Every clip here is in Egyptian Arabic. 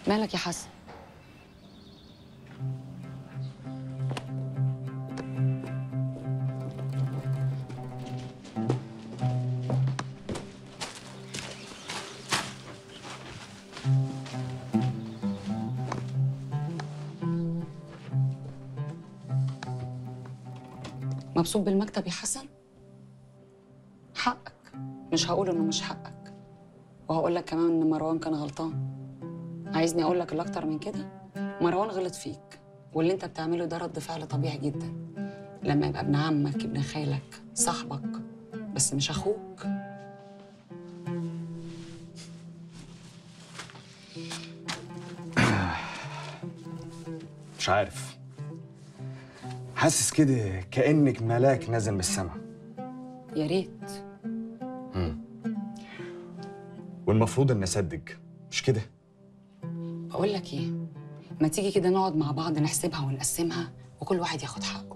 مالك يا حسن مبسوط بالمكتب يا حسن حقك مش هقول انه مش حقك وهقول لك كمان ان مروان كان غلطان عايزني اقول لك الاكتر من كده مروان غلط فيك واللي انت بتعمله ده رد فعل طبيعي جدا لما يبقى ابن عمك ابن خالك صاحبك بس مش اخوك مش عارف حاسس كده كأنك ملاك نازل من السما يا ريت والمفروض اني اصدق مش كده بقول لك ايه ما تيجي كده نقعد مع بعض نحسبها ونقسمها وكل واحد ياخد حقه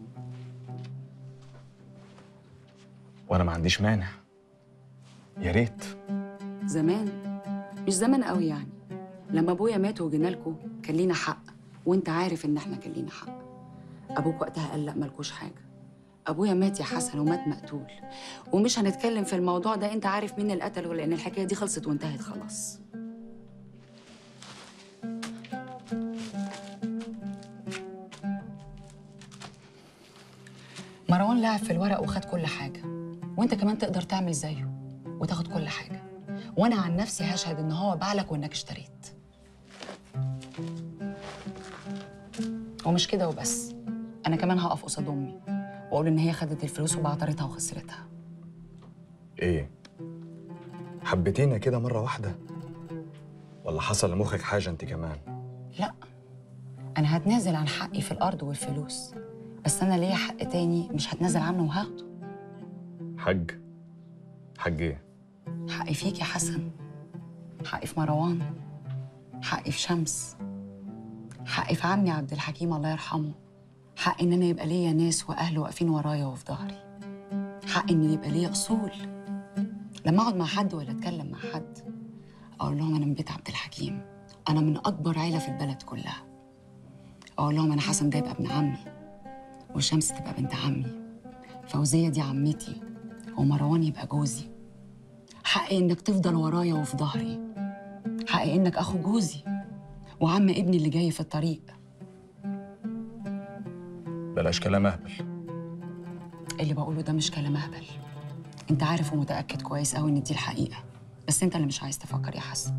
وانا ما عنديش مانع يا ريت زمان مش زمان قوي يعني لما ابويا مات وجينا لكم كان لينا حق وانت عارف ان احنا كان لينا حق ابوك وقتها قال لا ملكوش حاجه ابويا مات يا حسن ومات مقتول ومش هنتكلم في الموضوع ده انت عارف مين اللي قتله لان الحكايه دي خلصت وانتهت خلاص مروان لعب في الورق وخد كل حاجه وانت كمان تقدر تعمل زيه وتاخد كل حاجه وانا عن نفسي هشهد ان هو باعلك وانك اشتريت ومش كده وبس انا كمان هقف قصاد امي واقول ان هي خدت الفلوس وبعترتها وخسرتها ايه حبيتينا كده مرة واحدة ولا حصل لمخك حاجة انت كمان لا انا هتنازل عن حقي في الارض والفلوس بس انا ليا حق تاني مش هتنازل عنه وهاخده حج حج ايه حقي فيك يا حسن حقي في مروان حقي في شمس حقي في عمي عبد الحكيم الله يرحمه حق ان انا يبقى ليا ناس واهل واقفين ورايا وفي ظهري حق ان يبقى ليا اصول لما اقعد مع حد ولا اتكلم مع حد اقول لهم انا من بيت عبد الحكيم انا من اكبر عيله في البلد كلها اقول لهم انا حسن ده يبقى ابن عمي وشمس تبقى بنت عمي فوزيه دي عمتي ومروان يبقى جوزي حقي انك تفضل ورايا وفي ظهري حقي انك اخو جوزي وعم ابني اللي جاي في الطريق بلاش كلام اهبل اللي بقوله ده مش كلام اهبل انت عارف ومتاكد كويس قوي ان دي الحقيقه بس انت اللي مش عايز تفكر يا حسن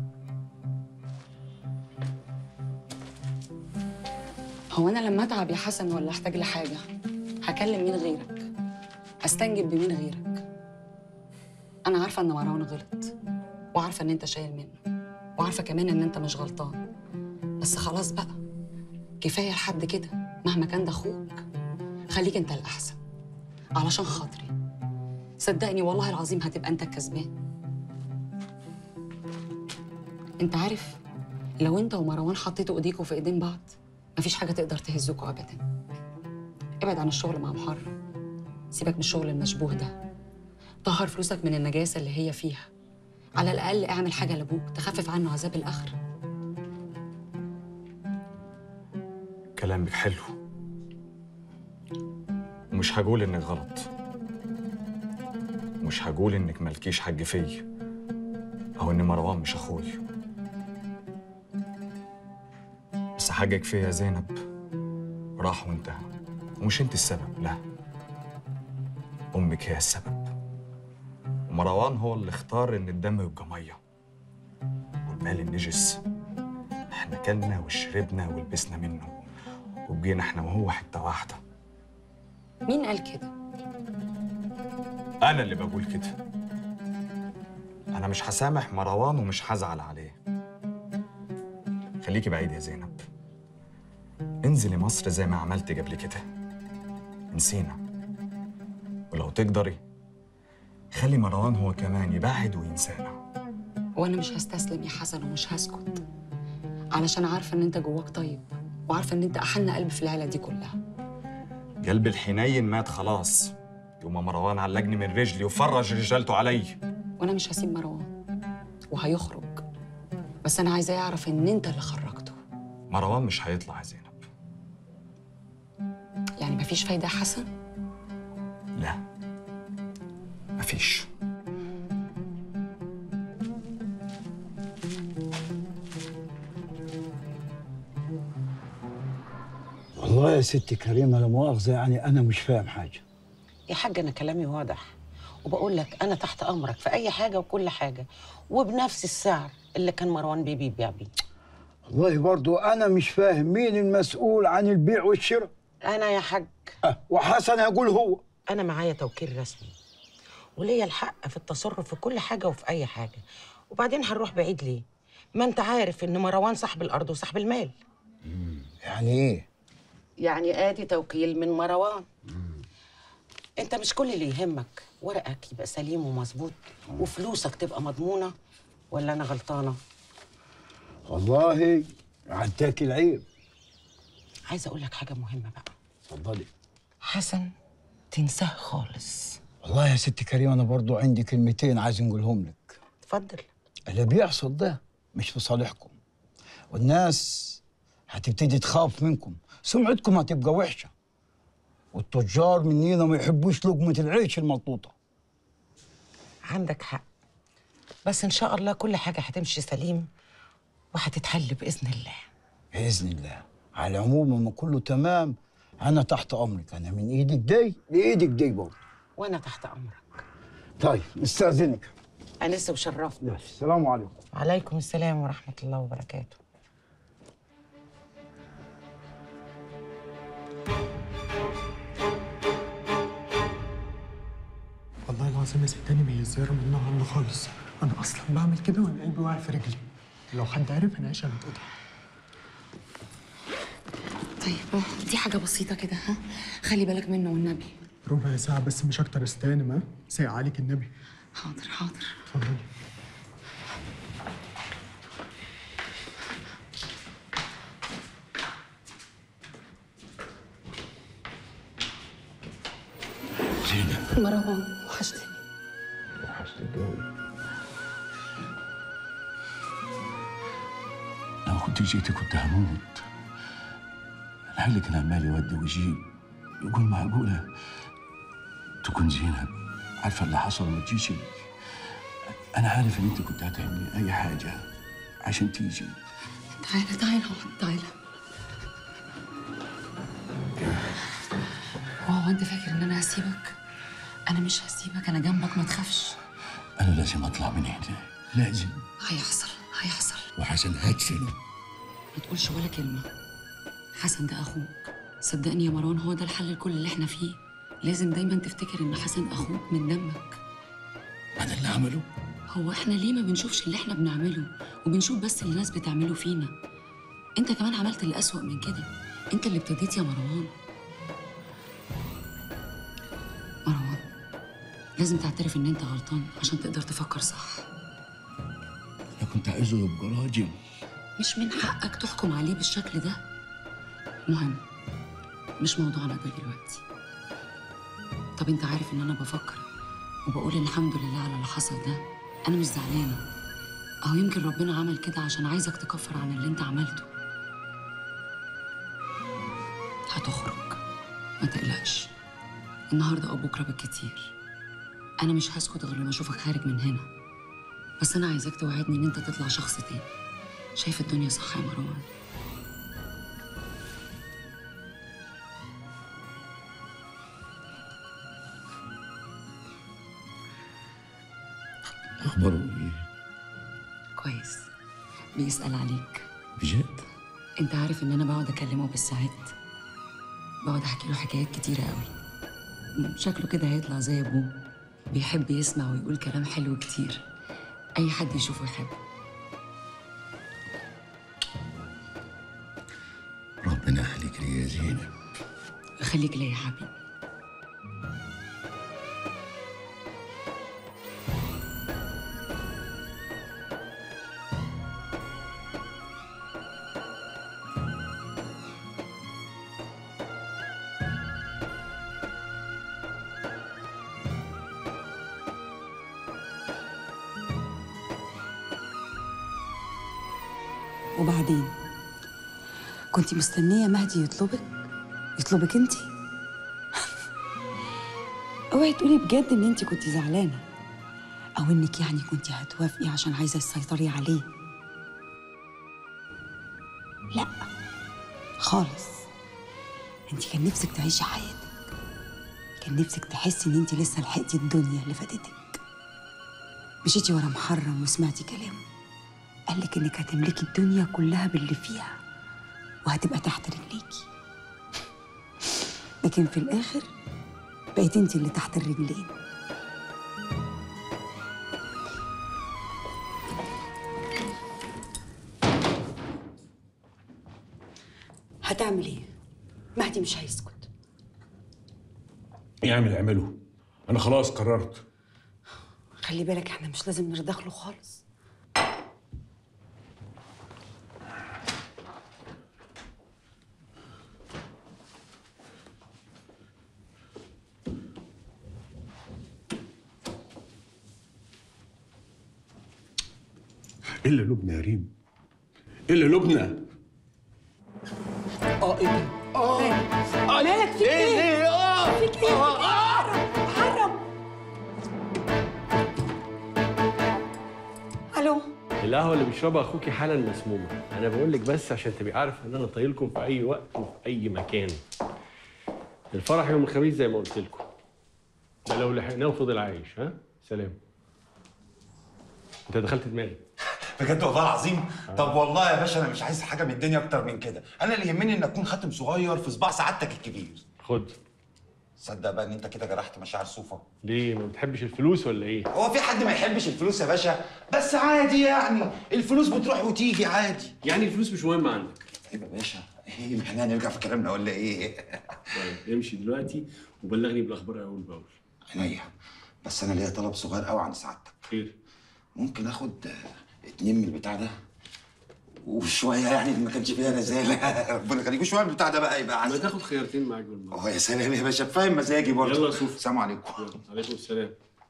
هو انا لما اتعب يا حسن ولا احتاج لحاجه هكلم مين غيرك هستنجد بمين غيرك انا عارفه ان مروان غلط وعارفه ان انت شايل منه وعارفه كمان ان انت مش غلطان بس خلاص بقى كفايه لحد كده مهما كان ده اخوك خليك انت الاحسن علشان خاطري صدقني والله العظيم هتبقى انت الكسبان انت عارف لو انت ومروان حطيتوا ايديكوا في ايدين بعض مفيش حاجه تقدر تهزكوا ابدا ابعد عن الشغل مع محرم سيبك من الشغل المشبوه ده طهر فلوسك من النجاسه اللي هي فيها على الاقل اعمل حاجه لابوك تخفف عنه عذاب الاخره كلامك حلو ومش هقول انك غلط مش هقول انك مالكيش حق فيا او ان مروان مش اخوي بس حقك فيا يا زينب راح وانتهى ومش انت السبب لا امك هي السبب ومروان هو اللي اختار ان الدم يبقى ميه والمال النجس احنا كلنا وشربنا ولبسنا منه وبقينا احنا وهو حته واحده مين قال كده انا اللي بقول كده انا مش هسامح مروان ومش هزعل عليه خليكي بعيد يا زينب انزلي مصر زي ما عملتي قبل كده نسينا ولو تقدري خلي مروان هو كمان يبعد وينسانا وانا مش هستسلم يا حسن ومش هسكت علشان عارفه ان انت جواك طيب وعارفه ان انت احن قلب في العيله دي كلها قلب الحنين مات خلاص يوم ما مروان علقني من رجلي وفرج رجالته علي وانا مش هسيب مروان وهيخرج بس انا عايزاه يعرف ان انت اللي خرجته مروان مش هيطلع يا زينب يعني مفيش فايده يا حسن لا مفيش والله يا ستي كريمه لا مؤاخذه يعني انا مش فاهم حاجه يا حاج انا كلامي واضح وبقول لك انا تحت امرك في اي حاجه وكل حاجه وبنفس السعر اللي كان مروان بيبي بيبيع بيه والله برضو انا مش فاهم مين المسؤول عن البيع والشراء انا يا حاج أه وحسن يقول هو انا معايا توكيل رسمي وليا الحق في التصرف في كل حاجه وفي اي حاجه وبعدين هنروح بعيد ليه ما انت عارف ان مروان صاحب الارض وصاحب المال يعني ايه يعني ادي توكيل من مروان انت مش كل اللي يهمك ورقك يبقى سليم ومظبوط وفلوسك تبقى مضمونه ولا انا غلطانه والله عداك العيب عايزه اقول لك حاجه مهمه بقى اتفضلي حسن تنساه خالص والله يا ست كريمه انا برضو عندي كلمتين عايز نقولهم لك اتفضل اللي بيحصل ده مش في صالحكم والناس هتبتدي تخاف منكم سمعتكم هتبقى وحشه والتجار مننا ما يحبوش لقمه العيش الملطوطه عندك حق بس ان شاء الله كل حاجه هتمشي سليم وهتتحل باذن الله باذن الله على العموم لما كله تمام انا تحت امرك انا من ايدك دي لايدك دي برضه وانا تحت امرك طيب نستاذنك انس وشرفنا ماشي السلام عليكم وعليكم السلام ورحمه الله وبركاته والله العظيم يا ستاني ما هي الزيارة منها عنه خالص أنا أصلا بعمل كده وأنا قلبي واقع في رجلي لو حد عرف أنا عايشة هتتقطع طيب دي حاجه بسيطه كده ها خلي بالك منه والنبي ربع ساعة بس مش أكتر استانم ها ساعة عليك النبي حاضر حاضر اتفضلي مروان وحشتني لو كنت جيتي كنت هموت الحل كان عمال يودي ويجيب يقول معقولة تكون زينب عارفة اللي حصل وما تجيش لي أنا عارف إن أنت كنت هتعملي أي حاجة عشان تيجي تعالى تعالى اقعد تعالى هو انت فاكر ان انا هسيبك انا مش هسيبك انا جنبك ما تخافش أنا لازم أطلع من هنا لازم هيحصل هيحصل وحسن هدفنه ما تقولش ولا كلمة حسن ده أخوك صدقني يا مروان هو ده الحل لكل اللي احنا فيه لازم دايما تفتكر إن حسن أخوك من دمك بعد اللي عمله هو احنا ليه ما بنشوفش اللي احنا بنعمله وبنشوف بس اللي الناس بتعمله فينا انت كمان عملت اللي أسوأ من كده انت اللي ابتديت يا مروان مروان لازم تعترف ان انت غلطان عشان تقدر تفكر صح أنا كنت عايزه يبقى راجل مش من حقك تحكم عليه بالشكل ده مهم مش موضوعنا ده دلوقتي طب انت عارف ان انا بفكر وبقول الحمد لله على اللي حصل ده انا مش زعلانه او يمكن ربنا عمل كده عشان عايزك تكفر عن اللي انت عملته هتخرج ما تقلقش النهارده او بكره بالكتير انا مش هسكت غير لما اشوفك خارج من هنا بس انا عايزاك توعدني ان انت تطلع شخص تاني شايف الدنيا صح يا مروان أخباره إيه؟ كويس بيسأل عليك بجد؟ انت عارف ان انا بقعد اكلمه بالساعات بقعد احكي له حكايات كتيرة قوي شكله كده هيطلع زي ابوه بيحب يسمع ويقول كلام حلو كتير اي حد يشوفه يحبه ربنا يخليك لي يا زينب خليك ليا يا حبيبي وبعدين كنت مستنيه مهدي يطلبك يطلبك انت اوعي تقولي بجد ان انت كنت زعلانه او انك يعني كنت هتوافقي عشان عايزه تسيطري عليه لا خالص انت كان نفسك تعيشي حياتك كان نفسك تحسي ان انت لسه لحقتي الدنيا اللي فاتتك مشيتي ورا محرم وسمعتي كلامه قالك انك هتملكي الدنيا كلها باللي فيها وهتبقى تحت رجليكي لكن في الاخر بقيت انت اللي تحت الرجلين هتعمل ايه مهدي مش هيسكت يعمل اعمله انا خلاص قررت خلي بالك احنا مش لازم نرضخ له خالص الا لبنى يا ريم الا لبنى اه ايه ده؟ اه مالك فيك ايه؟ فيك ايه؟ حرم حرم الو القهوة اللي بيشربها أخوكي حالا مسمومة، أنا بقول لك بس عشان تبقي عارفة إن أنا طايلكم في أي وقت وفي أي مكان. الفرح يوم الخميس زي ما قلت لكم. ده لو لحقناه وفضل عايش، ها؟ سلام. أنت دخلت دماغي. بجد والله العظيم طب والله يا باشا انا مش عايز حاجه من الدنيا اكتر من كده انا اللي يهمني ان اكون خاتم صغير في صباع سعادتك الكبير خد. صدق بقى ان انت كده جرحت مشاعر صوفه ليه ما بتحبش الفلوس ولا إيه؟ هو في حد ما يحبش الفلوس يا باشا بس عادي يعني الفلوس بتروح وتيجي عادي يعني الفلوس مش مهمة عندك. طيب يا باشا ايه ما احنا هنرجع في كلامنا ولا ايه طيب امشي دلوقتي وبلغني بالأخبار أول بأول. عينيا بس انا ليا طلب صغير قوي عند سعادتك خير. ممكن اخد آه، اتنين من البتاع ده وشويه يعني ما كانش فيها نزاله ربنا يخليك شويه من البتاع ده بقى يبقى ما عسل تاخد خيارتين معاك بالمرة. اه يا سلام يا باشا فاهم مزاجي برضه يلا يا صوفي. السلام عليكم يلا، عليكم السلام.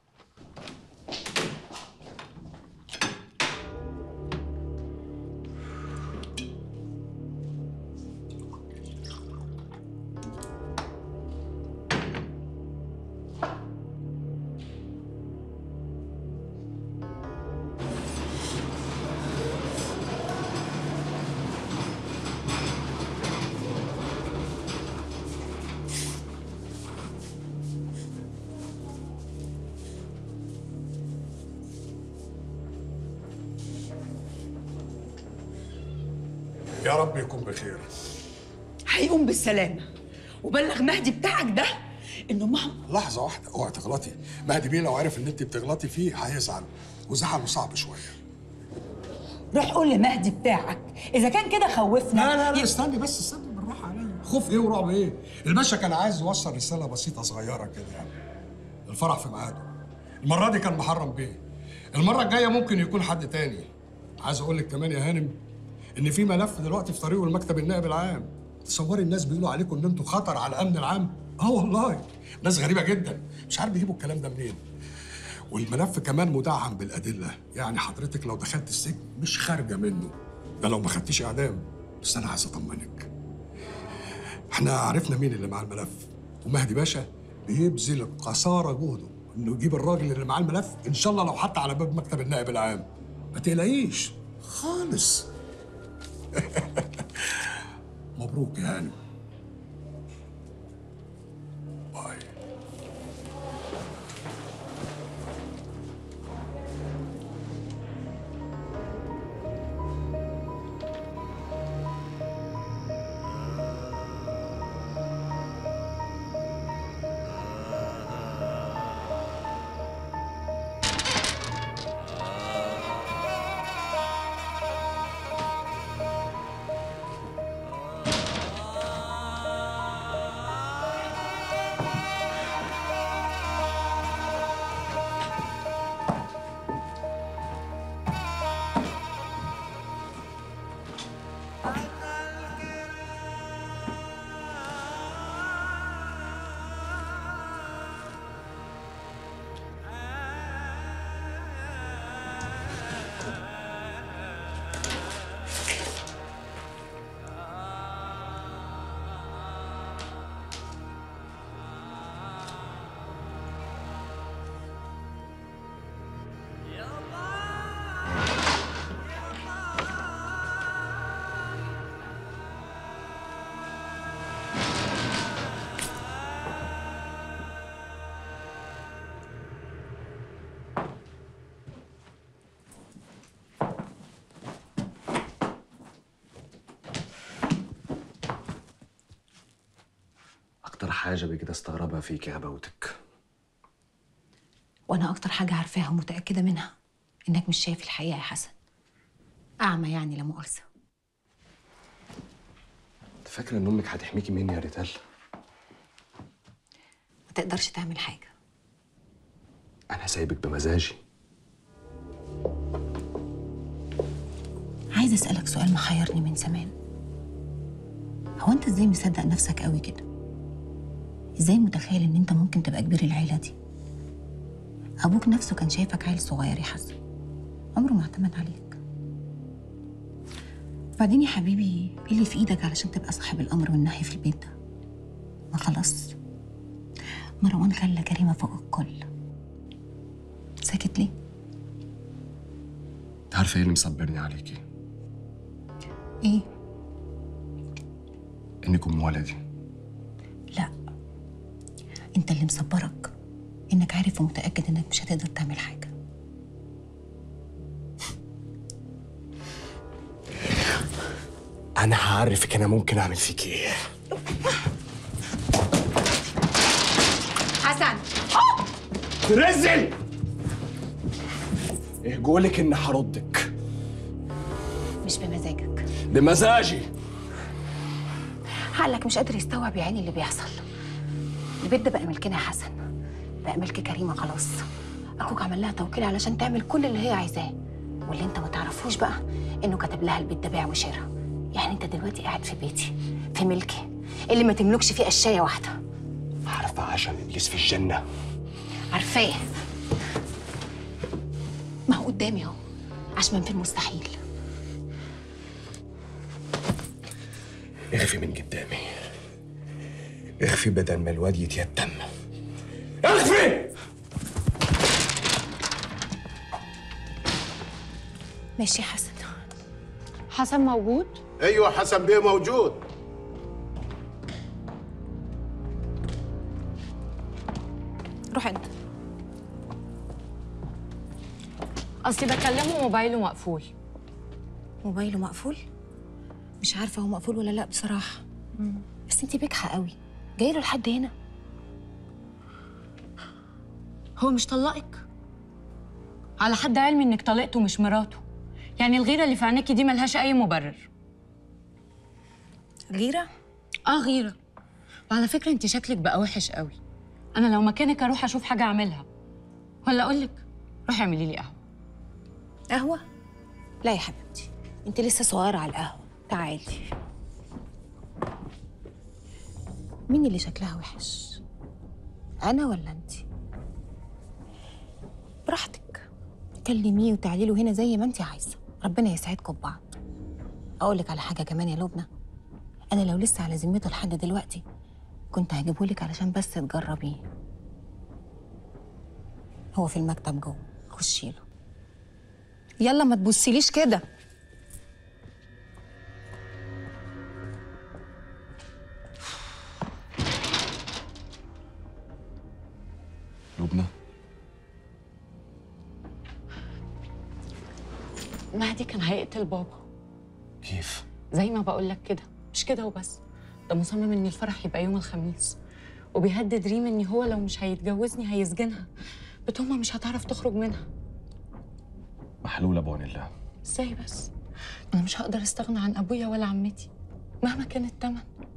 يا رب يكون بخير هيقوم بالسلامة وبلغ مهدي بتاعك ده انه مهما لحظة واحدة اوعي تغلطي مهدي بيه لو عرف ان انت بتغلطي فيه هيزعل وزعله صعب شوية روح قول لمهدي بتاعك اذا كان كده خوفنا لا لا لا ي- استني بس استني بالراحة عليا خوف ايه ورعب ايه الباشا كان عايز يوصل رسالة بسيطة صغيرة كده يعني الفرح في ميعاده المرة دي كان محرم بيه المرة الجاية ممكن يكون حد تاني عايز اقول لك كمان يا هانم ان في ملف دلوقتي في طريقه المكتب النائب العام تصوري الناس بيقولوا عليكم ان انتوا خطر على الامن العام اه والله ناس غريبه جدا مش عارف بيجيبوا الكلام ده منين والملف كمان مدعم بالادله يعني حضرتك لو دخلت السجن مش خارجه منه ده لو ما خدتيش اعدام بس انا عايز اطمنك احنا عرفنا مين اللي معاه الملف ومهدي باشا بيبذل قصارى جهده انه يجيب الراجل اللي معاه الملف ان شاء الله لو حتى على باب مكتب النائب العام ما تقلقيش خالص مبروك يا هانم باي حاجه بكده استغربها فيك يا غباوتك وانا اكتر حاجه عارفاها ومتاكده منها انك مش شايف الحقيقه يا حسن اعمى يعني لا مؤاخذه انت فاكره ان امك هتحميكي مني يا ريتال ما تقدرش تعمل حاجه انا سايبك بمزاجي عايزه اسالك سؤال محيرني من زمان هو انت ازاي مصدق نفسك قوي كده ازاي متخيل ان انت ممكن تبقى كبير العيله دي ابوك نفسه كان شايفك عيل صغير يا حسن عمره ما اعتمد عليك بعدين يا حبيبي ايه اللي في ايدك علشان تبقى صاحب الامر والنهي في البيت ده ما خلاص مروان خلى كريمه فوق الكل ساكت ليه انت عارفه ايه اللي مصبرني عليكي ايه انك ام ولدي لا انت اللي مصبرك انك عارف ومتاكد انك مش هتقدر تعمل حاجه انا هعرفك انا ممكن اعمل فيك ايه حسن ترزل ايه جولك ان هردك مش بمزاجك بمزاجي عقلك مش قادر يستوعب يا عيني اللي بيحصل البيت ده بقى ملكنا يا حسن بقى ملك كريمه خلاص اخوك عمل لها توكيل علشان تعمل كل اللي هي عايزاه واللي انت ما تعرفوش بقى انه كتب لها البيت ده بيع وشراء يعني انت دلوقتي قاعد في بيتي في ملكي اللي ما تملكش فيه قشايه واحده عارفه عشان ابليس في الجنه عارفاه ما هو قدامي اهو عشان في المستحيل اخفي من قدامي اخفي بدل ما الواد يتيتم اخفي ماشي يا حسن حسن موجود؟ ايوه حسن بيه موجود روح انت اصلي بكلمه موبايله مقفول موبايله مقفول مش عارفه هو مقفول ولا لا بصراحه بس انتي بجحه قوي جاي له لحد هنا هو مش طلقك على حد علمي انك طلقته مش مراته يعني الغيره اللي في عينيكي دي ملهاش اي مبرر غيره اه غيره وعلى فكره انت شكلك بقى وحش قوي انا لو مكانك اروح اشوف حاجه اعملها ولا اقول لك روحي اعملي لي قهوه قهوه لا يا حبيبتي انت لسه صغيره على القهوه تعالي مين اللي شكلها وحش انا ولا انت براحتك كلميه وتعالي له هنا زي ما انت عايزه ربنا يسعدكم ببعض اقول لك على حاجه كمان يا لبنى انا لو لسه على ذمته لحد دلوقتي كنت هجيبه لك علشان بس تجربيه هو في المكتب جوه خشي له يلا ما تبصيليش كده لبنى مهدي كان هيقتل بابا كيف زي ما بقول لك كده مش كده وبس ده مصمم ان الفرح يبقى يوم الخميس وبيهدد ريم ان هو لو مش هيتجوزني هيسجنها بتهمه مش هتعرف تخرج منها محلوله بعون الله ازاي بس انا مش هقدر استغنى عن ابويا ولا عمتي مهما كان الثمن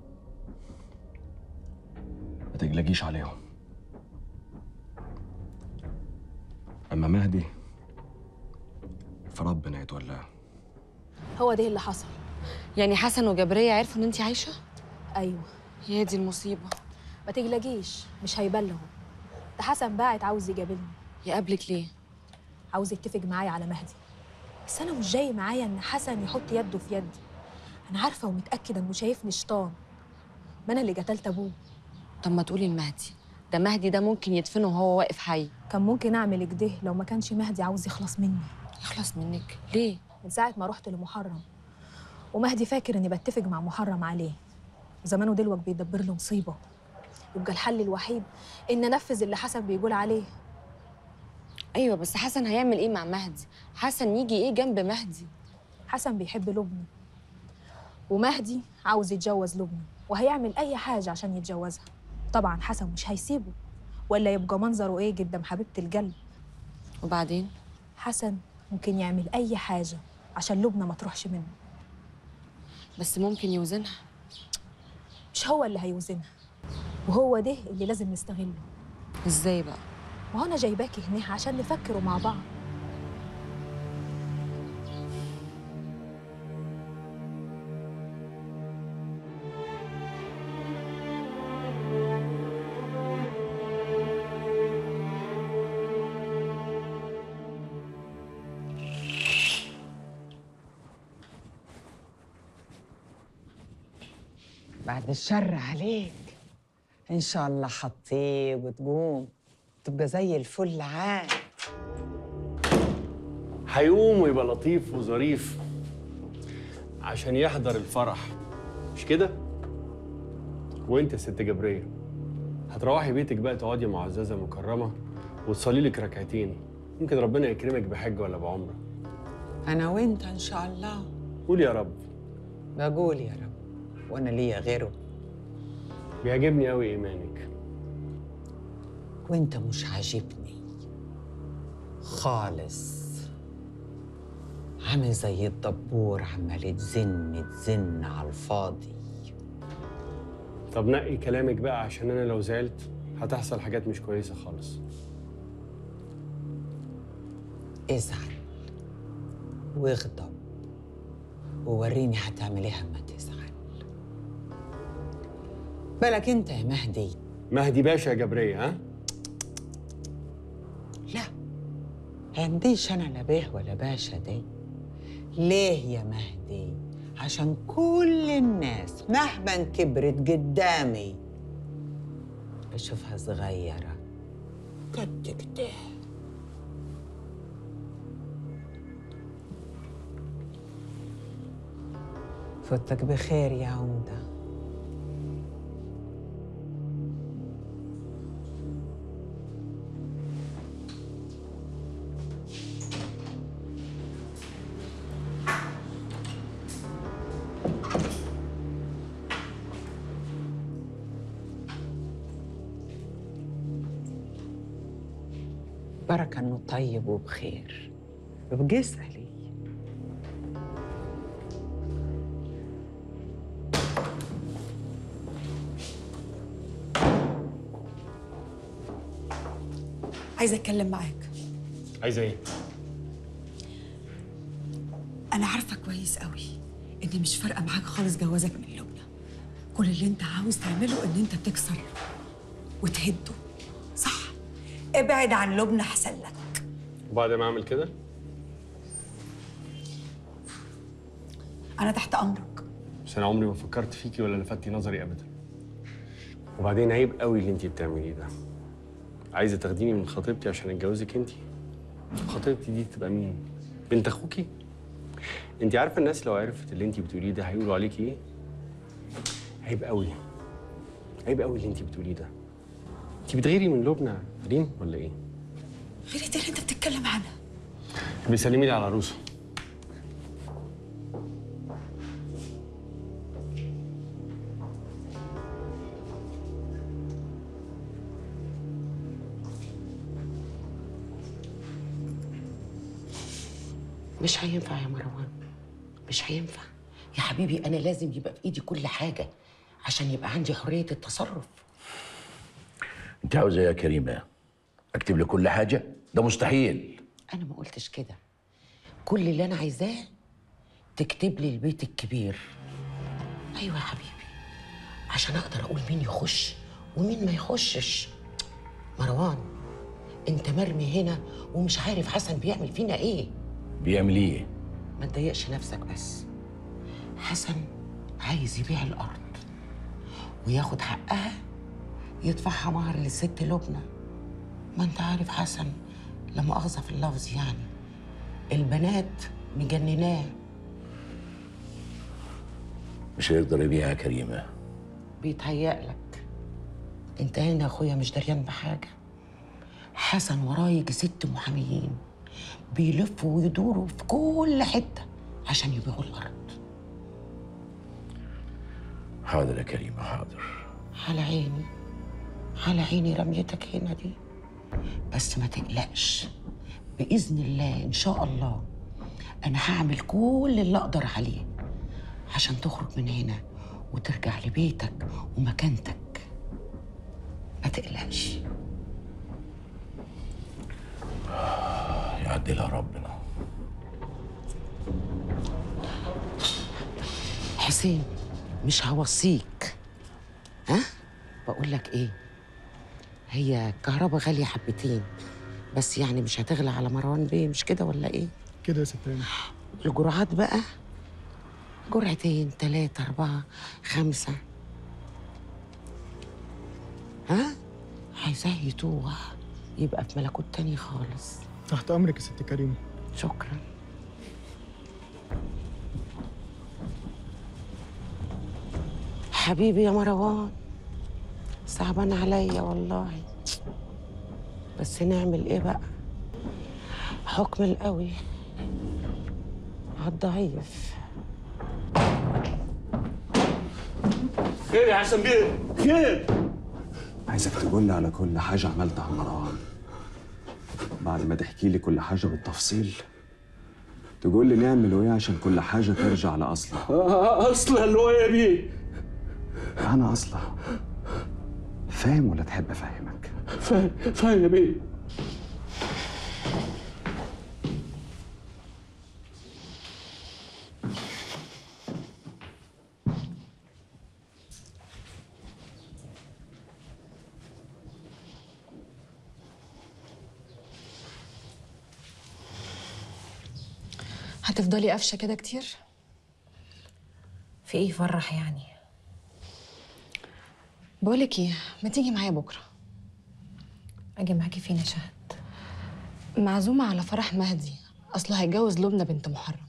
ما تقلقيش عليهم اما مهدي فربنا يتولاه هو ده اللي حصل يعني حسن وجبريه عرفوا ان انت عايشه ايوه يا دي المصيبه ما تقلقيش مش هيبلغوا ده حسن باعت عاوز يقابلني يقابلك ليه عاوز يتفق معايا على مهدي بس انا مش جاي معايا ان حسن يحط يده في يدي انا عارفه ومتاكده انه شايفني شيطان ما انا اللي قتلت ابوه طب ما تقولي لمهدي ده مهدي ده ممكن يدفنه وهو واقف حي كان ممكن اعمل كده لو ما كانش مهدي عاوز يخلص مني يخلص منك ليه من ساعه ما رحت لمحرم ومهدي فاكر اني بتفق مع محرم عليه زمانه دلوقتي بيدبر له مصيبه يبقى الحل الوحيد ان انفذ اللي حسن بيقول عليه ايوه بس حسن هيعمل ايه مع مهدي حسن يجي ايه جنب مهدي حسن بيحب لبنى ومهدي عاوز يتجوز لبنى وهيعمل اي حاجه عشان يتجوزها وطبعا حسن مش هيسيبه ولا يبقى منظره ايه قدام حبيبة القلب وبعدين حسن ممكن يعمل اي حاجة عشان لبنى ما تروحش منه بس ممكن يوزنها مش هو اللي هيوزنها وهو ده اللي لازم نستغله ازاي بقى وهو انا جايباكي هنا عشان نفكروا مع بعض بعد الشر عليك ان شاء الله حطيه وتقوم تبقى زي الفل عاد هيقوم ويبقى لطيف وظريف عشان يحضر الفرح مش كده؟ وانت يا ست جبريه هتروحي بيتك بقى تقعدي معززه مكرمه وتصلي لك ركعتين يمكن ربنا يكرمك بحج ولا بعمره انا وانت ان شاء الله قول يا رب بقول يا رب وانا ليا غيره بيعجبني قوي ايمانك وانت مش عاجبني خالص عامل زي الدبور عمال تزن تزن على الفاضي طب نقي كلامك بقى عشان انا لو زعلت هتحصل حاجات مش كويسه خالص ازعل واغضب ووريني هتعمل ايه اما تزعل بالك انت يا مهدي مهدي باشا يا جبريه ها لا عنديش انا لا بيه ولا باشا دي ليه يا مهدي عشان كل الناس مهما كبرت قدامي بشوفها صغيرة قد كده فوتك بخير يا عمده بركة انه طيب وبخير ابقى اسألي عايزه اتكلم معاك عايزه ايه؟ انا عارفه كويس قوي ان مش فارقه معاك خالص جوازك من لبنى كل اللي انت عاوز تعمله ان انت تكسر وتهده صح ابعد عن لبنى احسن لك وبعد ما اعمل كده انا تحت امرك بس انا عمري ما فكرت فيكي ولا لفتي نظري ابدا وبعدين عيب قوي اللي انت بتعمليه ده عايزه تاخديني من خطيبتي عشان اتجوزك انت خطيبتي دي تبقى مين بنت اخوكي انت عارفه الناس لو عرفت اللي انت بتقوليه ده هيقولوا عليكي ايه عيب قوي عيب قوي اللي انت بتقوليه ده انت بتغيري من لبنى ريم ولا ايه غير دي اللي انت بتتكلم عنها بيسلمي لي على العروسه مش هينفع يا مروان مش هينفع يا حبيبي انا لازم يبقى في ايدي كل حاجه عشان يبقى عندي حريه التصرف انت عاوزه إيه يا كريمه اكتب لك كل حاجه ده مستحيل انا ما قلتش كده كل اللي انا عايزاه تكتب لي البيت الكبير ايوه يا حبيبي عشان اقدر اقول مين يخش ومين ما يخشش مروان انت مرمي هنا ومش عارف حسن بيعمل فينا ايه بيعمل ايه ما تضايقش نفسك بس حسن عايز يبيع الارض وياخد حقها يدفعها مهر للست لبنى ما انت عارف حسن لا مؤاخذه في اللفظ يعني البنات مجنناه مش هيقدر يبيعها يا كريمه بيتهيألك انت هنا يا اخويا مش دريان بحاجه حسن وراه يجي ست محاميين بيلفوا ويدوروا في كل حته عشان يبيعوا الارض حاضر يا كريمه حاضر على عيني على عيني رميتك هنا دي بس ما تقلقش بإذن الله إن شاء الله أنا هعمل كل اللي أقدر عليه عشان تخرج من هنا وترجع لبيتك ومكانتك ما تقلقش يعدلها ربنا حسين مش هوصيك ها بقول لك ايه هي الكهرباء غالية حبتين بس يعني مش هتغلى على مروان بيه مش كده ولا ايه كده يا ست هانم الجرعات بقى جرعتين تلاتة أربعة خمسة ها عايزاه يتوه يبقى في ملكوت تاني خالص تحت امرك يا ست كريمه شكرا حبيبي يا مروان صعبان عليا والله بس نعمل ايه بقى حكم القوي عالضعيف خير يا حسن بيه خير عايزك تقول لي على كل حاجة عملتها على مروان بعد ما تحكي لي كل حاجة بالتفصيل تقول لي نعمل ايه عشان كل حاجة ترجع لأصلها اصلا اللي هو يا بيه أنا أصلا فاهم ولا تحب أفهمك؟ فاهم فاهم يا بيه هتفضلي قافشه كده كتير في ايه يفرح يعني بقولك ايه ما تيجي معايا بكره اجي معاكي فين يا شهد معزومه على فرح مهدي اصله هيتجوز لبنى بنت محرم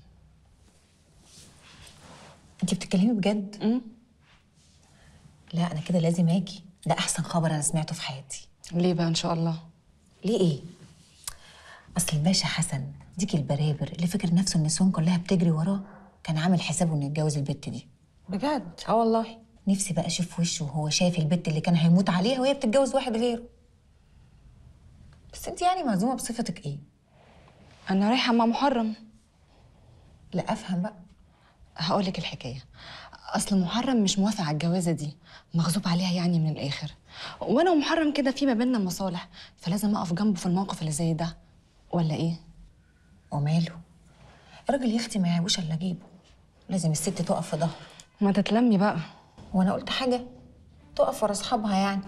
انت بتتكلمي بجد امم لا انا كده لازم اجي ده احسن خبر انا سمعته في حياتي ليه بقى ان شاء الله ليه ايه اصل الباشا حسن ديك البرابر اللي فاكر نفسه النسوان كلها بتجري وراه كان عامل حسابه انه يتجوز البت دي بجد اه والله نفسي بقى اشوف وشه وهو شايف البت اللي كان هيموت عليها وهي بتتجوز واحد غيره بس انت يعني معزومه بصفتك ايه انا رايحه مع محرم لا افهم بقى هقولك الحكايه اصل محرم مش موافق على الجوازه دي مغصوب عليها يعني من الاخر وانا ومحرم كده في ما بيننا مصالح فلازم اقف جنبه في الموقف اللي زي ده ولا ايه وماله الراجل يا اختي ما يعيبوش الا اجيبه لازم الست تقف في ظهره ما تتلمي بقى وانا قلت حاجه تقف ورا اصحابها يعني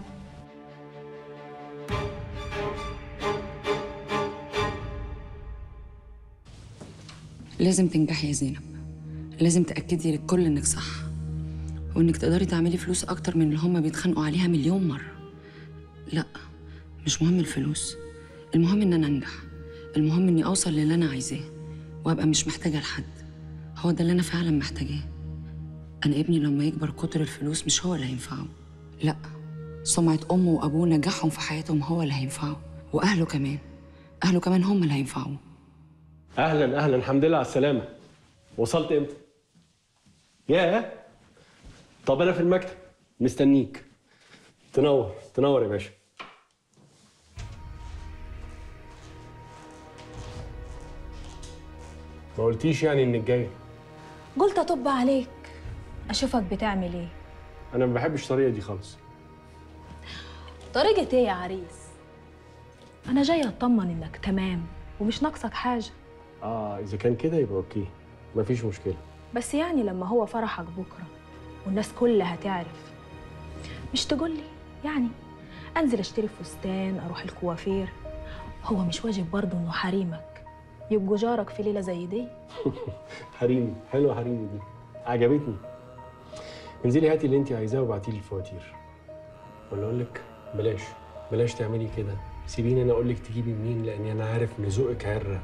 لازم تنجحي يا زينب لازم تأكدي للكل إنك صح وإنك تقدري تعملي فلوس أكتر من اللي هما بيتخانقوا عليها مليون مرة لا مش مهم الفلوس المهم إن أنا أنجح المهم إني أوصل للي أنا عايزاه وأبقى مش محتاجة لحد هو ده اللي أنا فعلا محتاجاه أنا ابني لما يكبر كتر الفلوس مش هو اللي هينفعه لا سمعة أمه وأبوه نجاحهم في حياتهم هو اللي هينفعه وأهله كمان أهله كمان هم اللي هينفعوه اهلا اهلا الحمد لله على السلامه وصلت امتى ياه طب انا في المكتب مستنيك تنور تنور يا باشا ما قلتيش يعني انك جاي قلت اطب عليك اشوفك بتعمل ايه انا ما بحبش الطريقه دي خالص طريقة ايه يا عريس انا جايه اطمن انك تمام ومش ناقصك حاجه اه اذا كان كده يبقى اوكي مفيش مشكله بس يعني لما هو فرحك بكره والناس كلها تعرف مش تقولي يعني انزل اشتري فستان اروح الكوافير هو مش واجب برضه انه حريمك يبقوا جارك في ليله زي دي حريمي حلوه حريمي دي عجبتني انزلي هاتي اللي انت عايزاه وابعتي لي الفواتير ولا اقول لك بلاش بلاش تعملي كده سيبيني انا اقول لك تجيبي منين لاني انا عارف ان ذوقك عره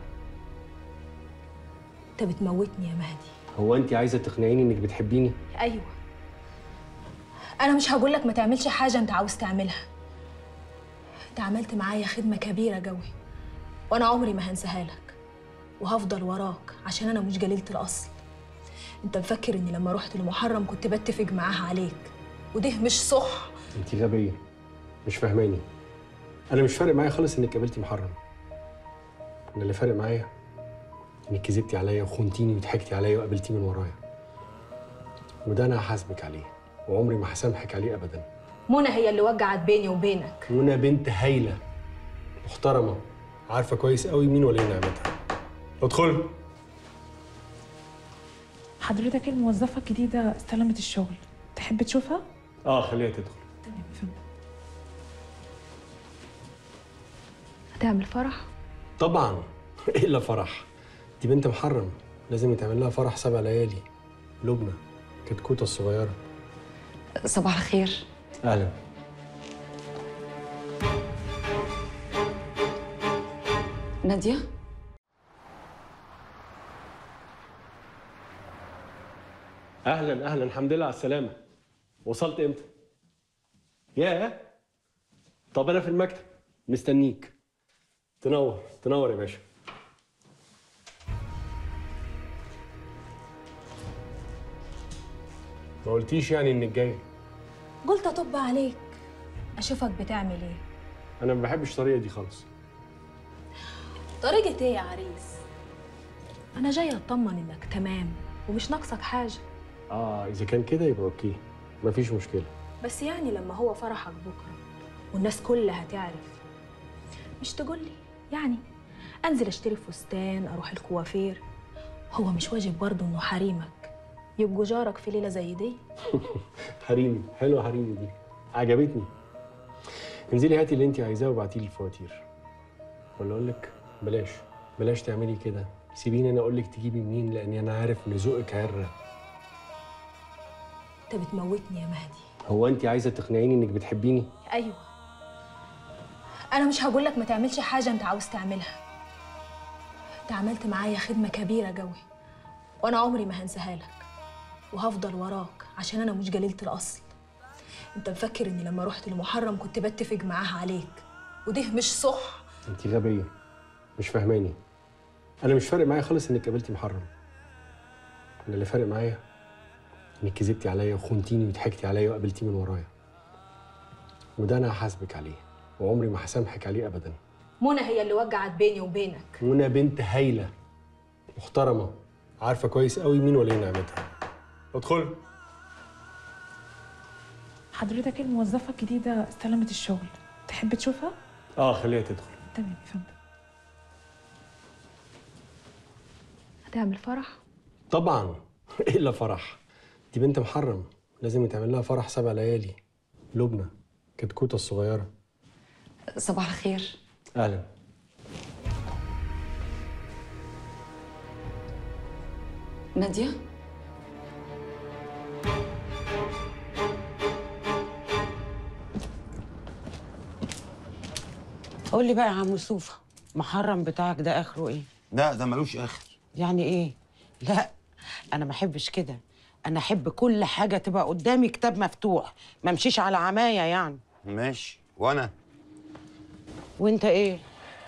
انت بتموتني يا مهدي هو انت عايزه تقنعيني انك بتحبيني ايوه انا مش هقول لك ما تعملش حاجه انت عاوز تعملها انت عملت معايا خدمه كبيره قوي وانا عمري ما هنساها لك وهفضل وراك عشان انا مش جليله الاصل انت مفكر اني لما رحت لمحرم كنت بتفق معاها عليك وده مش صح انت غبيه مش فاهماني انا مش فارق معايا خالص انك قابلتي محرم انا اللي فارق معايا انك كذبتي عليا وخنتيني وضحكتي عليا وقابلتيه من ورايا وده انا هحاسبك عليه وعمري ما هسامحك عليه ابدا منى هي اللي وجعت بيني وبينك منى بنت هايله محترمه عارفه كويس قوي مين ولي نعمتها ادخل حضرتك الموظفة الجديدة استلمت الشغل تحب تشوفها؟ اه خليها تدخل تمام فهمت هتعمل فرح طبعا الا فرح دي بنت محرم لازم يتعمل لها فرح سبع ليالي لبنى كتكوته الصغيره صباح الخير اهلا ناديه اهلا اهلا الحمد لله على السلامه وصلت امتى ياه طب انا في المكتب مستنيك تنور تنور يا باشا ما قلتيش يعني انك جاي قلت اطب عليك اشوفك بتعمل ايه انا ما بحبش الطريقه دي خالص طريقة ايه يا عريس انا جاية اطمن انك تمام ومش ناقصك حاجة اه اذا كان كده يبقى اوكي مفيش مشكله بس يعني لما هو فرحك بكرة والناس كلها تعرف مش تقولي يعني انزل اشتري فستان اروح الكوافير هو مش واجب برضه انه حريمك يبقوا جارك في ليلة زي دي حريمي حلوه حريمي دي عجبتني انزلي هاتي اللي انت عايزاه وابعتي لي الفواتير ولا اقول لك بلاش بلاش تعملي كده سيبيني انا اقول لك تجيبي منين لاني انا عارف ان ذوقك عره انت بتموتني يا مهدي هو انت عايزه تقنعيني انك بتحبيني ايوه انا مش هقول لك ما تعملش حاجه انت عاوز تعملها انت عملت معايا خدمه كبيره قوي وانا عمري ما هنساها لك وهفضل وراك عشان انا مش جليله الاصل انت مفكر اني لما رحت لمحرم كنت بتفق معاه عليك وده مش صح انت غبيه مش فاهماني انا مش فارق معايا خالص انك قابلتي محرم انا اللي فارق معايا انك كذبتي عليا وخنتيني وضحكتي عليا وقابلتيه من ورايا وده انا هحاسبك عليه وعمري ما هسامحك عليه ابدا منى هي اللي وجعت بيني وبينك منى بنت هايله محترمه عارفه كويس قوي مين ولي نعمتها ادخل حضرتك الموظفة الجديدة استلمت الشغل تحب تشوفها؟ اه خليها تدخل تمام فهمت هتعمل فرح طبعا الا فرح دي بنت محرم لازم يتعمل لها فرح سبع ليالي لبنى كتكوته الصغيره صباح الخير اهلا ناديه قول لي بقى يا عم سوفة محرم بتاعك ده اخره ايه؟ لا ده ملوش اخر يعني ايه؟ لا انا ما احبش كده انا احب كل حاجه تبقى قدامي كتاب مفتوح ما امشيش على عمايه يعني ماشي وانا وانت ايه؟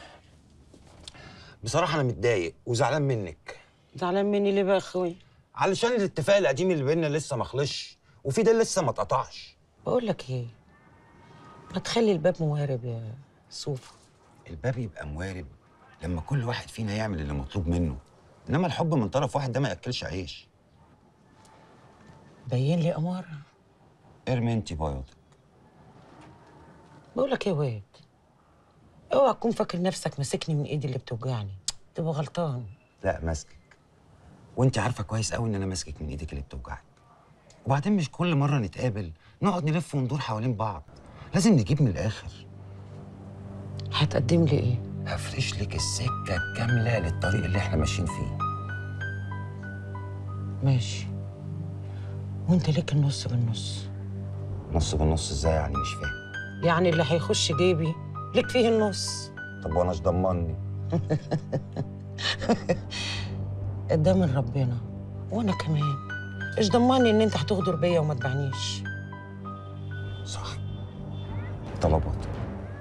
بصراحه انا متضايق وزعلان منك زعلان مني ليه بقى يا اخوي؟ علشان الاتفاق القديم اللي بينا لسه ما خلصش وفي ده لسه ما اتقطعش بقول لك ايه؟ ما تخلي الباب موارب يا سوفة الباب يبقى موارب لما كل واحد فينا يعمل اللي مطلوب منه انما الحب من طرف واحد ده ما ياكلش عيش باين لي اماره ارمي انت بياضك بقول لك ايه يا واد اوعى تكون فاكر نفسك ماسكني من ايدي اللي بتوجعني تبقى غلطان لا ماسكك وانت عارفه كويس قوي ان انا ماسكك من ايدك اللي بتوجعك وبعدين مش كل مره نتقابل نقعد نلف وندور حوالين بعض لازم نجيب من الاخر هتقدم لي ايه هفرش لك السكه الكامله للطريق اللي احنا ماشيين فيه ماشي وانت ليك النص بالنص نص بالنص ازاي يعني مش فاهم يعني اللي هيخش جيبي ليك فيه النص طب وانا ايش ضمني ده من ربنا وانا كمان ايش ضمني ان انت هتغدر بيا وما تبعنيش صح طلبات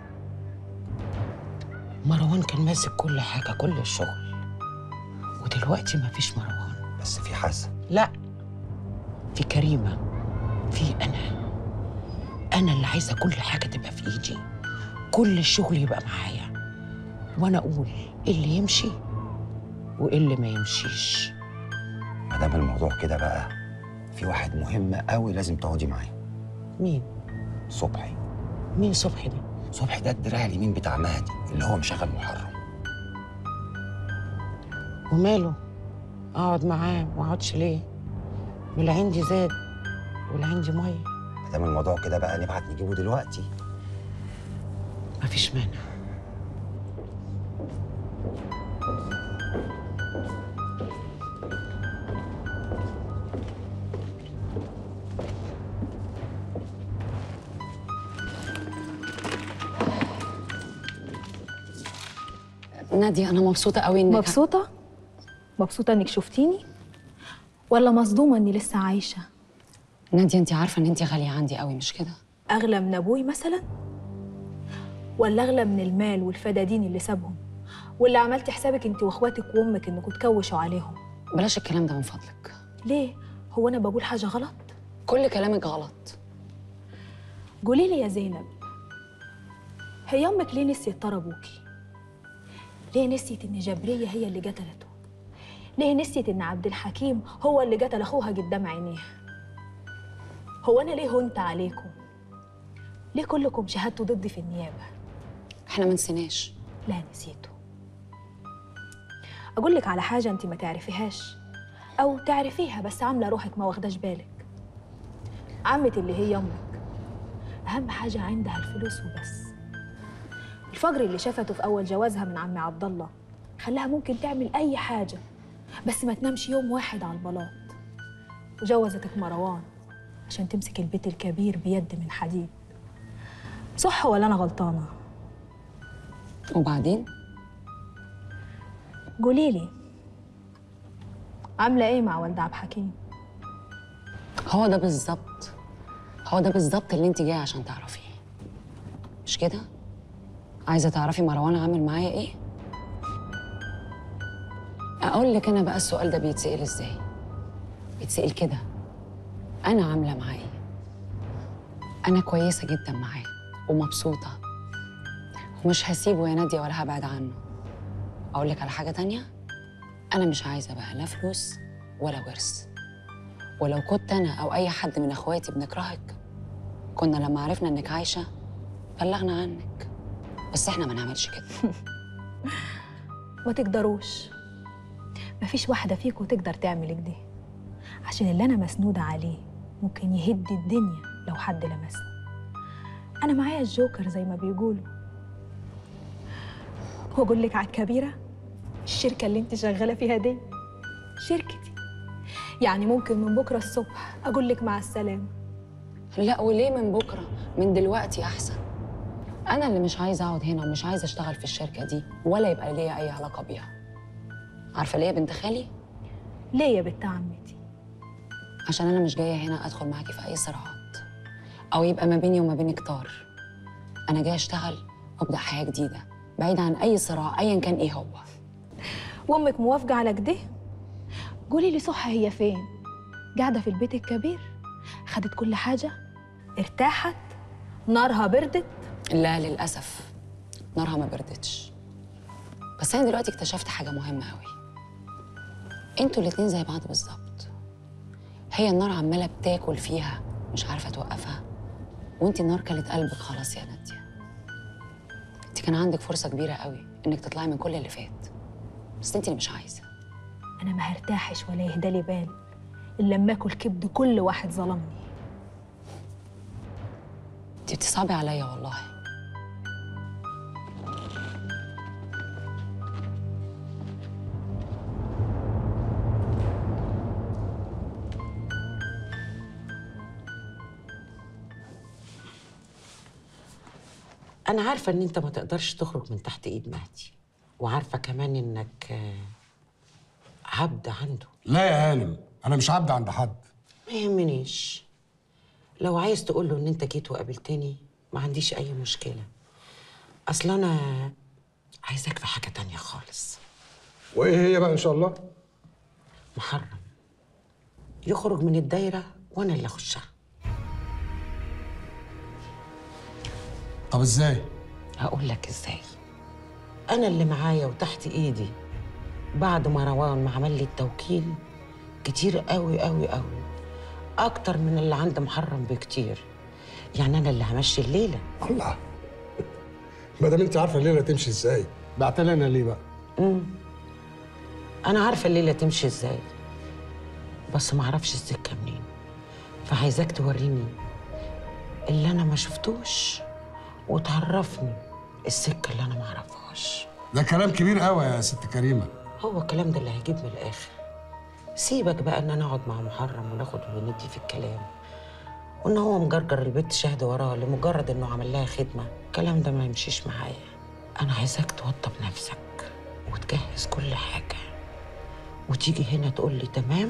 مروان كان ماسك كل حاجه كل الشغل ودلوقتي مفيش مروان بس في حسن لا في كريمه في انا انا اللي عايزه كل حاجه تبقى في ايدي كل الشغل يبقى معايا وانا اقول ايه اللي يمشي وايه اللي ما يمشيش ما دام الموضوع كده بقى في واحد مهم قوي لازم تقعدي معاه مين صبحي مين صبحي ده صبحي ده الدراع اليمين بتاع مهدي اللي هو مشغل محرم وماله اقعد معاه ما اقعدش ليه ما لا عندي زاد ولا عندي ميه ما دام الموضوع كده بقى نبعت نجيبه دلوقتي مفيش مانع نادية أنا مبسوطة قوي إنك مبسوطة؟ مبسوطة إنك شفتيني؟ ولا مصدومة إني لسه عايشة؟ نادية أنت عارفة إن أنت غالية عندي قوي مش كده؟ أغلى من أبوي مثلا؟ ولا أغلى من المال والفدادين اللي سابهم؟ واللي عملتي حسابك أنت وإخواتك وأمك إنكم تكوشوا عليهم؟ بلاش الكلام ده من فضلك ليه؟ هو أنا بقول حاجة غلط؟ كل كلامك غلط قولي لي يا زينب هي أمك ليه نسيت طار أبوكي؟ ليه نسيت إن جبرية هي اللي قتلته؟ ليه نسيت إن عبد الحكيم هو اللي قتل أخوها قدام عينيها؟ هو أنا ليه هنت عليكم؟ ليه كلكم شهدتوا ضدي في النيابة؟ إحنا ما نسيناش لا نسيته أقول لك على حاجة أنت ما تعرفيهاش أو تعرفيها بس عاملة روحك ما واخداش بالك عمتي اللي هي أمك أهم حاجة عندها الفلوس وبس الفجر اللي شافته في أول جوازها من عمي عبد الله خلاها ممكن تعمل أي حاجة بس ما تنامش يوم واحد على البلاط وجوزتك مروان عشان تمسك البيت الكبير بيد من حديد صح ولا أنا غلطانة؟ وبعدين قولي لي عاملة إيه مع والد عبد الحكيم؟ هو ده بالظبط هو ده بالظبط اللي أنت جاية عشان تعرفيه مش كده؟ عايزة تعرفي مروان عامل معايا إيه؟ أقول لك أنا بقى السؤال ده بيتسأل إزاي؟ بيتسأل كده أنا عاملة معاه إيه؟ أنا كويسة جدا معاه ومبسوطة ومش هسيبه يا نادية ولا هبعد عنه أقول لك على حاجة تانية أنا مش عايزة بقى لا فلوس ولا ورث ولو كنت أنا أو أي حد من إخواتي بنكرهك كنا لما عرفنا إنك عايشة بلغنا عنك بس إحنا ما نعملش كده ما تقدروش مفيش واحدة فيكم تقدر تعمل كده عشان اللي أنا مسنودة عليه ممكن يهد الدنيا لو حد لمسني أنا معايا الجوكر زي ما بيقولوا وأقول لك على الكبيرة الشركة اللي أنت شغالة فيها دي شركتي يعني ممكن من بكرة الصبح أقول لك مع السلامة لا وليه من بكرة؟ من دلوقتي أحسن أنا اللي مش عايزة أقعد هنا ومش عايزة أشتغل في الشركة دي ولا يبقى ليا أي علاقة بيها عارفة ليه يا بنت خالي؟ ليه يا بنت عمتي؟ عشان أنا مش جاية هنا أدخل معاكي في أي صراعات أو يبقى ما بيني وما بينك طار أنا جاية أشتغل وأبدأ حياة جديدة بعيد عن أي صراع أيا كان إيه هو وأمك موافقة على كده؟ قولي لي صح هي فين؟ قاعدة في البيت الكبير؟ خدت كل حاجة؟ ارتاحت؟ نارها بردت؟ لا للأسف نارها ما بردتش بس أنا دلوقتي اكتشفت حاجة مهمة أوي انتوا الاتنين زي بعض بالظبط هي النار عمالة بتاكل فيها مش عارفة توقفها وانتي النار كلت قلبك خلاص يا نادية انت كان عندك فرصة كبيرة قوي انك تطلعي من كل اللي فات بس انتي اللي مش عايزة أنا ما هرتاحش ولا يهدالي بال إلا لما آكل كبد كل واحد ظلمني انتي بتصعبي عليا والله انا عارفه ان انت ما تقدرش تخرج من تحت ايد مهدي وعارفه كمان انك آه، عبد عنده لا يا هانم انا مش عبد عند حد ما يهمنيش لو عايز تقول له ان انت جيت وقابلتني ما عنديش اي مشكله اصل انا عايزاك في حاجه تانية خالص وايه هي بقى ان شاء الله محرم يخرج من الدايره وانا اللي اخشها طب ازاي هقول لك ازاي انا اللي معايا وتحت ايدي بعد ما روان ما عمل لي التوكيل كتير قوي قوي قوي اكتر من اللي عند محرم بكتير يعني انا اللي همشي الليله الله ما دام انت عارفه الليله تمشي ازاي بعت لنا ليه بقى امم انا عارفه الليله تمشي ازاي بس ما اعرفش السكه منين فعايزاك توريني اللي انا ما شفتوش وتعرفني السكه اللي انا ما اعرفهاش ده كلام كبير قوي يا ست كريمه هو الكلام ده اللي هيجيب من الاخر سيبك بقى ان انا اقعد مع محرم وناخد وندي في الكلام وان هو مجرجر البت شهد وراه لمجرد انه عمل لها خدمه الكلام ده ما يمشيش معايا انا عايزاك توضب نفسك وتجهز كل حاجه وتيجي هنا تقول لي تمام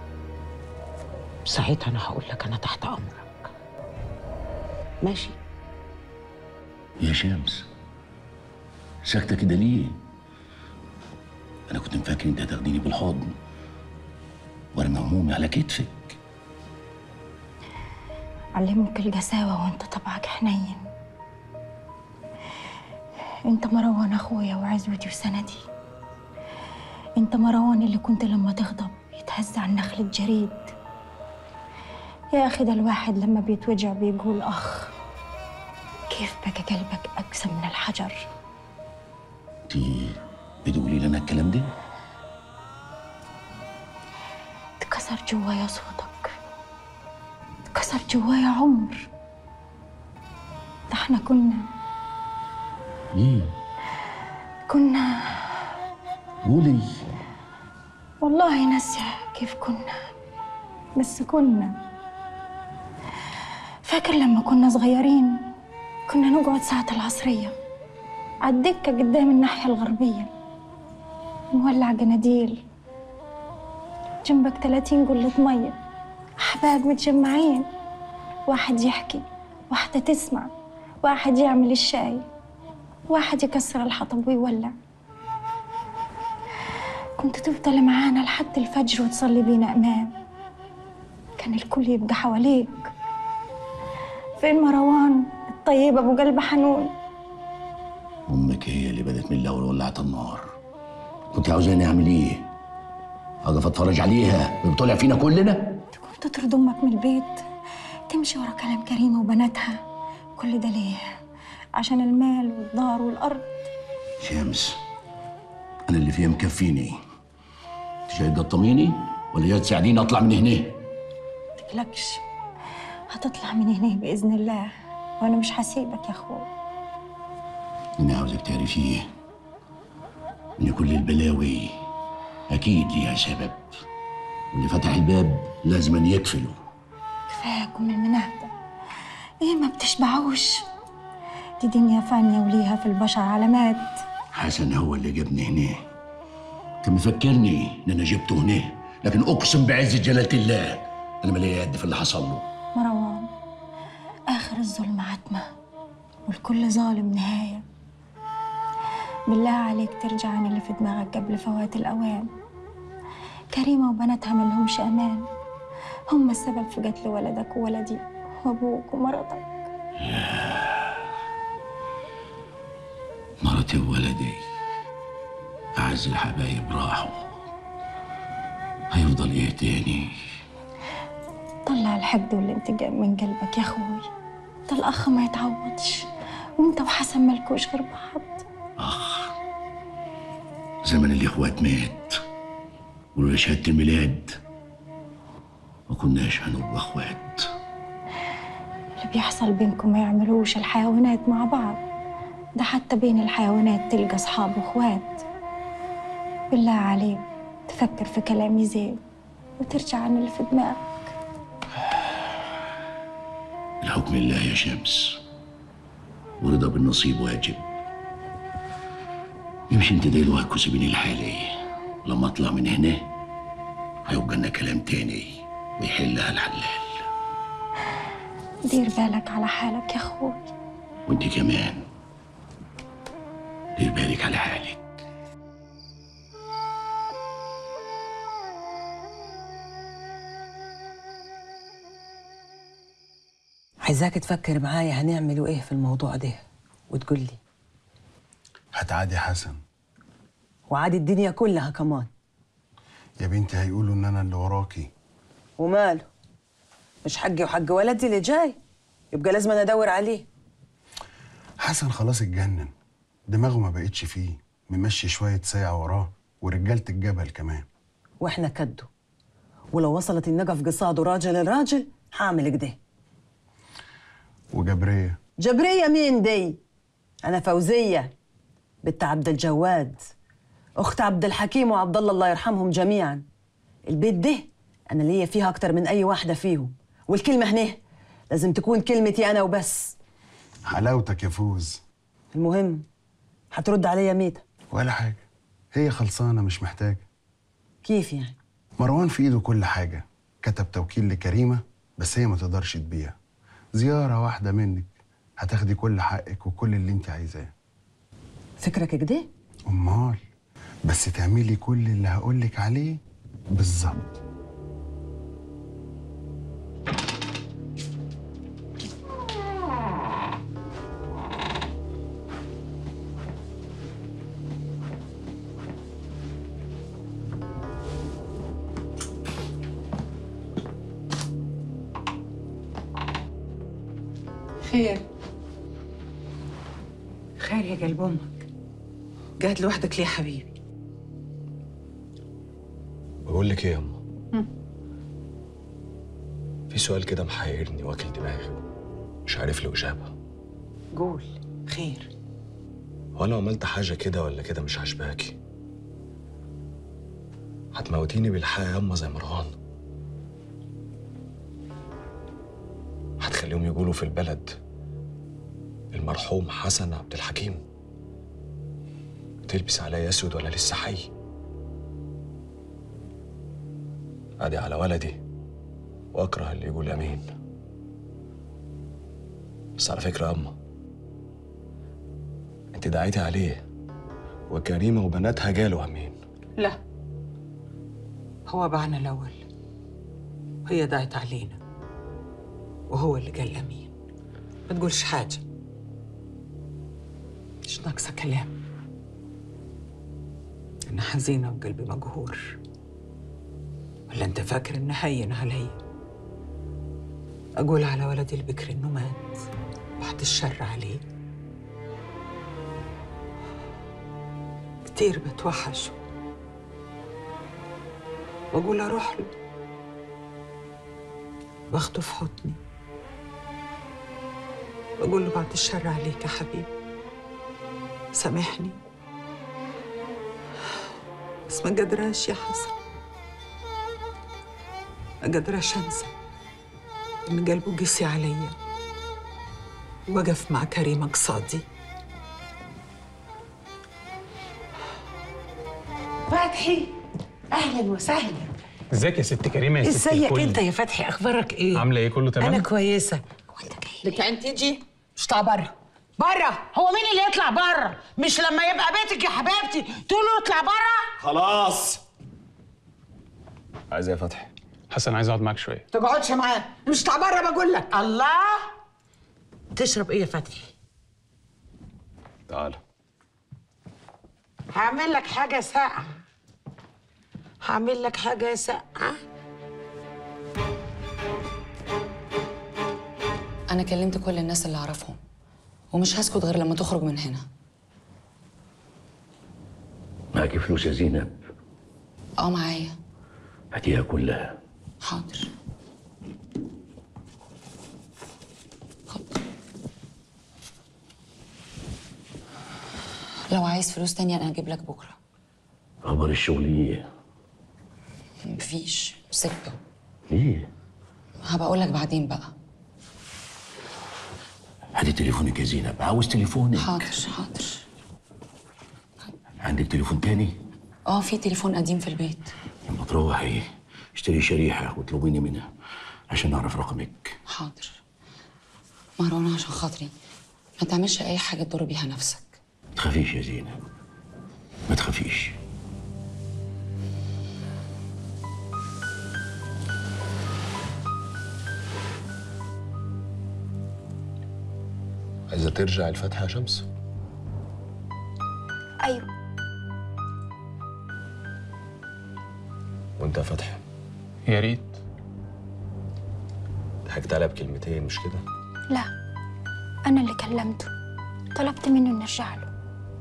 ساعتها انا هقول لك انا تحت امرك ماشي يا شمس ساكتة كده ليه؟ أنا كنت مفكر أنت هتاخديني بالحضن وأرمي همومي على كتفك علمك الجساوة وانت طبعك حنين انت مروان اخويا وعزوتي وسندي انت مروان اللي كنت لما تغضب يتهز عن نخلة جريد يا اخي ده الواحد لما بيتوجع بيقول اخ كيف بقى قلبك اقسى من الحجر أنت بتقولي لنا الكلام ده؟ اتكسر جوايا صوتك اتكسر جوايا عمر ده احنا كنا ليه؟ كنا قولي والله ناسية كيف كنا بس كنا فاكر لما كنا صغيرين كنا نقعد ساعة العصرية عالدكة قدام الناحية الغربية نولع جناديل جنبك 30 قلة مية أحباب متجمعين واحد يحكي واحدة تسمع واحد يعمل الشاي واحد يكسر الحطب ويولع كنت تفضل معانا لحد الفجر وتصلي بينا أمام كان الكل يبقى حواليك فين مروان الطيب أبو قلب حنون أمك هي اللي بدت من الأول ولعت النار كنت عاوزاني أعمل إيه؟ أقف أتفرج عليها بتطلع فينا كلنا؟ كنت تطرد أمك من البيت تمشي ورا كلام كريمة وبناتها كل ده ليه؟ عشان المال والدار والأرض شمس أنا اللي فيها مكفيني أنت جاي تقطميني ولا جاي تساعديني أطلع من هنا؟ تقلقش هتطلع من هنا بإذن الله وأنا مش هسيبك يا أخوي أنا عاوزك تعرفيه إن كل البلاوي أكيد ليها سبب واللي فتح الباب لازم يقفله كفاياكم المنهدة إيه ما بتشبعوش دي دنيا فانية وليها في البشر علامات حسن هو اللي جابني هنا كان مفكرني إن أنا جبته هنا لكن أقسم بعز جلالة الله أنا مالي يد في اللي حصل له مروان آخر الظلم عتمة والكل ظالم نهاية بالله عليك ترجع عن اللي في دماغك قبل فوات الأوان كريمة وبناتها ملهمش أمان هم السبب في قتل ولدك وولدي وأبوك ومرضك مرتي وولدي أعز الحبايب راحوا هيفضل إيه تاني طلع الحقد والانتقام من قلبك يا أخوي ده الأخ ما يتعوضش وانت وحسن مالكوش غير بعض زمن الإخوات مات ولولا شهادة الميلاد ما كناش هنبقى إخوات اللي بيحصل بينكم ما يعملوش الحيوانات مع بعض ده حتى بين الحيوانات تلقى أصحاب وإخوات بالله عليك تفكر في كلامي زين وترجع عن اللي في دماغك الحكم الله يا شمس ورضا بالنصيب واجب يمشي انت دلوقتي وسيبيني لحالي لما اطلع من هنا هيبقى لنا كلام تاني ويحلها الحلال دير بالك على حالك يا أخوي وانت كمان دير بالك على حالك عايزاك تفكر معايا هنعملوا ايه في الموضوع ده وتقول لي هتعادي حسن وعادي الدنيا كلها كمان يا بنتي هيقولوا ان انا اللي وراكي وماله مش حقي وحق ولدي اللي جاي يبقى لازم أنا ادور عليه حسن خلاص اتجنن دماغه ما بقتش فيه ممشي شويه ساعة وراه ورجالة الجبل كمان واحنا كدو ولو وصلت النقف قصاده راجل الراجل هعمل كده وجبرية جبرية مين دي؟ أنا فوزية بنت عبد الجواد أخت عبد الحكيم وعبد الله الله يرحمهم جميعا البيت ده أنا ليا فيها أكتر من أي واحدة فيهم والكلمة هنا لازم تكون كلمتي أنا وبس حلاوتك يا فوز المهم هترد عليا ميتة ولا حاجة هي خلصانة مش محتاجة كيف يعني؟ مروان في ايده كل حاجة كتب توكيل لكريمة بس هي ما تقدرش تبيع زيارة واحدة منك هتاخدي كل حقك وكل اللي انت عايزاه فكرك كده؟ امال بس تعملي كل اللي هقولك عليه بالظبط خير خير يا قلب امك قاعد لوحدك ليه يا حبيبي بقول لك ايه يا اما مم. في سؤال كده محيرني واكل دماغي مش عارف له اجابه قول خير هو انا عملت حاجه كده ولا كده مش عاجباكي هتموتيني بالحق يا اما زي مروان هتخليهم يقولوا في البلد المرحوم حسن عبد الحكيم تلبس عليا اسود ولا لسه حي ادي على ولدي واكره اللي يقول امين بس على فكره يا اما انت دعيتي عليه وكريمه وبناتها جالوا امين لا هو باعنا الأول وهي دعت علينا وهو اللي قال أمين ما تقولش حاجة مش ناقصة كلام أنا حزينة وقلبي مقهور ولا أنت فاكر إنه هين علي أقول على ولدي البكر إنه مات بعد الشر عليه كتير بتوحشه واقول اروح له واخده في حضني واقول له بعد الشر عليك يا حبيبي سامحني بس ما قدراش يا حسن ما قدراش انسى ان قلبه قسي عليا وقف مع كريمه قصادي فتحي اهلا وسهلا ازيك يا ست كريمه يا ست ازيك الكل؟ انت يا فتحي اخبارك ايه عامله ايه كله تمام انا كويسه لك انت تيجي اطلع بره بره هو مين اللي يطلع بره مش لما يبقى بيتك يا حبيبتي تقول له اطلع بره خلاص عايز ايه يا فتحي حسن عايز اقعد معاك شويه تقعدش معاه مش اطلع بره بقول لك الله تشرب ايه يا فتحي تعال هعمل لك حاجه ساقعه هعمل لك حاجه ساقعه أنا كلمت كل الناس اللي أعرفهم ومش هسكت غير لما تخرج من هنا معاكي فلوس يا زينب اه معايا هاتيها كلها حاضر خد. لو عايز فلوس تانية أنا هجيب لك بكرة اخبار الشغل ايه مفيش سبته ليه هبقى أقول لك بعدين بقى هاتي تليفونك يا زينب عاوز تليفونك حاضر حاضر عندك تليفون تاني اه في تليفون قديم في البيت لما تروحي اشتري شريحه واطلبيني منها عشان اعرف رقمك حاضر مروان عشان خاطري ما تعملش أي حاجة تضر بيها نفسك ما تخافيش يا زينب ما تخافيش عايز عايزه ترجع الفتح يا شمس ايوه وانت يا فتحي يا ريت ضحكت عليها بكلمتين مش كده لا انا اللي كلمته طلبت منه نرجع له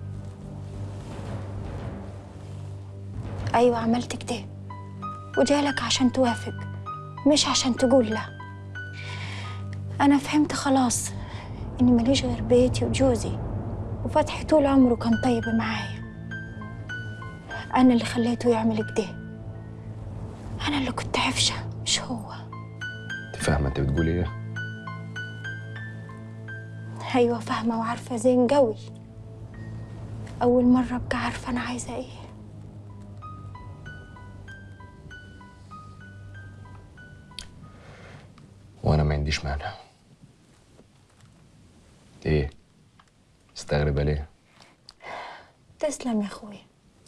ايوه عملت كده وجالك عشان توافق مش عشان تقول لا انا فهمت خلاص اني ماليش غير بيتي وجوزي وفتحي طول عمره كان طيب معايا انا اللي خليته يعمل كده انا اللي كنت عفشه مش هو انت فاهمه انت بتقولي ايه ايوه فاهمه وعارفه زين قوي اول مره ابقى عارفه انا عايزه ايه وانا ما عنديش مانع ايه مستغربه ليه تسلم يا اخويا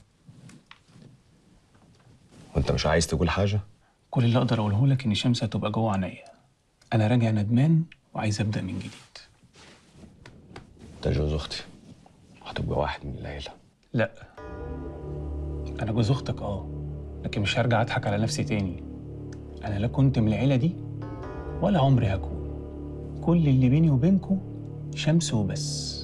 وانت مش عايز تقول حاجه كل اللي اقدر اقوله لك ان شمس هتبقى جوه عينيا انا راجع ندمان وعايز ابدا من جديد انت جوز اختي هتبقى واحد من العيله لا انا جوز اختك اه لكن مش هرجع اضحك على نفسي تاني انا لا كنت من العيله دي ولا عمري هكون كل اللي بيني وبينكم شمس وبس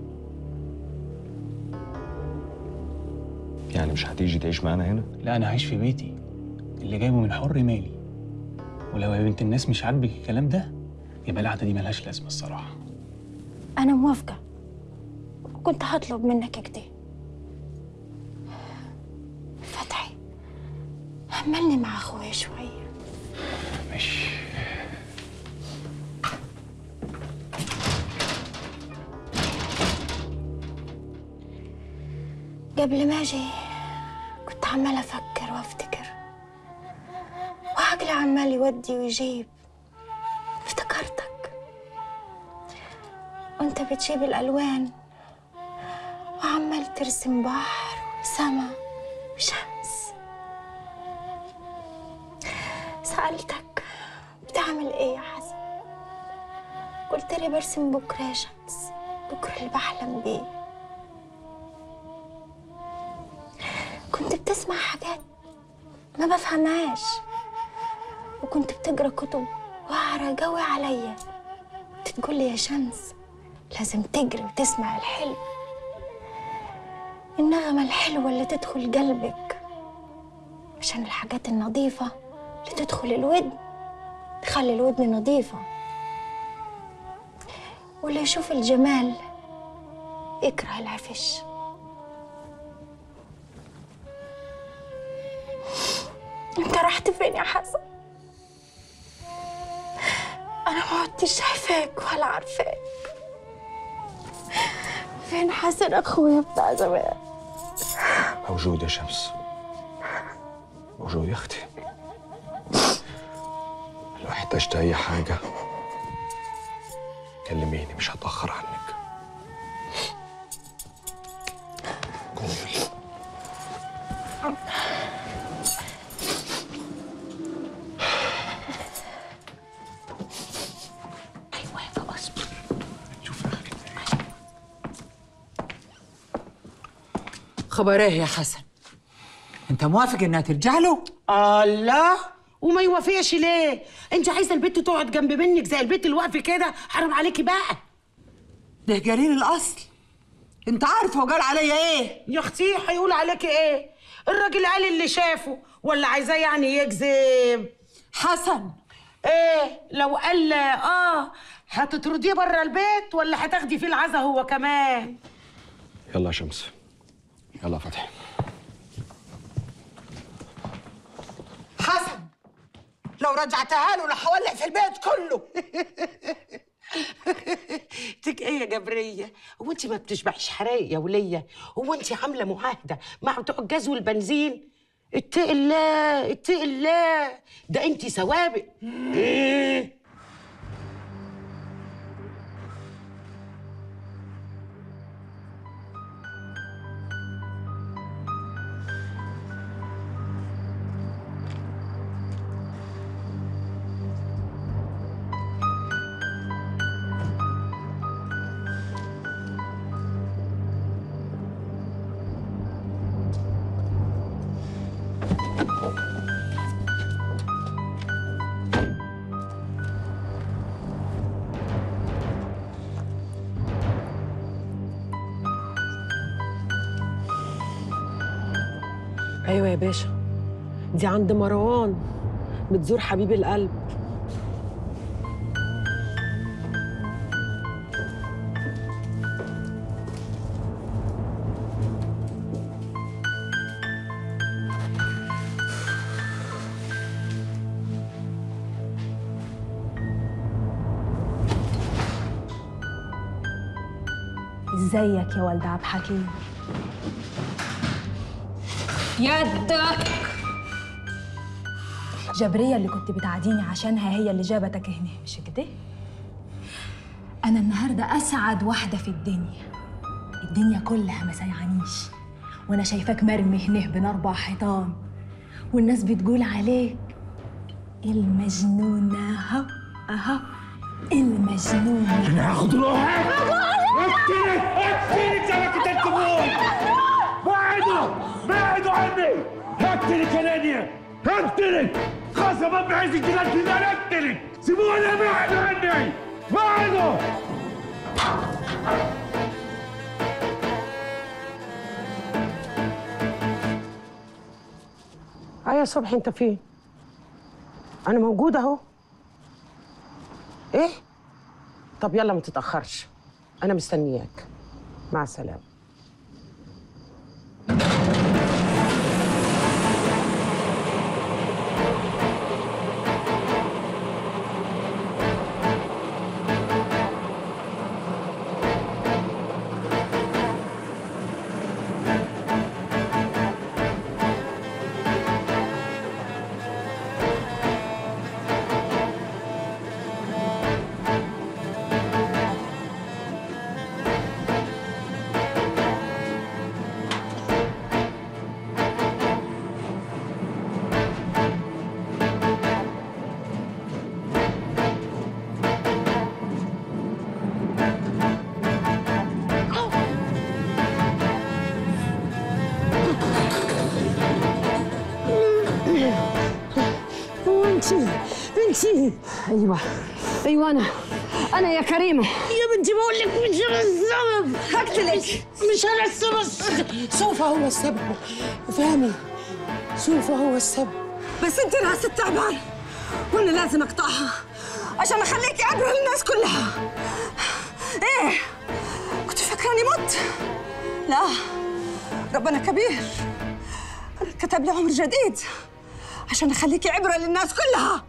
يعني مش هتيجي تعيش معانا هنا لا انا عايش في بيتي اللي جايبه من حر مالي ولو يا بنت الناس مش عاجبك الكلام ده يبقى القعده دي ملهاش لازمه الصراحه انا موافقه وكنت هطلب منك كده فتحي هملني مع اخويا شويه ماشي قبل ما اجي كنت عمالة افكر وافتكر وعقلي عمال يودي ويجيب افتكرتك وانت بتجيب الالوان وعمال ترسم بحر وسما وشمس سألتك بتعمل ايه يا حسن قلت لي برسم بكرة يا شمس بكرة اللي بحلم بيه كنت بتسمع حاجات ما بفهمهاش وكنت بتقرا كتب واعرة قوي عليا تقول لي يا شمس لازم تجري وتسمع الحلو النغمة الحلوة اللي تدخل قلبك عشان الحاجات النظيفة اللي تدخل الودن تخلي الودن نظيفة واللي يشوف الجمال يكره العفش انت رحت فين يا حسن انا ما عدتش شايفاك ولا عارفاك فين حسن اخويا بتاع زمان موجود يا شمس موجود يا اختي لو احتجت اي حاجه كلميني مش هتاخر عنك قومي خبر ايه يا حسن انت موافق انها ترجع له الله وما يوافقش ليه؟ انت عايزه البت تقعد جنب منك زي البت اللي واقفه كده حرام عليكي بقى ده جرير الاصل انت عارف هو قال عليا ايه يا اختي هيقول عليكي ايه؟ الراجل قال اللي شافه ولا عايزاه يعني يكذب حسن ايه لو قال اه هتطرديه بره البيت ولا هتاخدي فيه العزا هو كمان يلا يا شمس يلا يا فتحي حسن لو رجعتها له هولع في البيت كله تك ايه يا جبريه هو انت ما بتشبعش حرايق يا وليه هو انت عامله معاهده مع بتوع الجاز والبنزين اتقي الله اتقي الله ده انت سوابق إيه؟ ايوه يا باشا دي عند مروان بتزور حبيب القلب ازيك يا ولد عبد الحكيم يدك جبرية اللي كنت بتعاديني عشانها هي اللي جابتك هنا مش كده؟ أنا النهاردة أسعد واحدة في الدنيا الدنيا كلها ما سيعانيش وأنا شايفاك مرمي هنا بين أربع حيطان والناس بتقول عليك المجنونة أهو أهو المجنونة أنا هاخد روحك اقتلك اقتلك زي ما كنت تقول بعدوا بعدوا عني هقتلك يا نانيا هقتلك قسما بعز الجلال كده انا اقتلك سيبوني بعدوا عني بعدوا اه يا صبحي انت فين انا موجوده اهو ايه طب يلا ما تتاخرش انا مستنياك مع السلامه انتي انتي ايوه ايوه انا انا يا كريمه يا بنتي بقول لك مش انا السبب هقتلك مش انا السبب سوف هو السبب فهمي سوف هو السبب بس انت راس التعبان وانا لازم اقطعها عشان اخليكي عبره للناس كلها ايه كنت فاكراني مت لا ربنا كبير أنا كتب لي عمر جديد عشان اخليكي عبره للناس كلها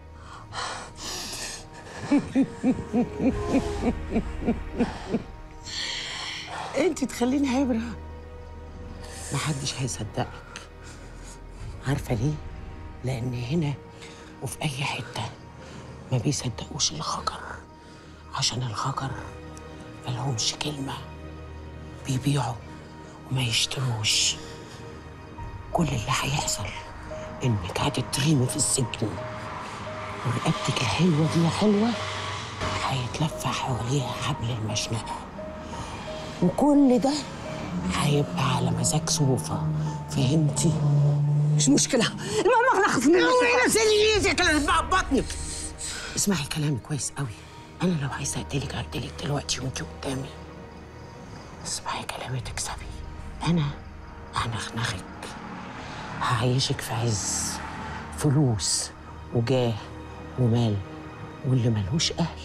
انت تخليني عبره محدش هيصدقك عارفه ليه لان هنا وفي اي حته ما بيصدقوش الخجر عشان الخجر ملهمش كلمه بيبيعوا وما يشتروش كل اللي هيحصل انك هتترمي في السجن ورقبتك الحلوه دي يا حلوه هيتلف حواليها حبل المشنقه وكل ده هيبقى على مزاج صوفة فهمتي؟ مش مشكله المهم اخلص منك اوعي سليتك انا بطنك اسمعي كلامي كويس قوي انا لو عايزه اقتلك هقتلك دلوقتي وانت قدامي اسمعي كلامي تكسبي انا هنخنخك هعيشك في عز فلوس وجاه ومال واللي ملهوش اهل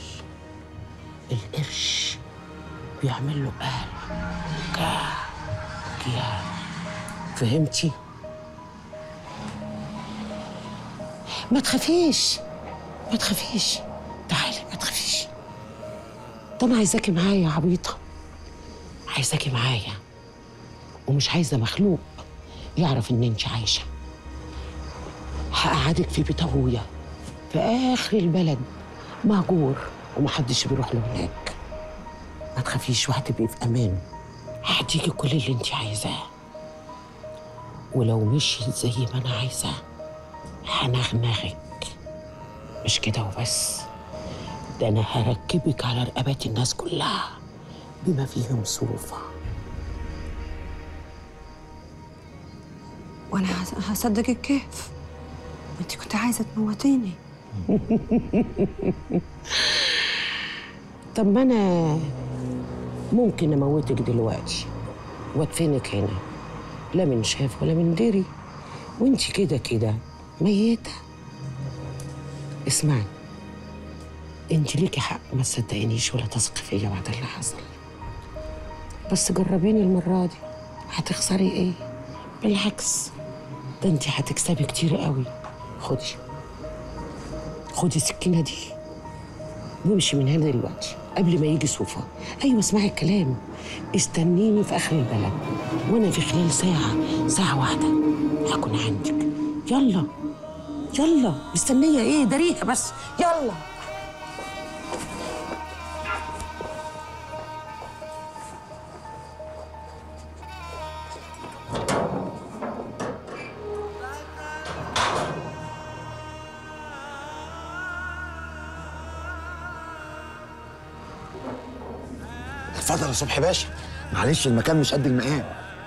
القرش بيعمل له اهل جاه جاه فهمتي ما تخافيش ما تخافيش تعالي ما تخافيش ده انا عايزاكي معايا يا عبيطه عايزاكي معايا ومش عايزه مخلوق يعرف ان انت عايشه هقعدك في بيت ابويا في اخر البلد مهجور ومحدش بيروح له هناك ما تخافيش وهتبقي في امان هديكي كل اللي انت عايزاه ولو مشيت زي ما انا عايزه هنغنغك مش كده وبس ده انا هركبك على رقبات الناس كلها بما فيهم صوفه وانا هص- هصدقك كيف انت كنت عايزه تموتيني طب ما انا ممكن اموتك دلوقتي وادفنك هنا لا من شاف ولا من دري وانت كده كده ميتة اسمعي انت ليكي حق ما تصدقينيش ولا تثقي فيا بعد اللي حصل بس جربيني المرة دي هتخسري ايه بالعكس ده انت هتكسبي كتير قوي خدي خدي السكينة دي وامشي من هنا دلوقتي قبل ما يجي صوفا ايوه اسمعي الكلام استنيني في اخر البلد وانا في خلال ساعة ساعة واحدة هكون عندك يلا يلا مستنية ايه داريها بس يلا اتفضل يا صبحي باشا معلش المكان مش قد المقام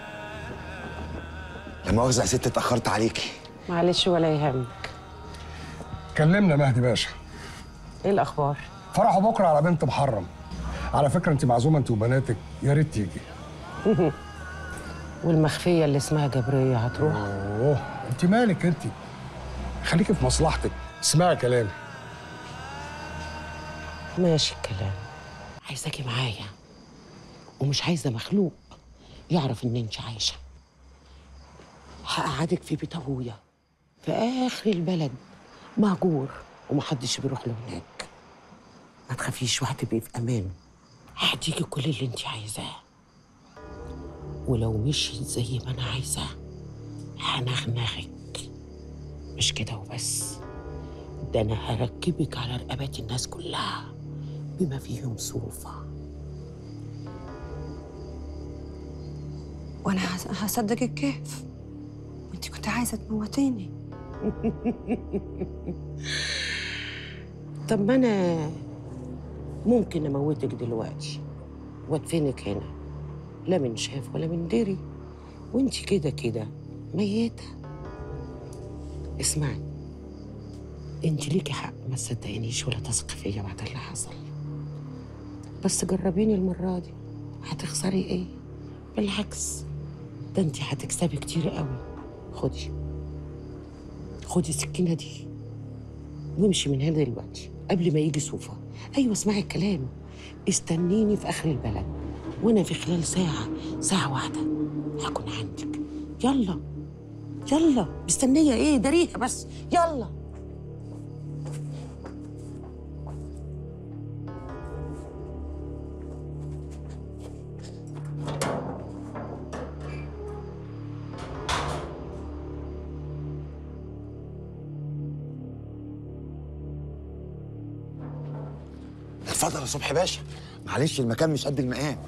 لا مؤاخذة يا ست اتأخرت عليكي معلش ولا يهمك كلمنا مهدي باشا ايه الاخبار فرحوا بكره على بنت محرم على فكره انت معزومه انت وبناتك يا ريت تيجي والمخفية اللي اسمها جبرية هتروح اوه انت مالك انت خليكي في مصلحتك اسمعي كلامي ماشي الكلام عايزاكي معايا ومش عايزة مخلوق يعرف ان انت عايشة هقعدك في بيت ابويا في اخر البلد مهجور ومحدش بيروح له هناك ما تخافيش وهتبقي في امان هديكي كل اللي انت عايزاه ولو مشيت زي ما انا عايزة هنغنغك مش كده وبس ده انا هركبك على رقبات الناس كلها بما فيهم صوفة وانا هص- هصدقك كيف انت كنت عايزه تموتيني طب ما انا ممكن اموتك دلوقتي وادفنك هنا لا من شاف ولا من دري وانت كده كده ميتة اسمعي انت ليكي حق ما تصدقينيش ولا تثقي فيا بعد اللي حصل بس جربيني المرة دي هتخسري ايه بالعكس ده انت هتكسبي كتير قوي خدي خدي السكينة دي وامشي من هنا دلوقتي قبل ما يجي صوفا ايوه اسمعي الكلام استنيني في اخر البلد وانا في خلال ساعة ساعة واحدة هكون عندك يلا يلا مستنية ايه داريها بس يلا اتفضل يا صبحي باشا معلش المكان مش قد المقام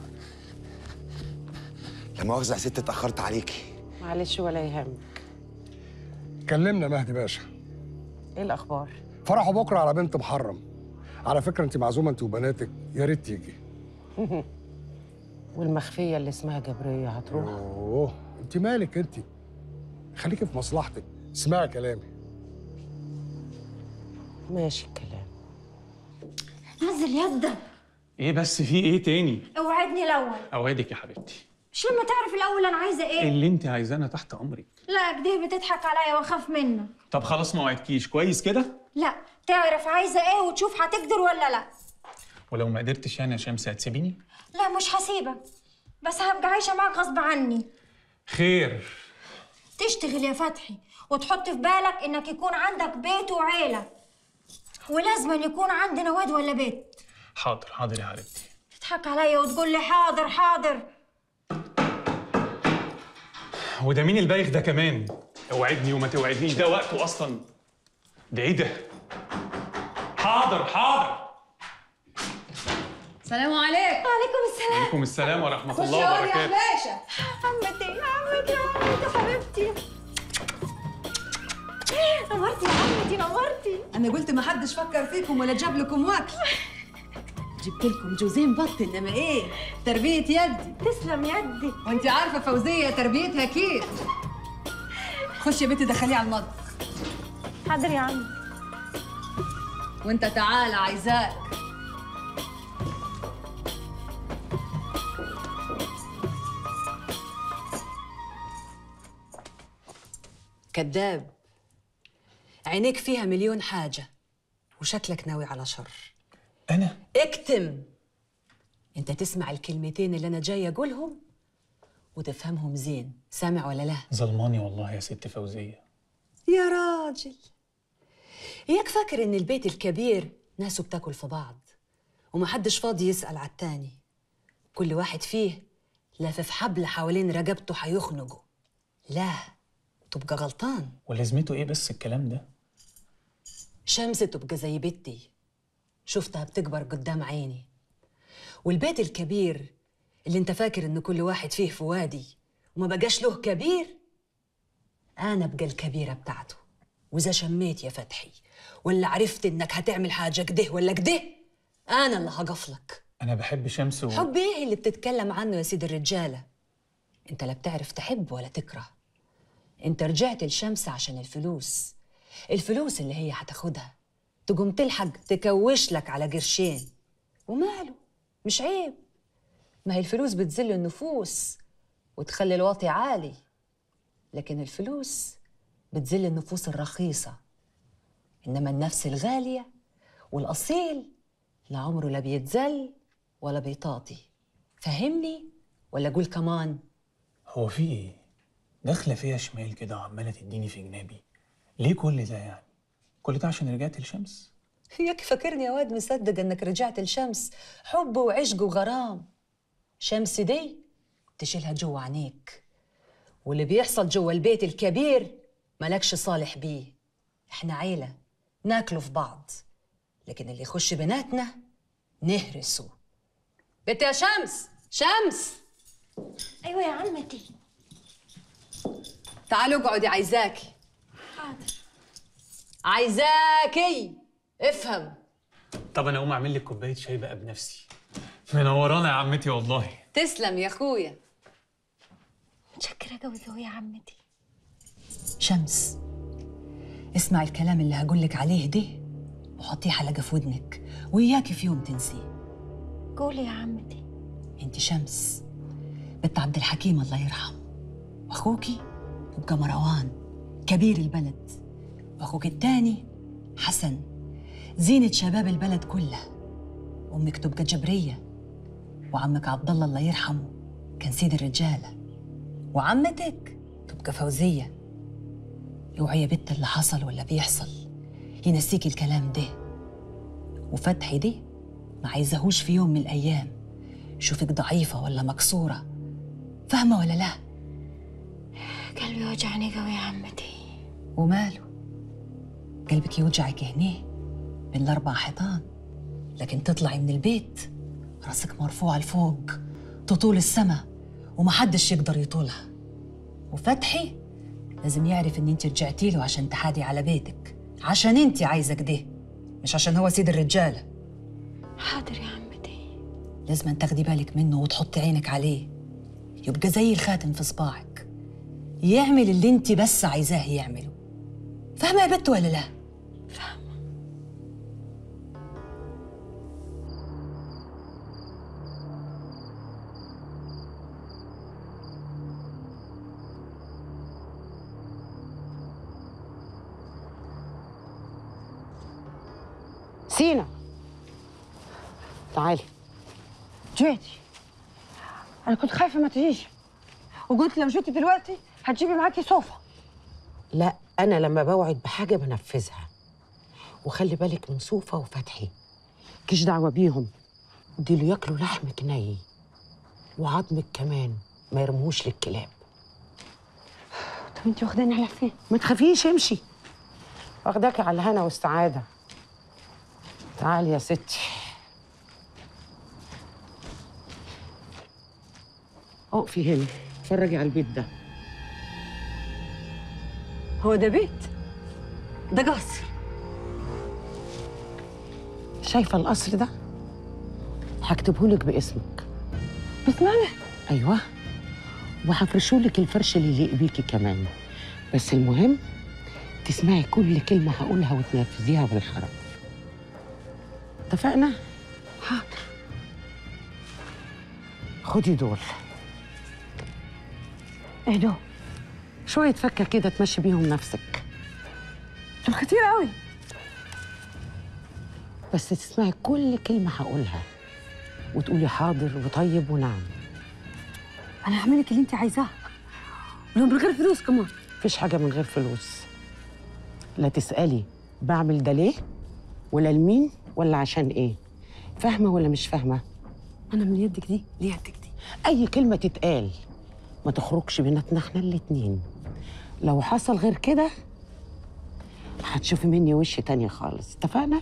لا مؤاخذة يا ست اتأخرت عليكي معلش ولا يهمك كلمنا مهدي باشا ايه الاخبار فرحوا بكره على بنت محرم على فكره انت معزومه انت وبناتك يا ريت تيجي والمخفية اللي اسمها جبرية هتروح اوه انت مالك انت خليكي في مصلحتك اسمعي كلامي ماشي الكلام نزل يدك ايه بس في ايه تاني اوعدني الاول اوعدك يا حبيبتي مش لما تعرف الاول انا عايزه ايه اللي انت عايزانا تحت امرك لا كده بتضحك عليا واخاف منك طب خلاص ما وعدكيش كويس كده لا تعرف عايزه ايه وتشوف هتقدر ولا لا ولو ما قدرتش يعني يا شمس هتسيبيني لا مش هسيبك بس هبقى عايشه معاك غصب عني خير تشتغل يا فتحي وتحط في بالك انك يكون عندك بيت وعيله ولازم يكون عندنا واد ولا بيت حاضر حاضر يا حبيبتي تضحك عليا وتقول لي حاضر حاضر وده مين البايخ ده كمان اوعدني وما توعدنيش ده وقته اصلا ده ايه ده حاضر حاضر سلام عليكم وعليكم السلام عليكم السلام ورحمه خش الله اقعد يا وبركاته باشا عمتي عمتي عمتي حبيبتي نورتي يا عمتي نورتي انا قلت ما حدش فكر فيكم ولا جاب لكم واكل جبت لكم جوزين بط انما ايه تربيه يدي تسلم يدي وانت عارفه فوزيه تربيتها كيف خش يا بنتي دخليه على المطبخ حاضر يا عم وانت تعالى عايزاك كذاب عينيك فيها مليون حاجة وشكلك ناوي على شر أنا؟ اكتم انت تسمع الكلمتين اللي أنا جاي أقولهم وتفهمهم زين سامع ولا لا؟ ظلماني والله يا ست فوزية يا راجل اياك فاكر ان البيت الكبير ناسه بتاكل في بعض ومحدش فاضي يسأل على التاني كل واحد فيه لافف حبل حوالين رقبته حيخنقه لا تبقى غلطان ولازمته إيه بس الكلام ده؟ شمس تبقى زي بنتي شفتها بتكبر قدام عيني والبيت الكبير اللي انت فاكر ان كل واحد فيه في وادي وما بقاش له كبير انا بقى الكبيره بتاعته واذا شميت يا فتحي ولا عرفت انك هتعمل حاجه كده ولا كده انا اللي هقفلك أنا بحب شمس و... حب ايه اللي بتتكلم عنه يا سيد الرجاله انت لا بتعرف تحب ولا تكره انت رجعت لشمس عشان الفلوس الفلوس اللي هي هتاخدها تقوم تلحق تكوش لك على قرشين وماله مش عيب ما هي الفلوس بتذل النفوس وتخلي الواطي عالي لكن الفلوس بتذل النفوس الرخيصة إنما النفس الغالية والأصيل لا عمره لا بيتذل ولا بيطاطي فهمني ولا أقول كمان هو في إيه؟ داخلة فيها شمال كده وعمالة تديني في جنابي ليه كل ده يعني؟ كل ده عشان رجعت لشمس؟ ياك فاكرني يا واد مصدق انك رجعت لشمس حب وعشق وغرام شمس دي تشيلها جوا عينيك واللي بيحصل جوا البيت الكبير ملكش صالح بيه احنا عيلة ناكلوا في بعض لكن اللي يخش بيناتنا نهرسه بنت يا شمس شمس ايوه يا عمتي تعالي اقعدي عايزاكي حاضر عايزاكي افهم طب أنا أقوم أعمل لك كوباية شاي بقى بنفسي منورانا يا عمتي والله تسلم يا اخويا متشكرة قوي قوي يا عمتي شمس اسمع الكلام اللي هقولك عليه ده وحطيه حلقة في ودنك وإياكي في يوم تنسيه قولي يا عمتي انت شمس بنت عبد الحكيم الله يرحمه واخوكي يبقى مروان كبير البلد واخوك التاني حسن زينة شباب البلد كلها امك تبقى جبرية وعمك عبد الله الله يرحمه كان سيد الرجالة وعمتك تبقى فوزية اوعي يا بت اللي حصل ولا بيحصل ينسيكي الكلام ده وفتحي دي ما عايزهوش في يوم من الأيام شوفك ضعيفة ولا مكسورة فاهمة ولا لا؟ قلبي وجعني قوي يا عمتي وماله؟ قلبك يوجعك هنيه بين الأربع حيطان لكن تطلعي من البيت راسك مرفوعة لفوق تطول السما ومحدش يقدر يطولها وفتحي لازم يعرف ان انت رجعتي له عشان تحادي على بيتك عشان انت عايزة كده مش عشان هو سيد الرجالة حاضر يا عمتي لازم تاخدي بالك منه وتحطي عينك عليه يبقى زي الخاتم في صباعك يعمل اللي انت بس عايزاه يعمله فاهمة يا بت ولا لا؟ سينا تعالي جيتي انا كنت خايفه ما تجيش وقلت لو جيتي دلوقتي هتجيبي معاكي صوفه لا انا لما بوعد بحاجه بنفذها وخلي بالك من صوفه وفتحي كيش دعوه بيهم دول ياكلوا لحمك ني وعظمك كمان ما يرموش للكلاب طب انت واخداني على فين ما تخافيش امشي واخداكي على الهنا والسعاده تعالي يا ستي اقفي هنا اتفرجي على البيت ده هو ده بيت ده قصر شايفه القصر ده هكتبهولك باسمك بسم الله ايوه وهفرشهولك الفرش اللي يليق بيكي كمان بس المهم تسمعي كل كلمه هقولها وتنفذيها بالحرف اتفقنا حاضر خدي دول ايه ده شويه فكه كده تمشي بيهم نفسك دول كتير قوي بس تسمعي كل كلمه هقولها وتقولي حاضر وطيب ونعم انا هعمل لك اللي انت عايزاه ولو من غير فلوس كمان مفيش حاجه من غير فلوس لا تسالي بعمل ده ليه ولا لمين ولا عشان ايه فاهمه ولا مش فاهمه انا من يدك دي ليدك دي اي كلمه تتقال ما تخرجش بيناتنا احنا الاتنين لو حصل غير كده هتشوفي مني وش تاني خالص اتفقنا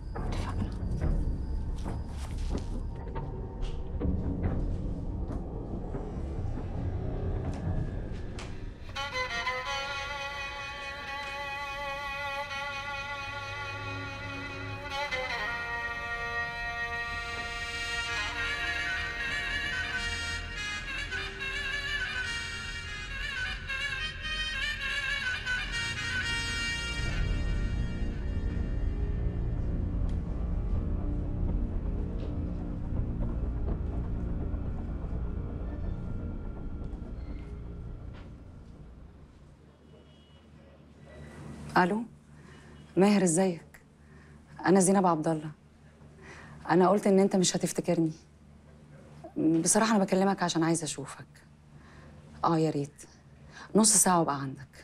الو ماهر ازيك انا زينب عبد الله انا قلت ان انت مش هتفتكرني بصراحه انا بكلمك عشان عايزه اشوفك اه يا ريت نص ساعه وابقى عندك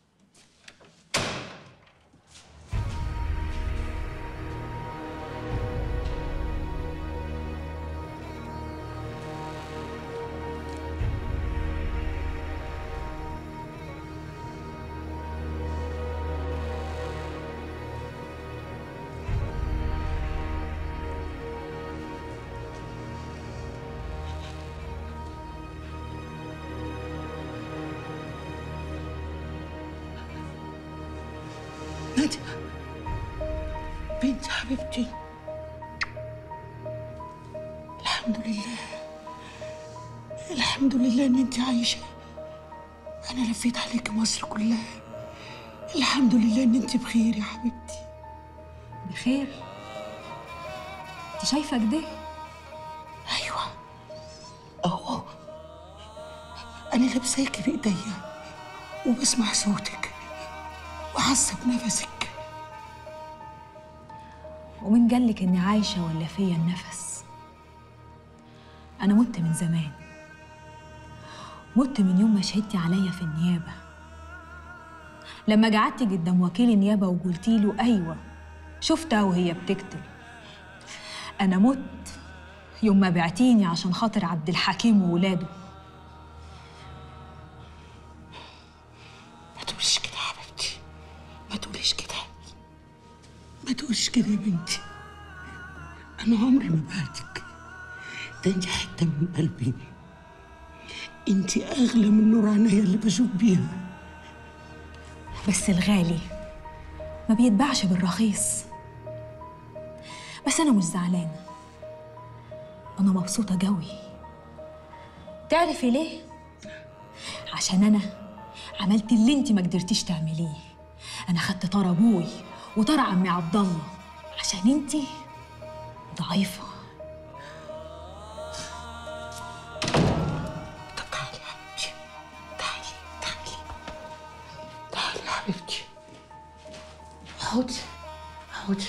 نادية بنتي حبيبتي الحمد لله الحمد لله ان انت عايشة انا لفيت عليك مصر كلها الحمد لله ان انت بخير يا حبيبتي بخير انت شايفه كده ايوه اهو انا لابساكي بايديا وبسمع صوتك وحاسه بنفسك ومين قالك اني عايشه ولا فيا النفس انا مت من زمان مت من يوم ما شهدتي عليا في النيابه لما قعدتي قدام وكيل النيابه وقلتي له ايوه شفتها وهي بتكتب انا مت يوم ما بعتيني عشان خاطر عبد الحكيم وولاده ما تقوليش كده يا حبيبتي ما تقوليش كده ما تقوليش كده يا بنتي انا عمري ما بعتك ده انت حته من قلبي انت اغلى من نور عينيا اللي بشوف بيها بس الغالي ما بيتباعش بالرخيص بس انا مش زعلانه انا مبسوطه قوي تعرفي ليه عشان انا عملت اللي انت ما قدرتيش تعمليه انا خدت طار ابوي وطار عمي عبد الله عشان انت ضعيفه تعالي يا حبيبتي تعالي تعالي تعالي يا حبيبتي اقعدي اقعدي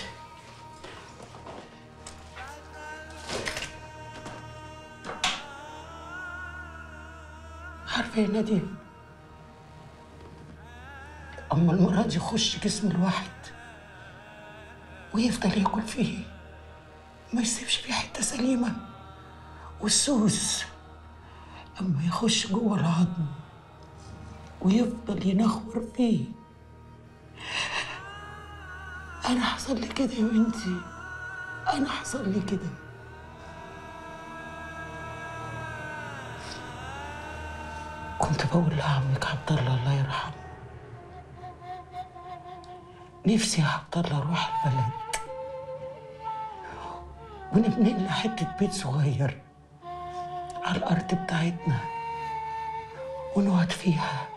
عارفة يا نادية أما المرض يخش جسم الواحد ويفضل ياكل فيه ما يسيبش فيه حتة سليمة والسوس أما يخش جوه العظم ويفضل ينخور فيه أنا حصل لي كده يا بنتي أنا حصل لي كده كنت بقول لعمك عبد الله الله يرحمه نفسي يا عبد الله اروح البلد ونبني لنا حته بيت صغير على الارض بتاعتنا ونقعد فيها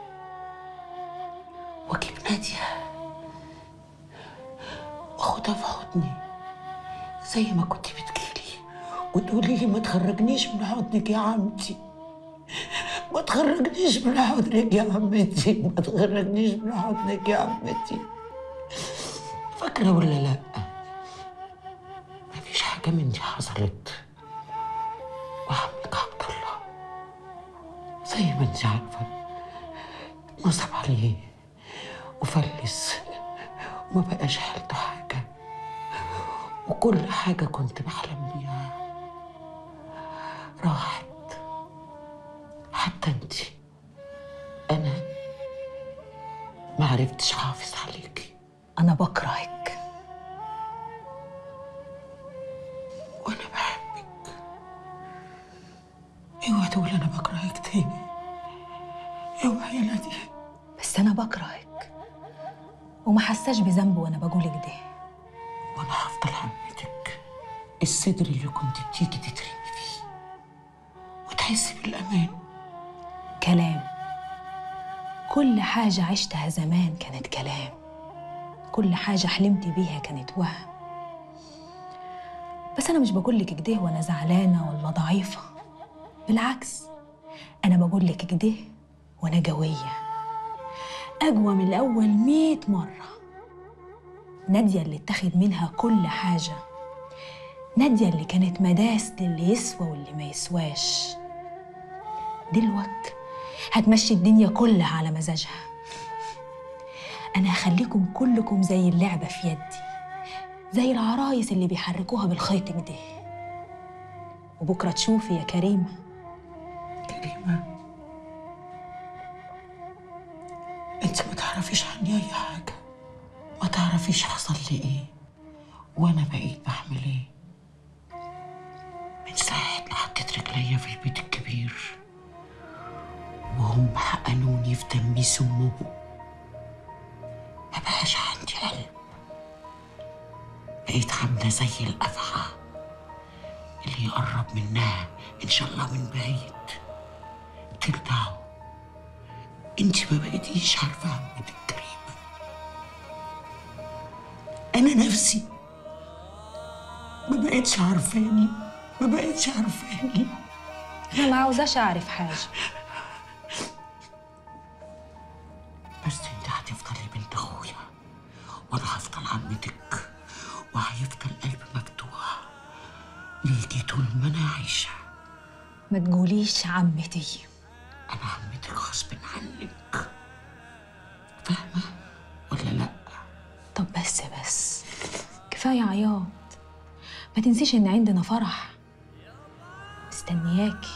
واجيب ناديه واخدها في حضني زي ما كنت بتجيلي وتقولي لي ما تخرجنيش من حضنك يا عمتي ما تخرجنيش من حضنك يا عمتي ما تخرجنيش من حضنك يا عمتي فاكرة ولا لا مفيش حاجة من دي حصلت وعمك عبد الله زي ما انت عارفة نصب عليه وفلس وما بقاش حالته حاجة وكل حاجة كنت بحلم بيها راحت حتى انت انا ما عرفتش احافظ عليكي انا بكرهك وانا بحبك اوعي تقول انا بكرهك تاني اوعي يا ناديه بس انا بكرهك وما حساش بذنب وانا بقولك ده وانا هفضل عمتك الصدر اللي كنت بتيجي تترمي فيه وتحسي بالامان كلام كل حاجة عشتها زمان كانت كلام كل حاجة حلمت بيها كانت وهم بس أنا مش بقولك كده وأنا زعلانة ولا ضعيفة بالعكس أنا بقولك كده وأنا قوية أقوى من الأول مية مرة نادية اللي اتخذ منها كل حاجة نادية اللي كانت مداس للي يسوى واللي ما يسواش دلوقت هتمشي الدنيا كلها على مزاجها أنا هخليكم كلكم زي اللعبة في يدي زي العرايس اللي بيحركوها بالخيط كده وبكرة تشوفي يا كريمة كريمة انت ما تعرفيش عني اي حاجة ما تعرفيش حصل لي ايه وانا بقيت بعمل ايه من ساعة ما حطيت رجليا في البيت الكبير وهم حقنوني في دمي سمهم ما بقاش عندي قلب بقيت عاملة زي الأفعى اللي يقرب منها إن شاء الله من بعيد ترضعه انت ما بقيتيش عارفة عمتك كريمة أنا نفسي ما بقيتش عارفاني ما بقيتش عارفاني أنا ما عاوزاش أعرف حاجة بس انت هتفضلي بنت اخويا وانا هفضل عمتك وهيفضل قلبي مفتوح ليكي طول ما انا عايشه ما تقوليش عمتي انا عمتك غصب عنك فاهمه ولا لا طب بس بس كفاية عياط ما تنسيش إن عندنا فرح مستنياكي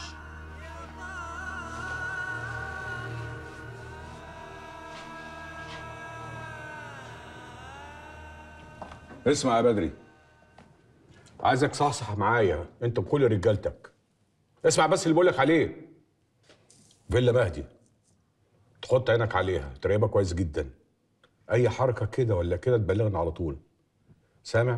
اسمع يا بدري عايزك صحصح معايا انت بكل رجالتك اسمع بس اللي بقولك عليه فيلا مهدي تحط عينك عليها تراقبها كويس جدا اي حركه كده ولا كده تبلغنا على طول سامع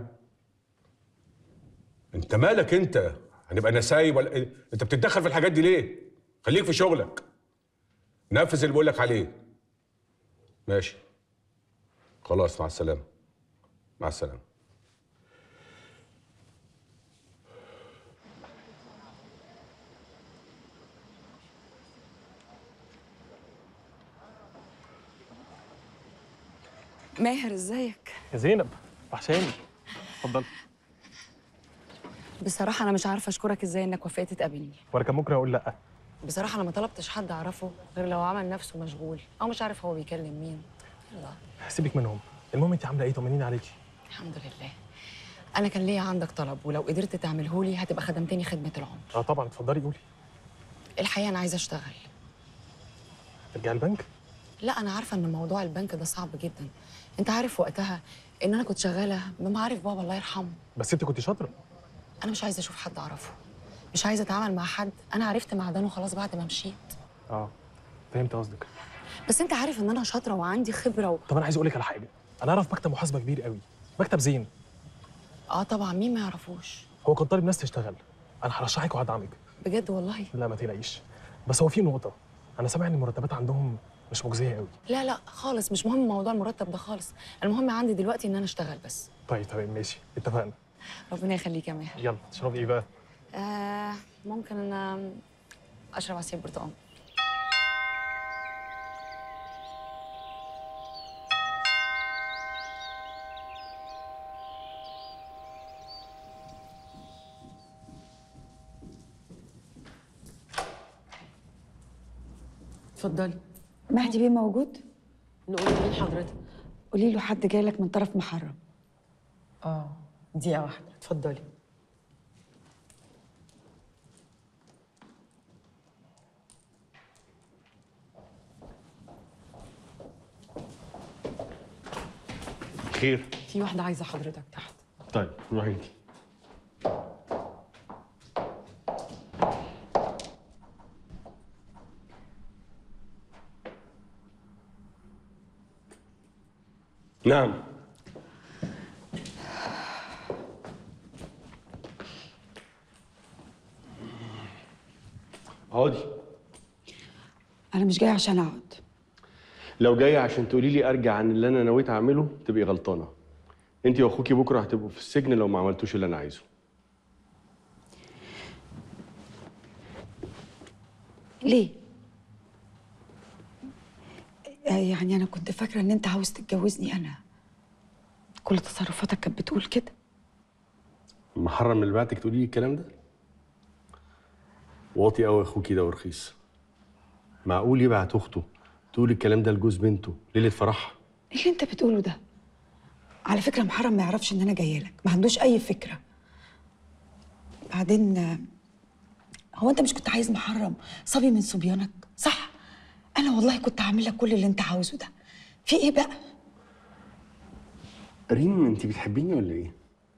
انت مالك انت هنبقى نسايب ولا إيه؟ انت بتتدخل في الحاجات دي ليه خليك في شغلك نفذ اللي بقولك عليه ماشي خلاص مع السلامه مع السلامه ماهر ازيك يا زينب وحشاني اتفضل بصراحه انا مش عارفه اشكرك ازاي انك وافقت تقابلني وانا كان ممكن اقول لا بصراحه انا ما طلبتش حد اعرفه غير لو عمل نفسه مشغول او مش عارف هو بيكلم مين يلا سيبك منهم المهم انت عامله ايه طمنيني عليكي الحمد لله انا كان ليا عندك طلب ولو قدرت تعمله لي هتبقى خدمتني خدمه العمر اه طبعا اتفضلي قولي الحقيقه انا عايزه اشتغل ترجعي البنك لا انا عارفه ان موضوع البنك ده صعب جدا انت عارف وقتها ان انا كنت شغاله بمعارف بابا الله يرحمه بس انت كنت شاطره انا مش عايزه اشوف حد اعرفه مش عايزه اتعامل مع حد انا عرفت معدنه خلاص بعد ما مشيت اه فهمت قصدك بس انت عارف ان انا شاطره وعندي خبره و... طب انا عايز اقول لك على حاجه انا اعرف مكتب محاسبه كبير قوي مكتب زين اه طبعا مين ما يعرفوش هو كان طالب ناس تشتغل انا هرشحك وهدعمك بجد والله لا ما تقلقيش بس هو في نقطه انا سامع ان المرتبات عندهم مش مجزيه قوي لا لا خالص مش مهم موضوع المرتب ده خالص المهم عندي دلوقتي ان انا اشتغل بس طيب تمام ماشي اتفقنا ربنا يخليك يا ماهر يلا تشربي ايه بقى آه ممكن انا اشرب عصير برتقال اتفضلي مهدي بيه موجود؟ نقول مين حضرتك؟ قولي له حد جاي لك من طرف محرم اه دقيقة واحدة اتفضلي خير في واحدة عايزة حضرتك تحت طيب روحي انت نعم اقعدي انا مش جايه عشان اقعد لو جاية عشان تقولي لي ارجع عن اللي انا نويت اعمله تبقي غلطانه انت واخوكي بكره هتبقوا في السجن لو ما عملتوش اللي انا عايزه ليه آه، يعني انا كنت فاكره ان انت عاوز تتجوزني انا كل تصرفاتك كانت بتقول كده محرم اللي بعتك تقولي لي الكلام ده واطي قوي اخوكي ده ورخيص معقول يبعت اخته تقول الكلام ده لجوز بنته ليله فرحها ايه اللي انت بتقوله ده على فكره محرم ما يعرفش ان انا جايه لك ما عندوش اي فكره بعدين آه، هو انت مش كنت عايز محرم صبي من صبيانك صح انا والله كنت هعمل لك كل اللي انت عاوزه ده في ايه بقى ريم انت بتحبيني ولا ايه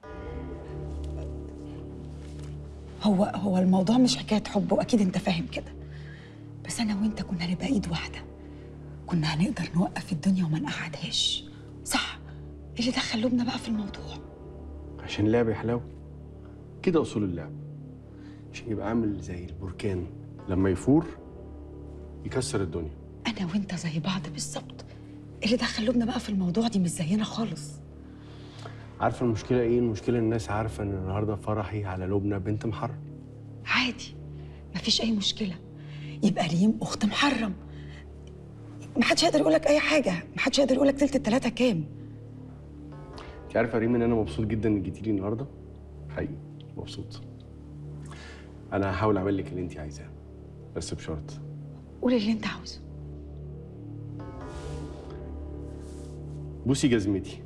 هو هو الموضوع مش حكايه حب واكيد انت فاهم كده بس انا وانت كنا هنبقى ايد واحده كنا هنقدر نوقف الدنيا وما نقعدهاش صح إيه اللي دخل لبنى بقى في الموضوع عشان اللعب يحلو كده اصول اللعب عشان يبقى عامل زي البركان لما يفور يكسر الدنيا انا وانت زي بعض بالظبط إيه اللي دخل لبنى بقى في الموضوع دي مش زينا خالص عارفه المشكله ايه المشكله الناس عارفه ان النهارده فرحي على لبنى بنت محرم عادي مفيش اي مشكله يبقى ريم اخت محرم محدش يقدر يقول لك اي حاجه محدش يقدر يقول لك تلت التلاته كام انت عارفه يا ريم ان انا مبسوط جدا انك جيتي لي النهارده حقيقي مبسوط انا هحاول اعمل لك اللي انت عايزاه بس بشرط قول اللي انت عاوزه بوسي جزمتي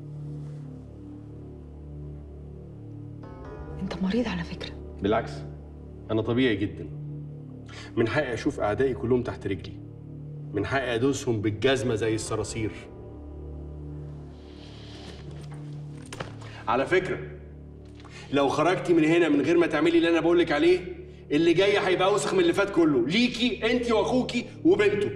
انت مريض على فكره بالعكس انا طبيعي جدا من حقي اشوف اعدائي كلهم تحت رجلي من حقي ادوسهم بالجزمه زي الصراصير على فكره لو خرجتي من هنا من غير ما تعملي اللي انا بقولك عليه اللي جاي هيبقى اوسخ من اللي فات كله ليكي انت واخوكي وبنته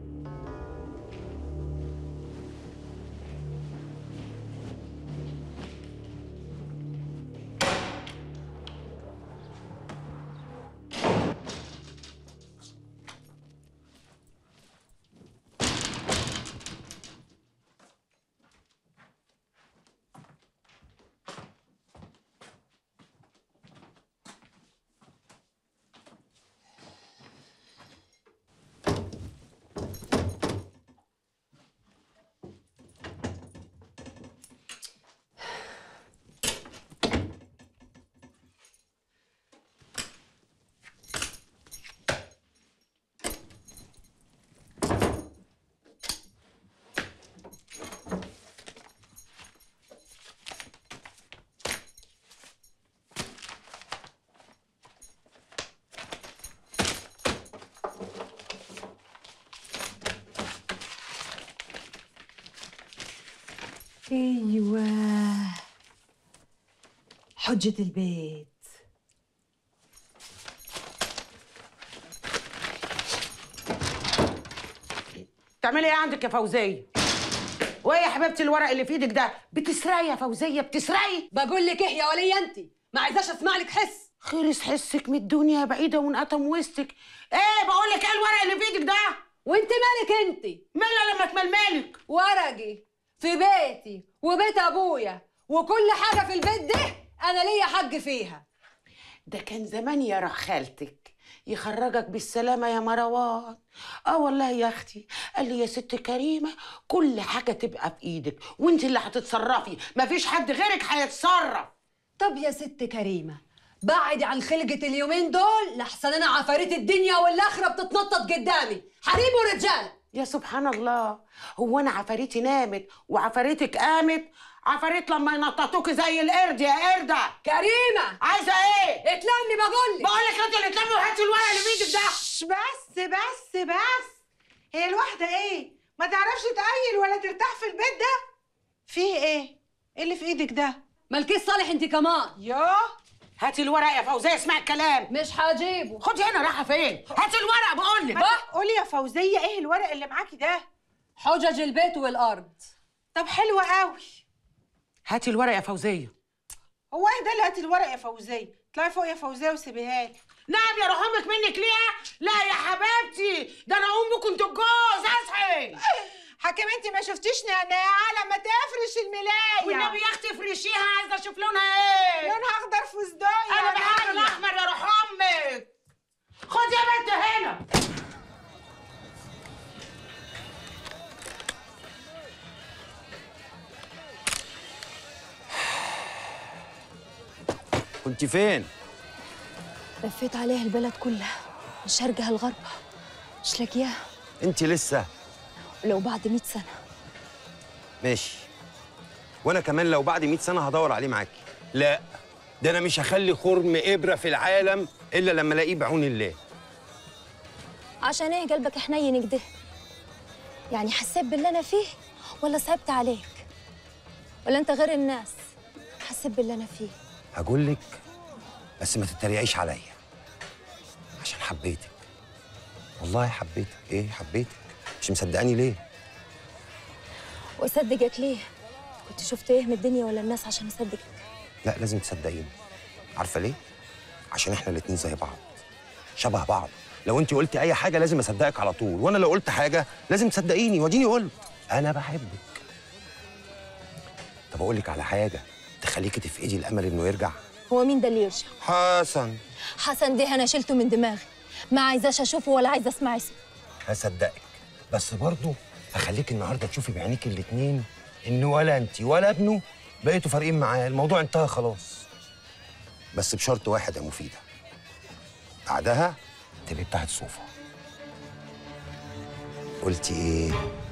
ايوه حجة البيت بتعملي ايه عندك يا فوزيه وايه يا حبيبتي الورق اللي في ايدك ده بتسرقي يا فوزيه بتسرقي بقول لك ايه يا وليه انت ما عايزاش اسمع لك حس خلص حسك من الدنيا بعيده وانقطم وسطك ايه بقول لك ايه الورق اللي في ايدك ده وانت مالك انت مالها لما تمال مالك ورقي في بيتي وبيت ابويا وكل حاجه في البيت ده انا ليا حق فيها ده كان زمان يا روح خالتك يخرجك بالسلامة يا مروان اه والله يا اختي قال لي يا ست كريمة كل حاجة تبقى بإيدك وانت اللي هتتصرفي مفيش حد غيرك هيتصرف طب يا ست كريمه بعدي عن خلقة اليومين دول لحسن انا عفاريت الدنيا والاخره بتتنطط قدامي حريم ورجال يا سبحان الله هو انا عفاريتي نامت وعفاريتك قامت عفاريت لما ينططوكي زي القرد يا قرده كريمه عايزه ايه اتلمي بقول لك بقول لك انت اللي تلمي وهاتي الورق اللي في ايدك ده بس بس بس هي الواحدة ايه؟ ما تعرفش تقيل ولا ترتاح في البيت ده؟ فيه ايه؟ ايه اللي في ايدك ده؟ مالكيش صالح انت كمان ياه هاتي الورق يا فوزيه اسمعي الكلام مش هجيبه خدي هنا رايحه فين هاتي الورق بقول لك قولي يا فوزية ايه الورق اللي معاكي ده؟ حجج البيت والارض طب حلوة قوي هاتي الورق يا فوزيه هو ايه ده اللي هاتي الورق يا فوزية؟ اطلعي فوق يا فوزية وسيبيها لي نعم يا روح امك منك ليها لا يا حبيبتي ده انا امكم انتوا الجوز اصحي حكم انت ما شفتيش نعناع لما تفرش الملاية والنبي يا اختي افرشيها عايزه اشوف لونها ايه لونها اخضر فستقي انا بحب الاحمر يا روح امك خد يا بنت هنا كنت فين؟ لفيت عليها البلد كلها من شرقها لغربها مش لاقياها انت لسه ولو بعد 100 سنة ماشي وانا كمان لو بعد 100 سنه هدور عليه معاكي لا ده انا مش هخلي خرم ابره في العالم الا لما الاقيه بعون الله عشان ايه قلبك حنين كده يعني حسيت باللي انا فيه ولا صعبت عليك ولا انت غير الناس حسيت باللي انا فيه هقول لك بس ما تتريقيش عليا عشان حبيتك والله حبيتك ايه حبيتك مش مصدقاني ليه واصدقك ليه كنت شفت ايه من الدنيا ولا الناس عشان اصدقك لا لازم تصدقيني عارفه ليه عشان احنا الاتنين زي بعض شبه بعض لو انت قلتي اي حاجه لازم اصدقك على طول وانا لو قلت حاجه لازم تصدقيني واديني قلت انا بحبك طب اقول لك على حاجه تخليكي تفقدي الامل انه يرجع هو مين ده اللي يرجع حسن حسن ده انا شلته من دماغي ما عايزاش اشوفه ولا عايزه اسمع اسمه هصدقك بس برضه هخليك النهارده تشوفي بعينيك الاتنين ان ولا انت ولا ابنه بقيتوا فارقين معاه الموضوع انتهى خلاص بس بشرط واحد يا مفيده بعدها تبقي بتاعت صوفا قلتي ايه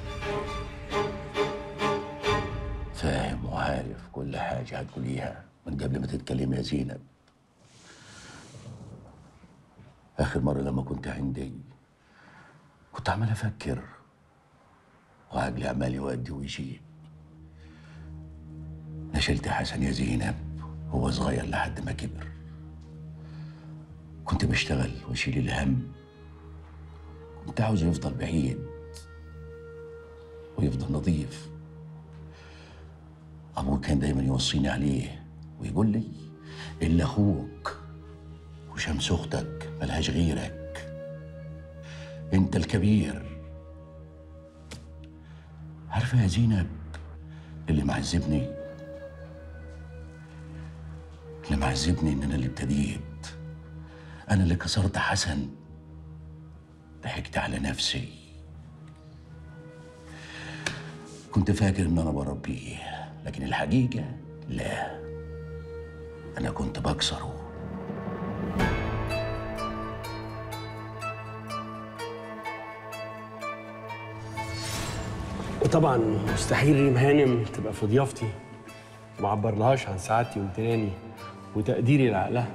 فاهم وعارف كل حاجة هتقوليها من قبل ما تتكلمي يا زينب آخر مرة لما كنت عندي كنت عمال أفكر وعقلي عمال يودي ويجيب نشلت حسن يا زينب هو صغير لحد ما كبر كنت بشتغل واشيل الهم كنت عاوز يفضل بعيد ويفضل نظيف أبوه كان دايما يوصيني عليه ويقول لي إلا أخوك وشمس أختك ملهاش غيرك أنت الكبير عارفة يا زينب اللي معذبني اللي معذبني إن أنا اللي ابتديت أنا اللي كسرت حسن ضحكت على نفسي كنت فاكر إن أنا بربيه لكن الحقيقة لا أنا كنت بكسره وطبعا مستحيل ريم هانم تبقى في ضيافتي ما عبرلهاش عن سعادتي وامتناني وتقديري لعقلها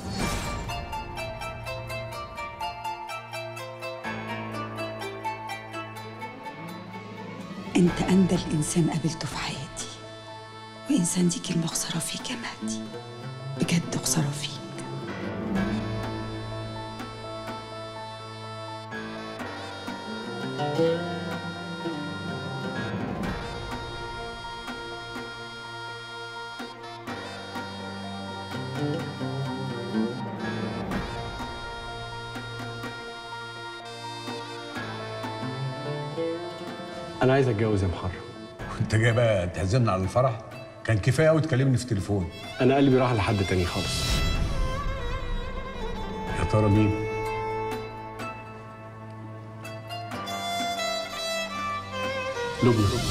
انت اندى الانسان قابلته في حياتي وانسان دي كلمه خساره فيك يا مهدي بجد خساره فيك انا عايز اتجوز يا محرم انت جاي بقى تعزمنا على الفرح كان كفايه قوي تكلمني في تليفون انا قلبي راح لحد تاني خالص يا ترى مين لبنى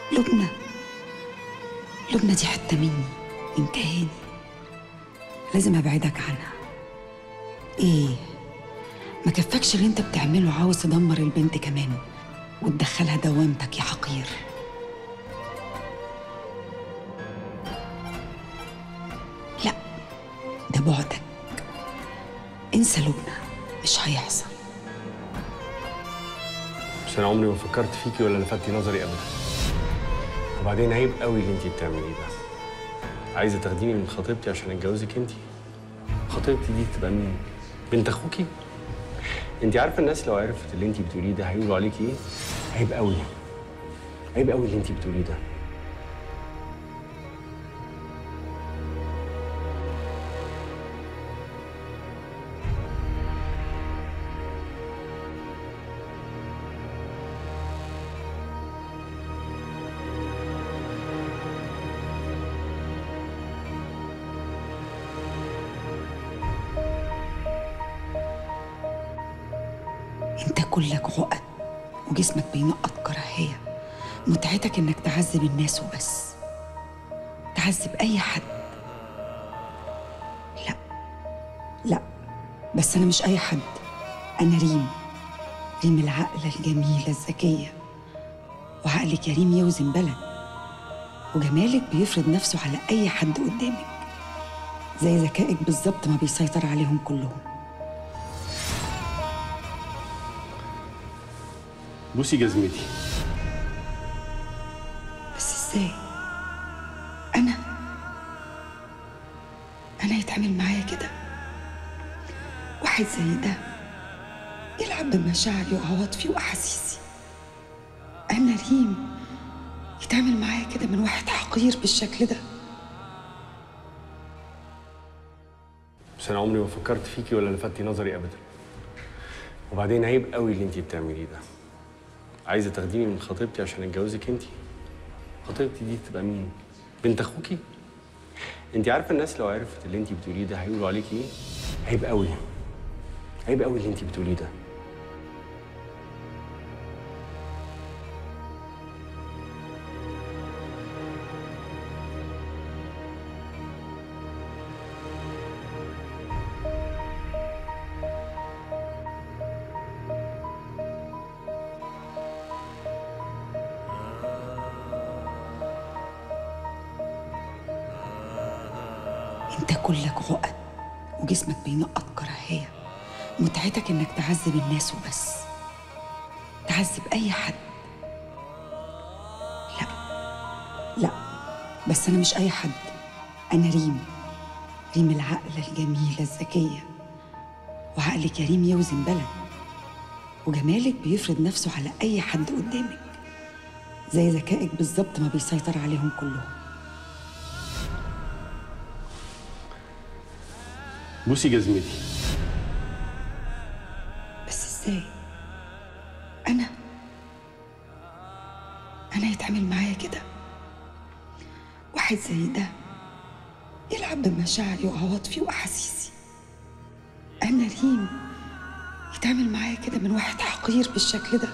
لبنى لبنى دي حتة مني انتهاني لازم ابعدك عنها ايه ما كفكش اللي انت بتعمله عاوز تدمر البنت كمان وتدخلها دوامتك يا حقير لا ده بعدك انسى لبنى مش هيحصل بس انا عمري ما فكرت فيكي ولا لفتي نظري ابدا وبعدين عيب قوي اللي انت بتعمليه ده عايزه تاخديني من خطيبتي عشان اتجوزك انت خطيبتي دي تبقى مين بنت اخوكي انت عارفه الناس لو عرفت اللي انت بتقوليه ده هيقولوا عليكي ايه عيب قوي عيب قوي اللي انت بتقوليه ده انت كلك عقد وجسمك بينقط كراهية متعتك انك تعذب الناس وبس تعذب اي حد لا لا بس انا مش اي حد انا ريم ريم العقلة الجميلة الذكية وعقلك يا ريم يوزن بلد وجمالك بيفرض نفسه على اي حد قدامك زي ذكائك بالظبط ما بيسيطر عليهم كلهم بوسي جزمتي بس ازاي انا انا يتعامل معايا كده واحد زي ده يلعب بمشاعري وعواطفي واحاسيسي انا ريم يتعامل معايا كده من واحد حقير بالشكل ده بس انا عمري ما فكرت فيكي ولا لفتي نظري ابدا وبعدين عيب قوي اللي انت بتعمليه ده عايزه تاخديني من خطيبتي عشان اتجوزك انت خطيبتي دي تبقى مين بنت اخوكي انت عارفه الناس لو عرفت اللي انت بتقوليه ده هيقولوا عليكي ايه عيب قوي عيب قوي اللي انت بتقوليه ده انت كلك عقد وجسمك بينقط كراهية متعتك انك تعذب الناس وبس تعذب اي حد لا لا بس انا مش اي حد انا ريم ريم العقلة الجميلة الذكية وعقلك يا ريم يوزن بلد وجمالك بيفرض نفسه على اي حد قدامك زي ذكائك بالظبط ما بيسيطر عليهم كلهم بوسي جزمتي بس ازاي انا انا يتعامل معايا كده واحد زي ده يلعب بمشاعري وعواطفي واحاسيسي انا ريم يتعامل معايا كده من واحد حقير بالشكل ده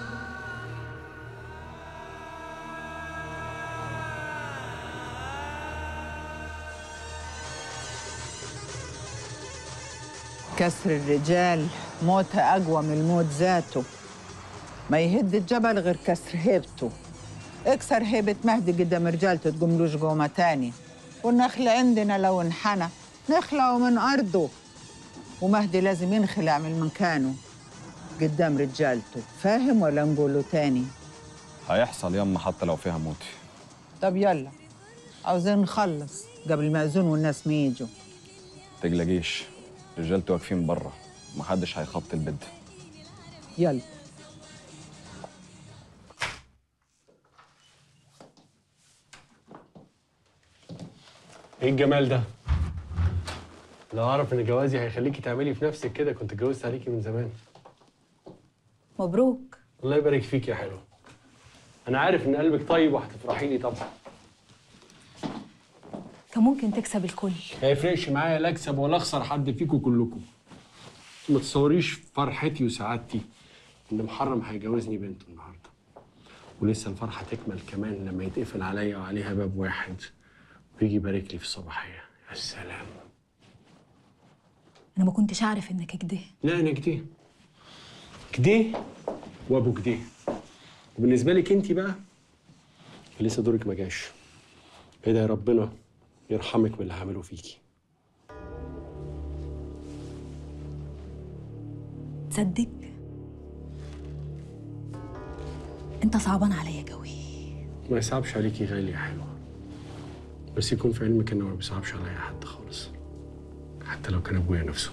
كسر الرجال موت أقوى من الموت ذاته ما يهد الجبل غير كسر هيبته اكسر هيبة مهدي قدام رجالته تقوملوش قومة تاني والنخل عندنا لو انحنى نخلعه من أرضه ومهدي لازم ينخلع من مكانه قدام رجالته فاهم ولا نقوله تاني هيحصل يما حتى لو فيها موتي طب يلا عاوزين نخلص قبل ما يأذون والناس ما يجوا تقلقيش رجالتي واقفين بره محدش هيخبط البد يلا ايه الجمال ده لو اعرف ان جوازي هيخليكي تعملي في نفسك كده كنت اتجوزت عليكي من زمان مبروك الله يبارك فيك يا حلو انا عارف ان قلبك طيب وهتفرحي لي طبعا كان ممكن تكسب الكل ما يفرقش معايا لا اكسب ولا اخسر حد فيكم كلكم ما تصوريش فرحتي وسعادتي ان محرم هيجوزني بنته النهارده ولسه الفرحه تكمل كمان لما يتقفل عليا وعليها باب واحد ويجي يبارك لي في الصباحيه يا سلام انا ما كنتش اعرف انك كده لا انا كده كده وابو كده وبالنسبه لك انت بقى لسه دورك ما جاش ادعي ربنا يرحمك من اللي عمله فيكي تصدق انت صعبان عليا قوي ما يصعبش عليكي غالي يا حلوه بس يكون في علمك انه ما بيصعبش عليا حد خالص حتى لو كان ابويا نفسه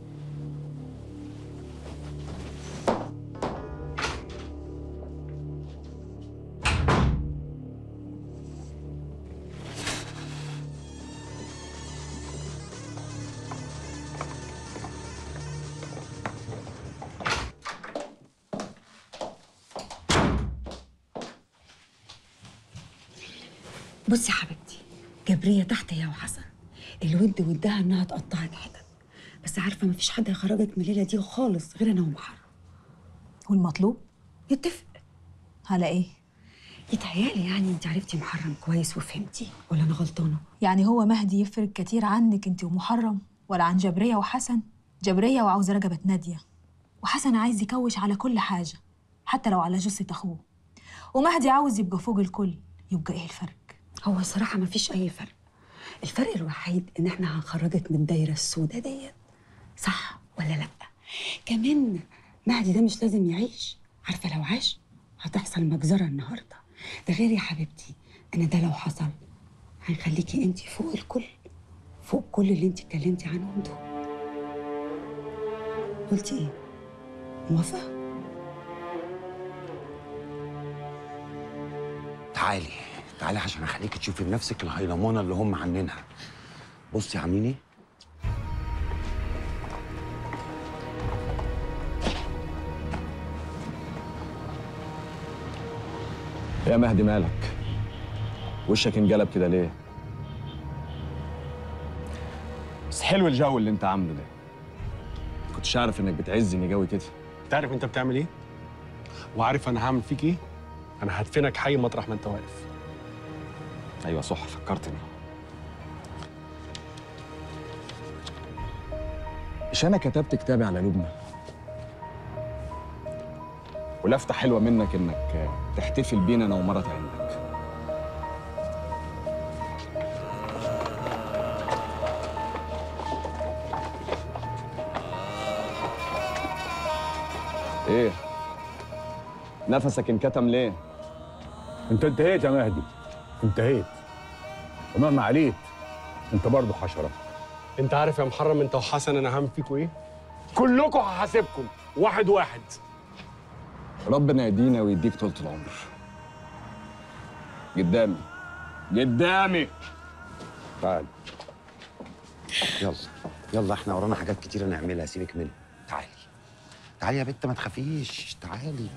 بصي يا حبيبتي جبرية تحت هي وحسن الود ودها انها تقطعك حتت بس عارفه مفيش حد هيخرجك من الليله دي خالص غير انا ومحرم والمطلوب نتفق على ايه يتهيألي يعني انت عرفتي محرم كويس وفهمتي ولا انا غلطانه يعني هو مهدي يفرق كتير عنك انت ومحرم ولا عن جبرية وحسن جبرية وعاوزة رقبة نادية وحسن عايز يكوش على كل حاجة حتى لو على جثة أخوه ومهدي عاوز يبقى فوق الكل يبقى إيه الفرق؟ هو الصراحه مفيش اي فرق الفرق الوحيد ان احنا هنخرجك من الدايره السوداء ديت صح ولا لا كمان مهدي ده مش لازم يعيش عارفه لو عاش هتحصل مجزره النهارده ده غير يا حبيبتي انا ده لو حصل هنخليكي انت فوق الكل فوق كل اللي انت اتكلمتي عنهم دول قلتي ايه موافقه تعالي تعالي عشان اخليكي تشوفي بنفسك الهيلمانه اللي هم عاملينها بصي عاملين ايه يا مهدي مالك وشك انقلب كده ليه بس حلو الجو اللي انت عامله ده كنتش عارف انك بتعزني جوي كده انت عارف انت بتعمل ايه وعارف انا هعمل فيك ايه انا هدفنك حي مطرح ما انت واقف ايوه صح فكرتني مش انا كتبت كتابي على لبنى ولفتة حلوة منك انك تحتفل بينا انا ومرة عندك ايه نفسك انكتم ليه انت انتهيت يا مهدي انتهيت ومهما عليت انت برضه حشره انت عارف يا محرم انت وحسن انا هعمل فيكوا ايه كلكم هحاسبكم واحد واحد ربنا يدينا ويديك طولة العمر قدامي قدامي تعالي يلا يلا احنا ورانا حاجات كتيرة نعملها سيبك منها تعالي تعالي يا بت ما تخافيش تعالي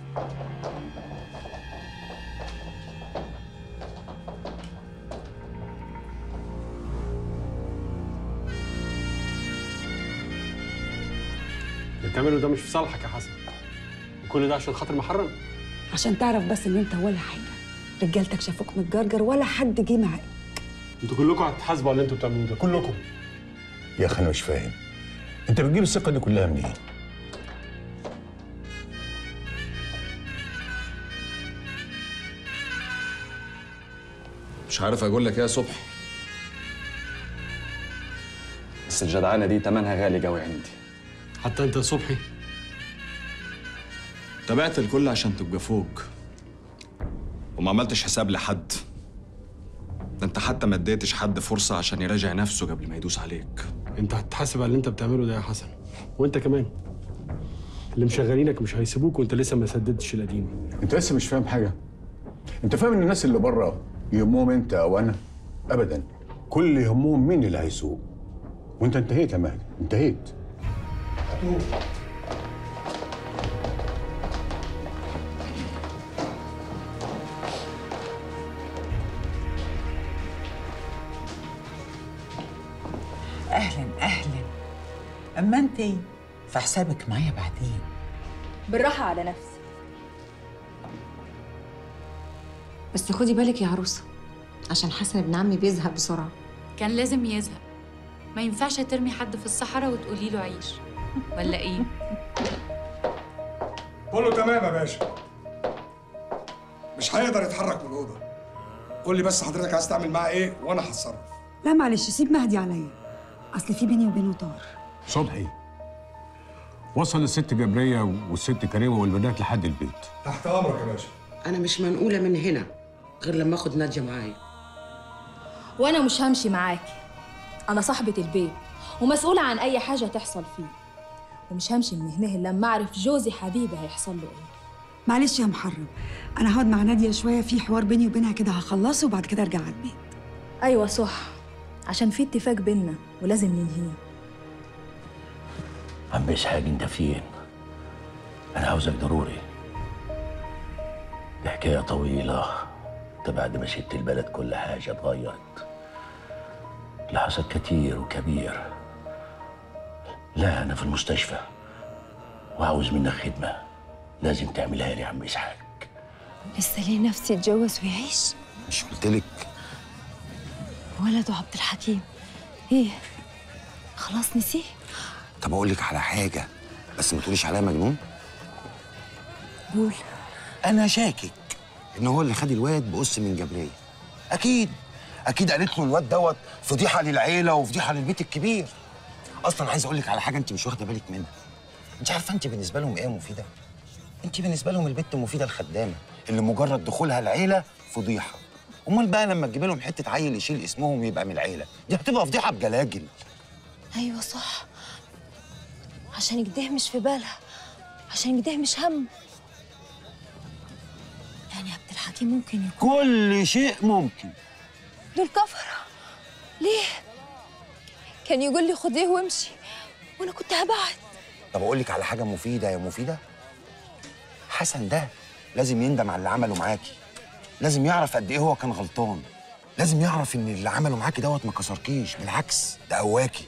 اللي بتعمله ده مش في صالحك يا حسن وكل ده عشان خاطر محرم عشان تعرف بس ان انت ولا حاجه رجالتك شافوك متجرجر ولا حد جه معاك انتوا كلكم هتتحاسبوا على اللي انتوا بتعملوه ده كلكم يا اخي انا مش فاهم انت بتجيب الثقه دي كلها منين مش عارف اقول لك ايه يا صبحي بس الجدعانة دي تمنها غالي قوي عندي حتى انت يا صبحي تابعت الكل عشان تبقى فوق وما عملتش حساب لحد ده انت حتى ما اديتش حد فرصة عشان يراجع نفسه قبل ما يدوس عليك انت هتتحاسب على اللي انت بتعمله ده يا حسن وانت كمان اللي مشغلينك مش هيسيبوك وانت لسه ما سددتش القديم انت لسه مش فاهم حاجه انت فاهم ان الناس اللي بره يهمهم انت او انا ابدا كل اللي يهمهم مين اللي هيسوق وانت انتهيت يا مهدي انتهيت اهلا اهلا اما انت في حسابك معايا بعدين بالراحة على نفسي بس خدي بالك يا عروسه عشان حسن ابن عمي بيزهق بسرعه كان لازم يزهق ما ينفعش ترمي حد في الصحراء وتقولي له عيش ولا ايه كله تمام يا باشا مش هيقدر يتحرك من الاوضه قول لي بس حضرتك عايز تعمل معاه ايه وانا هتصرف لا معلش سيب مهدي عليا اصل في بيني وبينه طار صبحي وصل الست جبريه والست كريمه والبنات لحد البيت تحت امرك يا باشا انا مش منقوله من هنا غير لما اخد ناديه معايا وانا مش همشي معاكي انا صاحبة البيت ومسؤولة عن اي حاجة تحصل فيه ومش همشي من هنا إلا لما اعرف جوزي حبيبي هيحصل له ايه معلش يا محرم انا هقعد مع ناديه شويه في حوار بيني وبينها كده هخلصه وبعد كده ارجع على البيت ايوه صح عشان في اتفاق بينا ولازم ننهيه عم اسحاق انت فين؟ انا عاوزك ضروري دي حكايه طويله انت بعد ما سبت البلد كل حاجه اتغيرت اللي حصل كتير وكبير لا انا في المستشفى وعاوز منك خدمه لازم تعملها لي يا عم اسحاق لسه ليه نفسي يتجوز ويعيش مش قلت لك ولده عبد الحكيم ايه خلاص نسيه طب اقول لك على حاجه بس ما تقوليش عليا مجنون قول انا شاكك ان هو اللي خد الواد بقص من جبريه اكيد اكيد قالت له الواد دوت فضيحه للعيله وفضيحه للبيت الكبير اصلا عايز اقول لك على حاجه انت مش واخده بالك منها انت عارفه انت بالنسبه لهم ايه يا مفيده انت بالنسبه لهم البت مفيده الخدامه اللي مجرد دخولها العيله فضيحه امال بقى لما تجيب لهم حته عيل يشيل اسمهم يبقى من العيله دي هتبقى فضيحه بجلاجل ايوه صح عشان كده مش في بالها عشان كده مش هم يعني عبد الحكيم ممكن يكون كل شيء ممكن دول كفرة ليه كان يقول لي خديه وامشي وانا كنت هبعد طب اقول لك على حاجه مفيده يا مفيده حسن ده لازم يندم على اللي عمله معاكي لازم يعرف قد ايه هو كان غلطان لازم يعرف ان اللي عمله معاكي دوت ما كسركيش بالعكس ده قواكي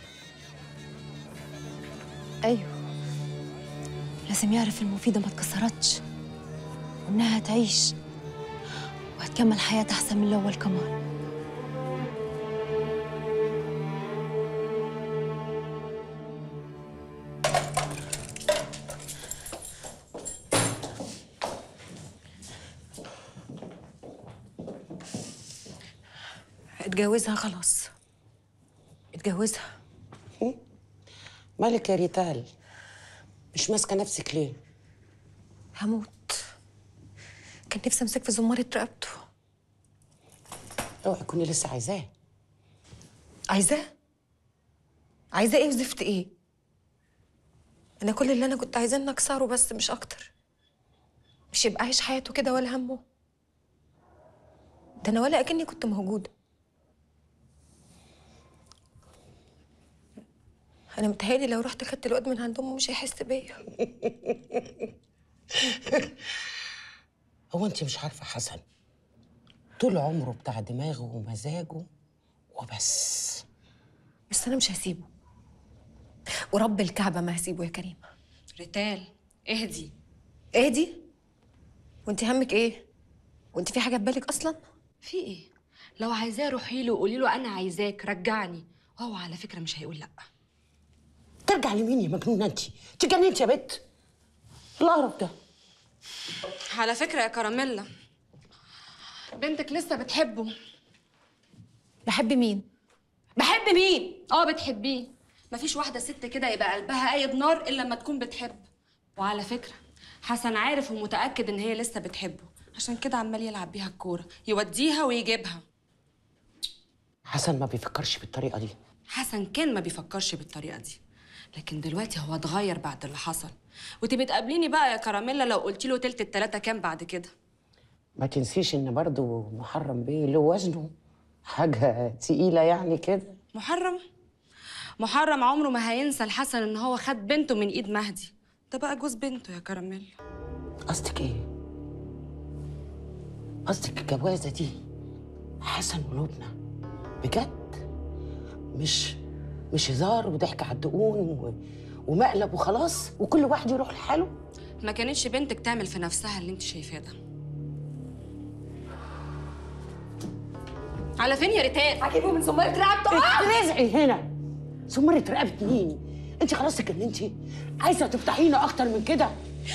ايوه لازم يعرف المفيدة ما اتكسرتش وانها هتعيش وهتكمل حياتها احسن من الاول كمان اتجوزها خلاص اتجوزها مالك يا ريتال مش ماسكه نفسك ليه هموت كان نفسي امسك في زمارة رقبته اوعي تكوني لسه عايزاه عايزاه عايزاه ايه وزفت ايه انا كل اللي انا كنت عايزاه ان اكسره بس مش اكتر مش يبقى عايش حياته كده ولا همه ده انا ولا اكني كنت موجوده انا متهيألي لو رحت خدت الواد من عند امه مش هيحس بيا هو انت مش عارفه حسن طول عمره بتاع دماغه ومزاجه وبس بس انا مش هسيبه ورب الكعبه ما هسيبه يا كريم ريتال اهدي اهدي وانت همك ايه وانت في حاجه في بالك اصلا في ايه لو عايزاه روحي له وقولي له انا عايزاك رجعني وهو على فكره مش هيقول لا ترجع لمين يا مجنونه انت تجننت يا بت القرف ده على فكره يا كراميلا بنتك لسه بتحبه بحب مين بحب مين اه بتحبيه مفيش واحده ست كده يبقى قلبها قايد نار الا لما تكون بتحب وعلى فكره حسن عارف ومتاكد ان هي لسه بتحبه عشان كده عمال يلعب بيها الكوره يوديها ويجيبها حسن ما بيفكرش بالطريقه دي حسن كان ما بيفكرش بالطريقه دي لكن دلوقتي هو اتغير بعد اللي حصل وتبقي تقابليني بقى يا كراميلا لو قلتي له تلت التلاته كام بعد كده ما تنسيش ان برضو محرم بيه له وزنه حاجه تقيله يعني كده محرم محرم عمره ما هينسى الحسن ان هو خد بنته من ايد مهدي ده بقى جوز بنته يا كراميلا قصدك ايه قصدك الجوازه دي حسن ولبنى بجد مش مش هزار وضحك على الدقون و... ومقلب وخلاص وكل واحد يروح لحاله ما كانتش بنتك تعمل في نفسها اللي انت شايفاه ده على فين يا ريتان هجيبه من سمارة رقبته آه! اترزعي هنا سمرة رقبة مين؟ انت خلاص اتجننتي؟ عايزة تفتحينا أكتر من كده؟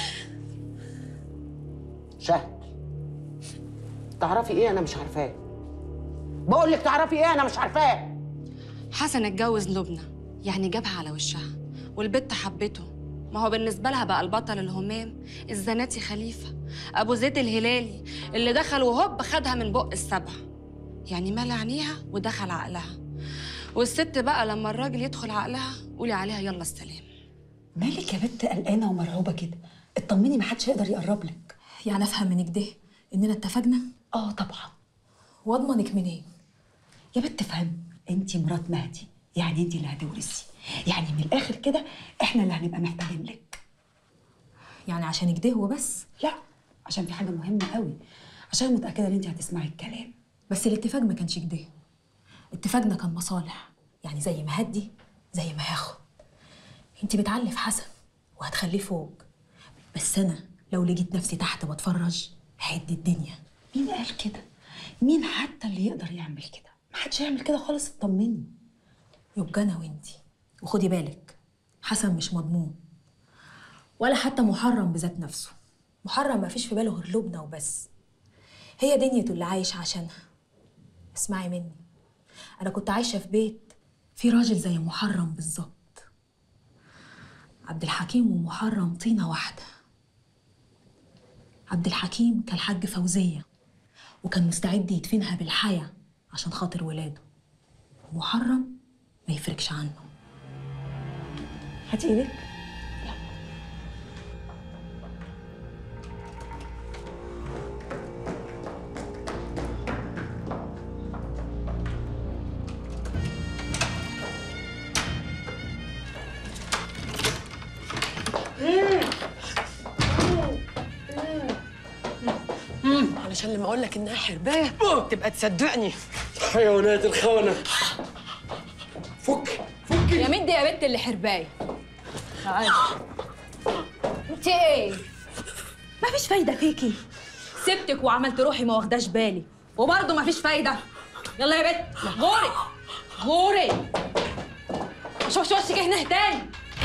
شهد تعرفي ايه أنا مش عارفاه بقول لك تعرفي ايه أنا مش عارفاه حسن اتجوز لبنى يعني جابها على وشها والبت حبته ما هو بالنسبة لها بقى البطل الهمام الزناتي خليفة أبو زيد الهلالي اللي دخل وهوب خدها من بق السبع يعني مال عينيها ودخل عقلها والست بقى لما الراجل يدخل عقلها قولي عليها يلا السلام مالك يا بنت قلقانه ومرعوبه كده اطمني محدش يقدر يقرب لك يعني افهم من كده اننا اتفقنا اه طبعا واضمنك منين يا بنت فهم انت مرات مهدي يعني انت اللي هتورثي يعني من الاخر كده احنا اللي هنبقى محتاجين لك يعني عشان كده هو بس لا عشان في حاجه مهمه قوي عشان متاكده ان انت هتسمعي الكلام بس الاتفاق ما كانش كده اتفاقنا كان مصالح يعني زي ما هدي زي ما هاخد انت بتعلي في حسن وهتخليه فوق بس انا لو لقيت نفسي تحت بتفرج هعد الدنيا مين قال كده مين حتى اللي يقدر يعمل كده محدش هيعمل كده خالص اطمني يبقى انا وانتي وخدي بالك حسن مش مضمون ولا حتى محرم بذات نفسه محرم ما فيش في باله غير لبنى وبس هي دنيته اللي عايش عشانها اسمعي مني انا كنت عايشه في بيت في راجل زي محرم بالظبط عبد الحكيم ومحرم طينه واحده عبد الحكيم كان حاج فوزيه وكان مستعد يدفنها بالحياه عشان خاطر ولاده محرم ما يفرقش عنه هاتي ايدك علشان لما اقول لك انها حربايه تبقى تصدقني حيوانات الخونة يا مين دي يا بنت اللي حربايه تعالي انت ايه مفيش فايده فيكي سبتك وعملت روحي ما واخداش بالي وبرضه مفيش فايده يلا يا بنت غوري غوري ما اشوفش وشك هنا تاني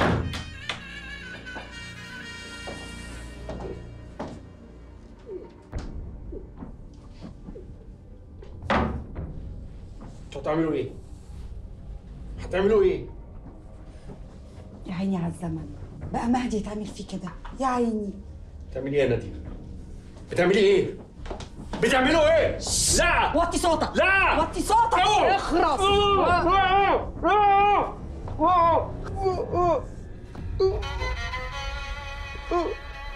انتوا هتعملوا ايه؟ هتعملوا ايه؟ يا عيني على الزمن بقى مهدي يتعمل فيه كده يا عيني بتعملي ايه يا ناديه؟ بتعملي ايه؟ بتعملوا ايه؟ لا وطي صوتك لا وطي صوتك أوه. اخرس أوه. أوه. أوه. أوه. أوه. أوه.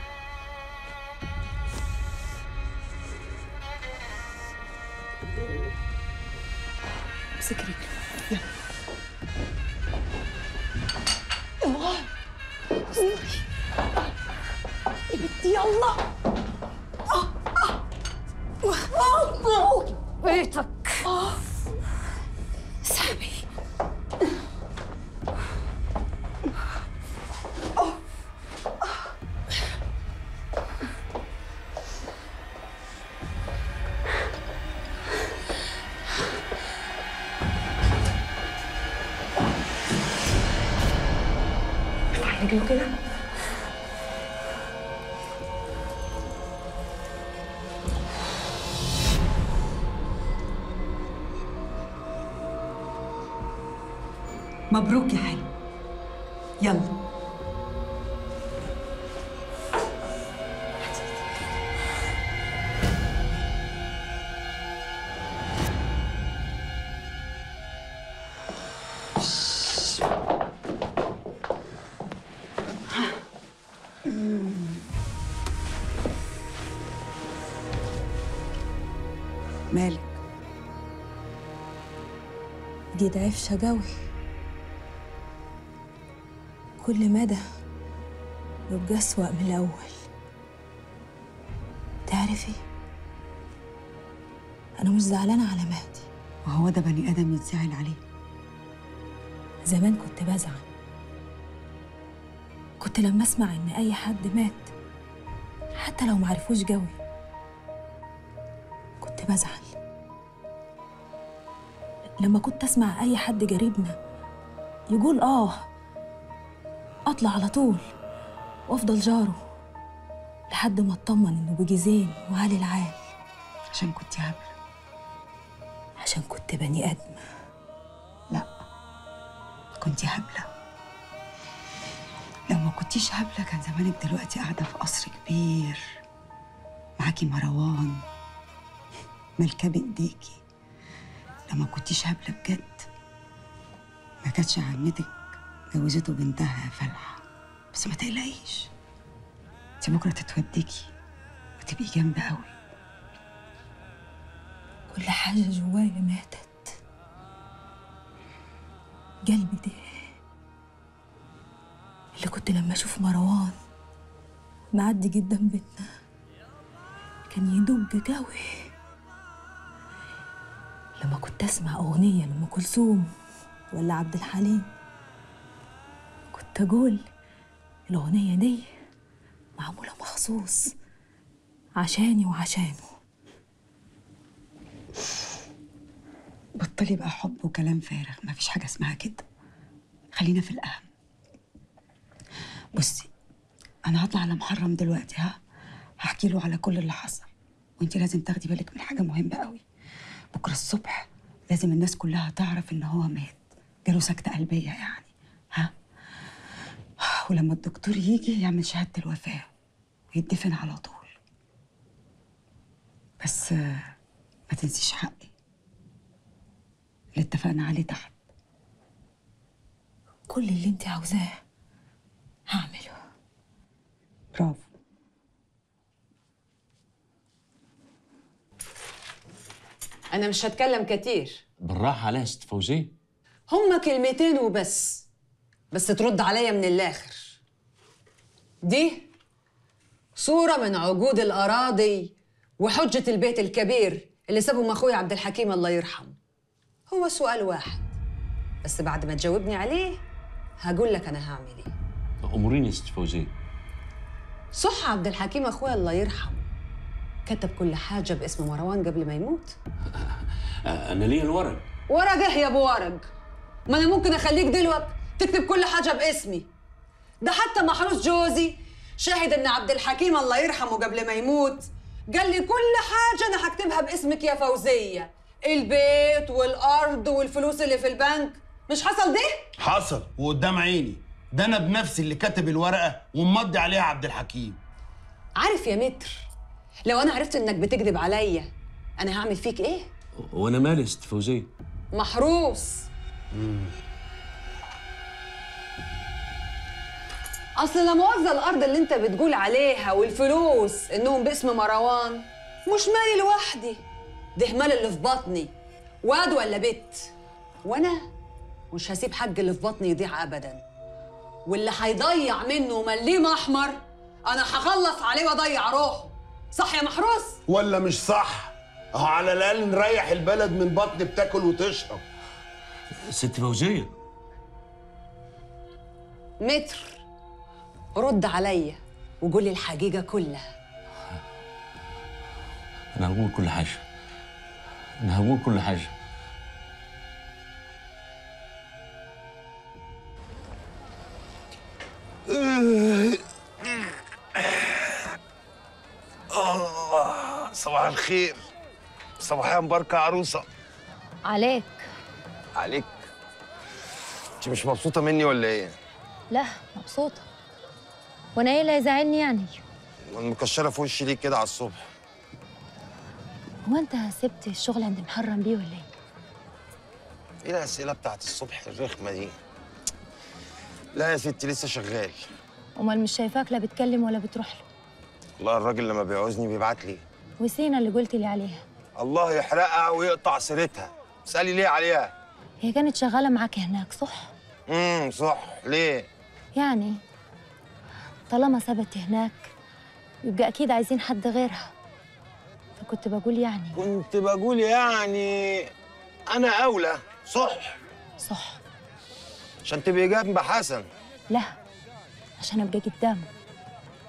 امسك رجلي يلا اوعى يا بنتي يلا آه، آه. آه. بيتك اسحبي ارفعي رجله كده مبروك يا حلو يلا مالك دي ضعيفة قوي كل مدى يبقى أسوأ من الأول تعرفي أنا مش زعلانة على مهدي وهو ده بني ادم يتزعل عليه زمان كنت بزعل كنت لما أسمع إن أي حد مات حتى لو معرفوش قوي كنت بزعل لما كنت أسمع أي حد قريبنا يقول آه أطلع على طول وأفضل جاره لحد ما أطمن إنه بيجي زين وعلي العال عشان كنت هبلة عشان كنت بني آدم لا كنت هبلة لو ما كنتيش هبلة كان زمانك دلوقتي قاعدة في قصر كبير معاكي مروان ملكة بإيديكي لو ما كنتيش هبلة بجد ما كانتش عمتك جوزته بنتها يا فلحة بس ما تقلقيش انت بكرة تتوديكي وتبقي جامدة قوي كل حاجة جوايا ماتت قلبي ده اللي كنت لما أشوف مروان معدي قدام بيتنا كان يدق قوي لما كنت أسمع أغنية لأم كلثوم ولا عبد الحليم كنت أقول الأغنية دي معمولة مخصوص عشاني وعشانه بطلي بقى حب وكلام فارغ مفيش حاجة اسمها كده خلينا في الأهم بصي أنا هطلع على محرم دلوقتي ها هحكي له على كل اللي حصل وانت لازم تاخدي بالك من حاجة مهمة قوي بكرة الصبح لازم الناس كلها تعرف إن هو مات جاله سكتة قلبية يعني ها ولما الدكتور يجي يعمل شهادة الوفاة ويدفن على طول بس آه، ما تنسيش حقي اللي اتفقنا عليه تحت كل اللي انت عاوزاه هعمله برافو أنا مش هتكلم كتير بالراحة عليها ست فوزية هما كلمتين وبس بس ترد عليا من الآخر دي صورة من عقود الأراضي وحجة البيت الكبير اللي سابهم أخوي عبد الحكيم الله يرحمه هو سؤال واحد بس بعد ما تجاوبني عليه هقول لك أنا هعمل إيه أموريني ست فوزية صح عبد الحكيم أخويا الله يرحمه كتب كل حاجة باسم مروان قبل ما يموت آه، أنا لي الورق ورق ايه يا ابو ورق ما انا ممكن اخليك دلوقتي تكتب كل حاجه باسمي ده حتى محروس جوزي شاهد ان عبد الحكيم الله يرحمه قبل ما يموت قال لي كل حاجه انا هكتبها باسمك يا فوزيه البيت والارض والفلوس اللي في البنك مش حصل ده حصل وقدام عيني ده انا بنفسي اللي كاتب الورقه ومضي عليها عبد الحكيم عارف يا متر لو انا عرفت انك بتكذب عليا انا هعمل فيك ايه وأنا مالي ست فوزية محروس اصل لا مؤاخذه الارض اللي انت بتقول عليها والفلوس انهم باسم مروان مش مالي لوحدي ده مال اللي في بطني واد ولا بت وانا مش هسيب حق اللي في بطني يضيع ابدا واللي هيضيع منه مليم احمر انا هخلص عليه واضيع روحه صح يا محروس ولا مش صح اهو على الاقل نريح البلد من بطن بتاكل وتشرب ست فوزية متر رد عليا وقول لي الحقيقه كلها أنا هقول كل حاجة أنا هقول كل حاجة الله صباح الخير صباحيا مباركه يا عروسه عليك عليك انت مش مبسوطه مني ولا ايه لا مبسوطة وانا ايه اللي يزعلني يعني مكشره في وشي ليه كده على الصبح هو انت سبت الشغل عند محرم بيه ولا ايه ايه الاسئله بتاعت الصبح الرخمه دي لا يا ستي لسه شغال امال مش شايفاك لا بتكلم ولا بتروح له والله الراجل لما بيعوزني بيبعت لي وسينا اللي قلت لي عليها الله يحرقها ويقطع سيرتها اسالي ليه عليها هي كانت شغالة معاك هناك صح امم صح ليه يعني طالما سابت هناك يبقى اكيد عايزين حد غيرها فكنت بقول يعني كنت بقول يعني انا اولى صح صح عشان تبقي جنب حسن لا عشان ابقى قدامه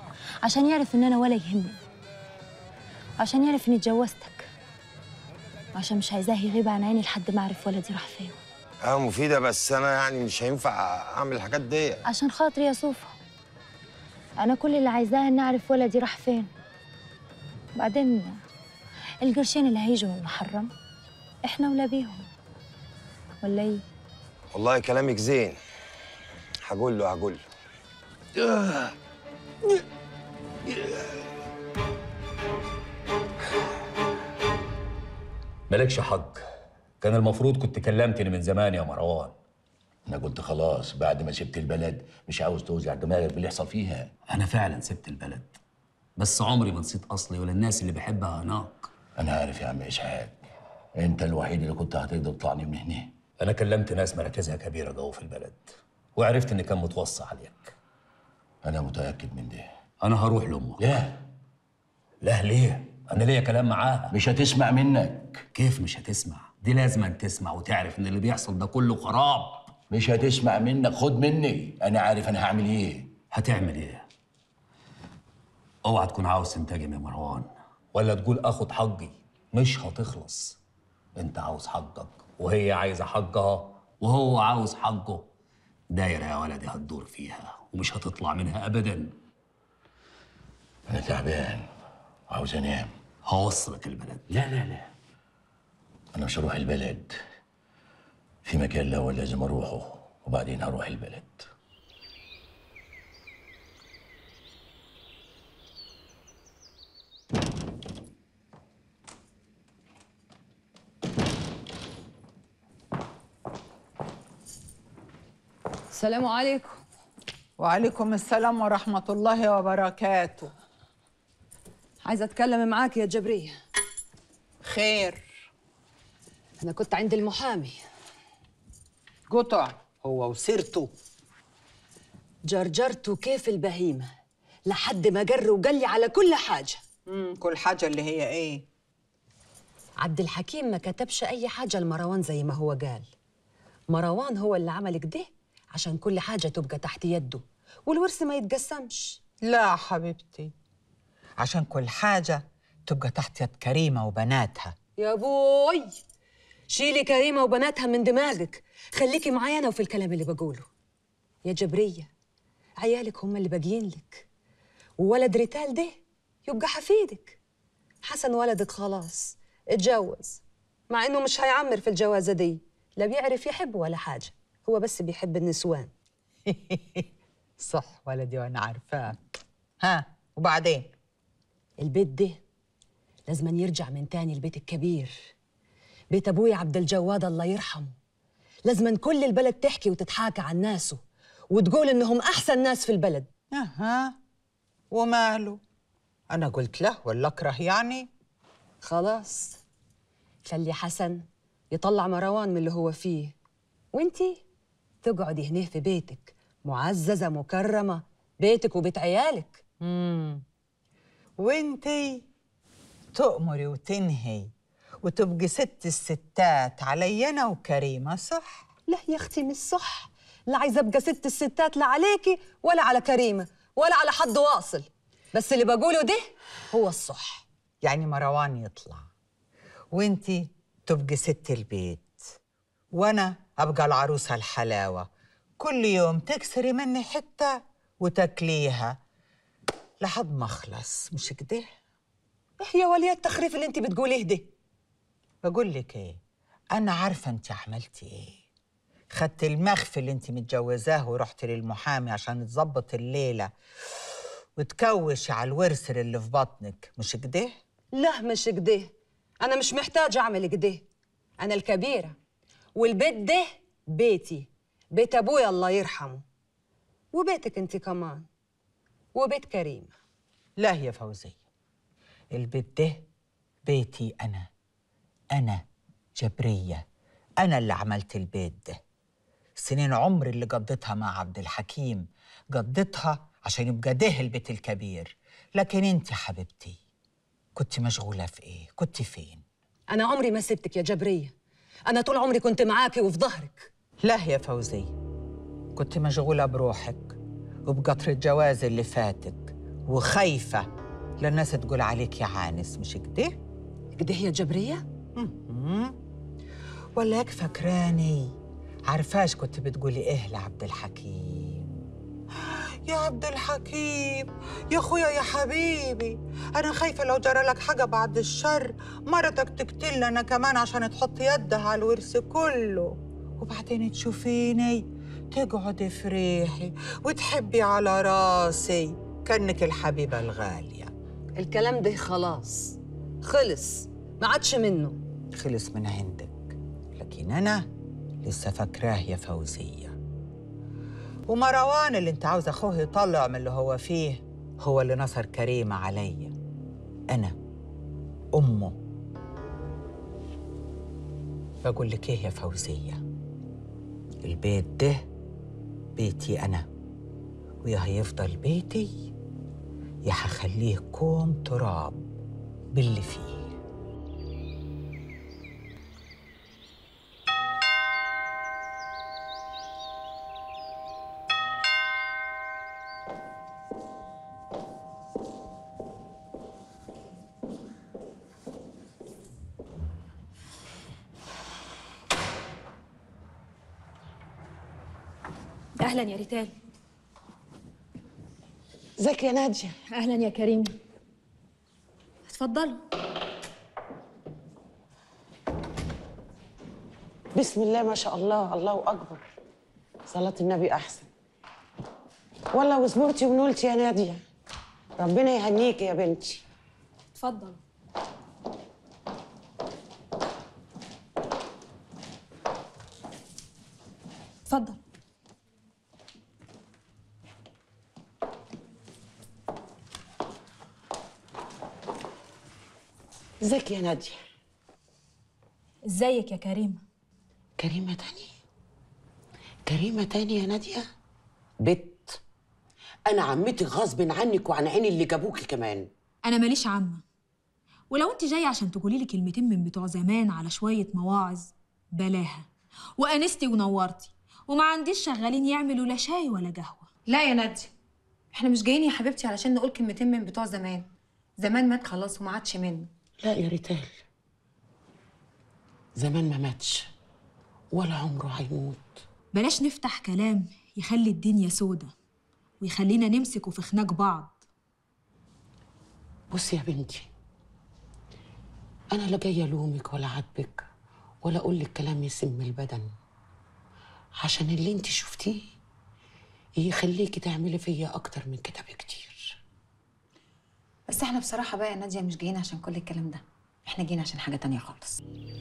عشان يعرف ان انا ولا يهمني عشان يعرف اني اتجوزتك عشان مش عايزاه يغيب عن عيني لحد ما اعرف ولدي راح فين اه مفيده بس انا يعني مش هينفع اعمل الحاجات دي عشان خاطري يا صوفة انا كل اللي عايزاه ان اعرف ولدي راح فين بعدين القرشين اللي هيجوا من محرم احنا ولا بيهم ولا ايه والله كلامك زين هقول له هقول له مالكش حق كان المفروض كنت كلمتني من زمان يا مروان انا قلت خلاص بعد ما سبت البلد مش عاوز توزع دماغك باللي يحصل فيها انا فعلا سبت البلد بس عمري ما نسيت اصلي ولا الناس اللي بحبها هناك انا عارف يا عم اسعاد انت الوحيد اللي كنت هتقدر تطلعني من هنا انا كلمت ناس مراكزها كبيره جوه في البلد وعرفت ان كان متوصى عليك انا متاكد من ده انا هروح لامك لا لا ليه انا ليا كلام معاها مش هتسمع منك كيف مش هتسمع دي لازم تسمع وتعرف ان اللي بيحصل ده كله خراب مش هتسمع منك خد مني انا عارف انا هعمل ايه هتعمل ايه اوعى تكون عاوز تنتجم يا مروان ولا تقول اخد حقي مش هتخلص انت عاوز حقك وهي عايزه حقها وهو عاوز حقه دايره يا ولدي هتدور فيها ومش هتطلع منها ابدا انا تعبان وعاوز انام هوصلك البلد لا لا لا انا مش هروح البلد في مكان الاول لازم اروحه وبعدين هروح البلد السلام عليكم وعليكم السلام ورحمة الله وبركاته عايزة أتكلم معاك يا جبرية خير أنا كنت عند المحامي قطع هو وسيرته جرجرته كيف البهيمة لحد ما جر وقال لي على كل حاجة مم. كل حاجة اللي هي إيه عبد الحكيم ما كتبش أي حاجة لمروان زي ما هو قال مروان هو اللي عمل كده عشان كل حاجة تبقى تحت يده والورث ما يتقسمش لا حبيبتي عشان كل حاجة تبقى تحت يد كريمة وبناتها يا بوي شيلي كريمة وبناتها من دماغك خليكي معايا أنا وفي الكلام اللي بقوله يا جبرية عيالك هم اللي باقيين لك وولد ريتال ده يبقى حفيدك حسن ولدك خلاص اتجوز مع انه مش هيعمر في الجوازة دي لا بيعرف يحب ولا حاجة هو بس بيحب النسوان صح ولدي وأنا عارفاه ها وبعدين البيت ده لازم يرجع من تاني البيت الكبير بيت ابويا عبد الجواد الله يرحمه لازم كل البلد تحكي وتتحاكى عن ناسه وتقول انهم احسن ناس في البلد أها وماله أنا قلت له ولا أكره يعني خلاص خلي حسن يطلع مروان من اللي هو فيه وانتي تقعدي هنا في بيتك معززة مكرمة بيتك وبيت عيالك مم. وانتي تؤمري وتنهي وتبقي ست الستات علي انا وكريمه صح لا يا اختي مش صح لا عايزه ابقى ست الستات لا عليكي ولا على كريمه ولا على حد واصل بس اللي بقوله ده هو الصح يعني مروان يطلع وانتي تبقي ست البيت وانا ابقى العروسه الحلاوه كل يوم تكسري مني حته وتاكليها لحد ما اخلص مش كده ايه يا وليه التخريف اللي انت بتقوليه ده بقول لك ايه انا عارفه انت عملتي ايه خدت المخفي اللي انت متجوزاه ورحت للمحامي عشان تظبط الليله وتكوشي على الورث اللي في بطنك مش كده لا مش كده انا مش محتاجه اعمل كده انا الكبيره والبيت ده بيتي بيت ابويا الله يرحمه وبيتك انت كمان وبيت كريمه لا يا فوزيه البيت ده بيتي انا انا جبريه انا اللي عملت البيت ده سنين عمري اللي قضيتها مع عبد الحكيم قضيتها عشان يبقى ده البيت الكبير لكن انت حبيبتي كنت مشغوله في ايه كنت فين انا عمري ما سبتك يا جبريه انا طول عمري كنت معاكي وفي ظهرك لا يا فوزيه كنت مشغوله بروحك وبقطر الجواز اللي فاتك وخايفه للناس تقول عليك يا عانس مش كده كده يا جبريه مم. مم؟ ولا هيك فكراني عارفاش كنت بتقولي ايه لعبد الحكيم يا عبد الحكيم يا اخويا يا حبيبي انا خايفه لو جرى لك حاجه بعد الشر مرتك تقتلنا انا كمان عشان تحط يدها على الورث كله وبعدين تشوفيني تقعدي فريحي وتحبي على راسي كانك الحبيبه الغاليه الكلام ده خلاص خلص ما عادش منه خلص من عندك لكن انا لسه فاكراه يا فوزيه ومروان اللي انت عاوز اخوه يطلع من اللي هو فيه هو اللي نصر كريمه عليا انا امه بقول لك ايه يا فوزيه البيت ده بيتي انا ويا هيفضل بيتي يا هخليه كوم تراب باللي فيه اهلا يا ريتال ازيك يا ناديه اهلا يا كريم اتفضلوا بسم الله ما شاء الله الله اكبر صلاه النبي احسن والله وصبرتي ونولتي يا ناديه ربنا يهنيكي يا بنتي اتفضل اتفضل ازيك يا ناديه ازيك يا كريمه كريمه تاني كريمه تاني يا ناديه بت انا عمتي غصب عنك وعن عين اللي جابوكي كمان انا ماليش عامه ولو انت جايه عشان تقولي لي كلمتين من بتوع زمان على شويه مواعظ بلاها وانستي ونورتي وما عنديش شغالين يعملوا لا شاي ولا قهوه لا يا نادية احنا مش جايين يا حبيبتي علشان نقول كلمتين من بتوع زمان زمان مات خلاص وما عادش منه لا يا ريتال زمان ما ماتش ولا عمره هيموت بلاش نفتح كلام يخلي الدنيا سودة ويخلينا نمسك في خناق بعض بصي يا بنتي انا لا جايه الومك ولا عاتبك ولا اقول لك كلام يسم البدن عشان اللي انت شفتيه يخليكي تعملي فيا اكتر من كده بكتير بس احنا بصراحة بقى يا نادية مش جايين عشان كل الكلام ده احنا جايين عشان حاجة تانية خالص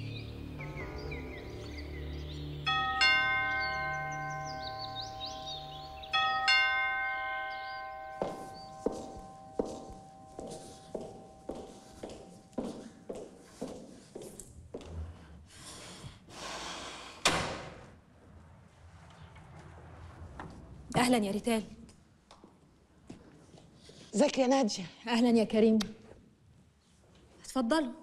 اهلا يا ريتال ازيك يا ناديه اهلا يا كريم اتفضلوا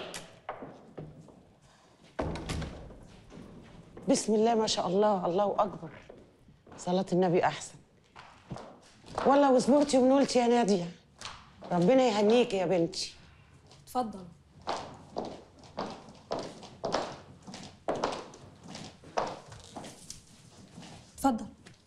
بسم الله ما شاء الله الله اكبر صلاه النبي احسن والله وصبرتي ونولتي يا ناديه ربنا يهنيكي يا بنتي اتفضل اتفضل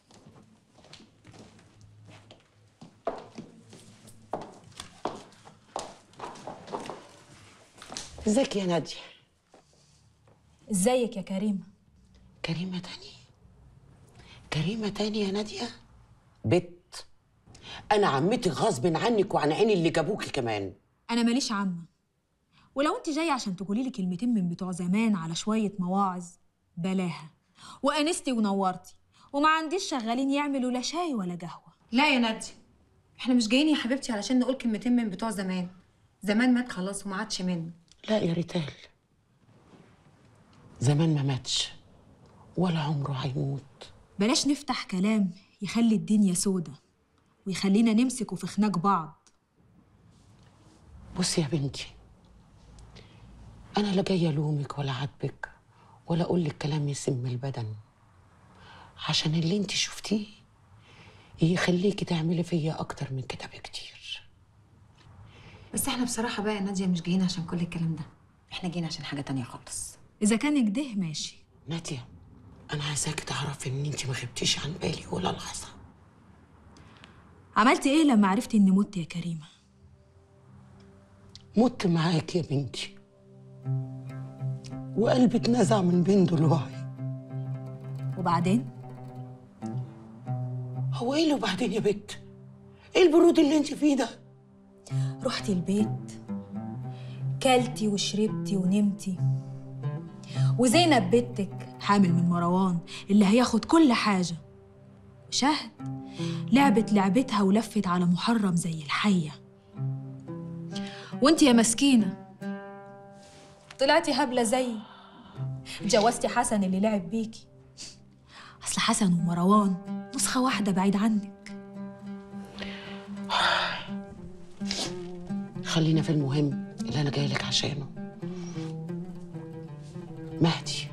ازيك يا ناديه ازيك يا كريمه كريمه تاني كريمه تاني يا ناديه بت انا عمتي غصب عنك وعن عين اللي جابوكي كمان انا ماليش عامه ولو انت جايه عشان تقولي لي كلمتين من بتوع زمان على شويه مواعظ بلاها وانستي ونورتي وما عنديش شغالين يعملوا لا شاي ولا قهوه لا يا نادية احنا مش جايين يا حبيبتي علشان نقول كلمتين من بتوع زمان زمان مات خلاص وما عادش منه لا يا ريتال زمان ما ماتش ولا عمره هيموت بلاش نفتح كلام يخلي الدنيا سودة ويخلينا نمسك في خناق بعض بصي يا بنتي انا لا جايه الومك ولا عاتبك ولا اقول لك كلام يسم البدن عشان اللي انت شفتيه يخليكي تعملي فيا اكتر من كده بكتير بس احنا بصراحة بقى يا نادية مش جايين عشان كل الكلام ده احنا جينا عشان حاجه تانية خالص اذا كان كده ماشي ناديه انا عايزاك تعرفي ان انت ما غبتيش عن بالي ولا لحظه عملتي ايه لما عرفتي اني مت يا كريمه مت معاك يا بنتي وقلبي اتنزع من بين ضلوعي وبعدين هو ايه اللي وبعدين يا بت ايه البرود اللي انت فيه ده رحتي البيت كلتي وشربتي ونمتي وزينب بنتك حامل من مروان اللي هياخد كل حاجة شهد لعبت لعبتها ولفت على محرم زي الحية وانت يا مسكينة طلعتي هبلة زيي اتجوزتي حسن اللي لعب بيكي أصل حسن ومروان نسخة واحدة بعيد عنك خلينا في المهم اللي انا جاي لك عشانه مهدي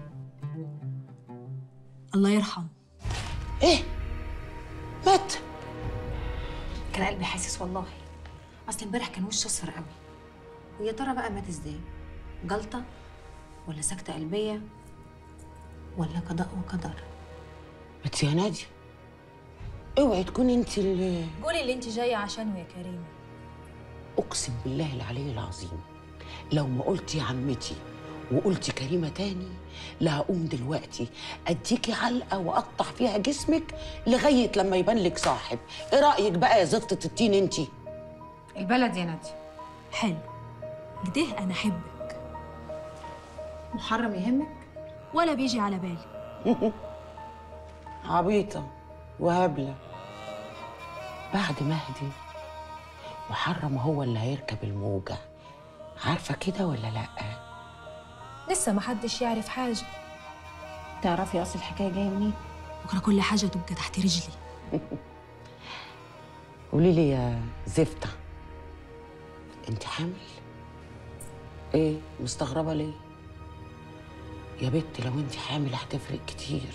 الله يرحمه ايه مات كان قلبي حاسس والله اصل امبارح كان وشه اصفر قوي ويا ترى بقى مات ازاي جلطه ولا سكته قلبيه ولا قضاء وقدر بس يا ناديه اوعي تكوني انت اللي قولي اللي انت جاية عشانه يا كريمة اقسم بالله العلي العظيم لو ما قلتي يا عمتي وقلتي كريمه تاني لا هقوم دلوقتي اديكي علقه واقطع فيها جسمك لغايه لما يبان لك صاحب ايه رايك بقى يا زفته التين انتي البلد يا نادي حلو كده انا احبك محرم يهمك ولا بيجي على بالي عبيطه وهبله بعد مهدي محرم هو اللي هيركب الموجه عارفه كده ولا لا لسه محدش يعرف حاجة تعرفي اصل الحكايه جايه منين بكرة كل حاجة تبقى تحت رجلي قولي لي يا زفته انت حامل ايه مستغربه ليه يا بت لو انت حامل هتفرق كتير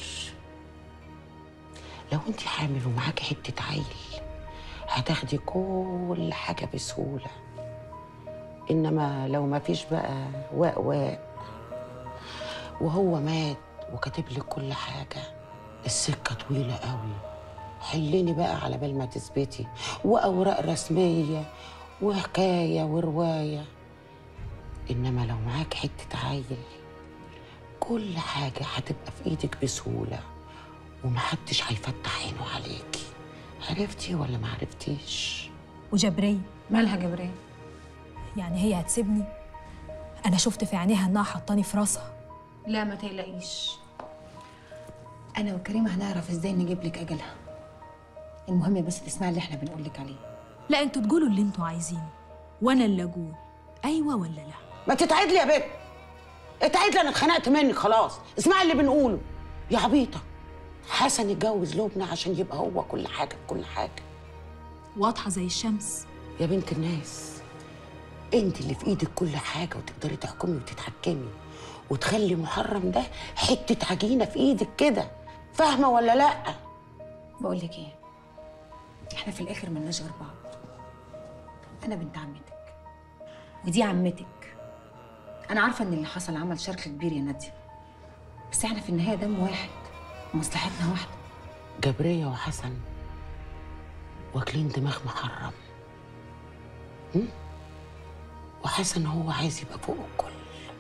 لو انت حامل ومعاكي حته عيل هتاخدي كل حاجه بسهوله انما لو ما فيش بقى واق واق وهو مات وكاتب لك كل حاجه السكه طويله قوي حليني بقى على بال ما تثبتي واوراق رسميه وحكايه وروايه انما لو معاك حته عيل كل حاجه هتبقى في ايدك بسهوله ومحدش هيفتح عينه عليكي عرفتي ولا ما عرفتيش وجبرية مالها جبرية يعني هي هتسيبني انا شفت في عينيها انها حطاني في راسها لا ما تقلقيش انا وكريمه هنعرف ازاي نجيب لك اجلها المهم بس تسمعي اللي احنا بنقول لك عليه لا انتوا تقولوا اللي انتوا عايزينه وانا اللي اقول ايوه ولا لا ما تتعدلي يا بت اتعدلي انا اتخنقت منك خلاص اسمعي اللي بنقوله يا عبيطه حسن اتجوز لبنى عشان يبقى هو كل حاجه في كل حاجه واضحه زي الشمس يا بنت الناس انت اللي في ايدك كل حاجه وتقدري تحكمي وتتحكمي وتخلي محرم ده حته عجينه في ايدك كده فاهمه ولا لا بقول لك ايه احنا في الاخر ملناش غير بعض انا بنت عمتك ودي عمتك انا عارفه ان اللي حصل عمل شرخ كبير يا ناديه بس احنا في النهايه دم واحد ومصلحتنا واحده جبريه وحسن واكلين دماغ محرم هم؟ وحسن هو عايز يبقى فوق الكل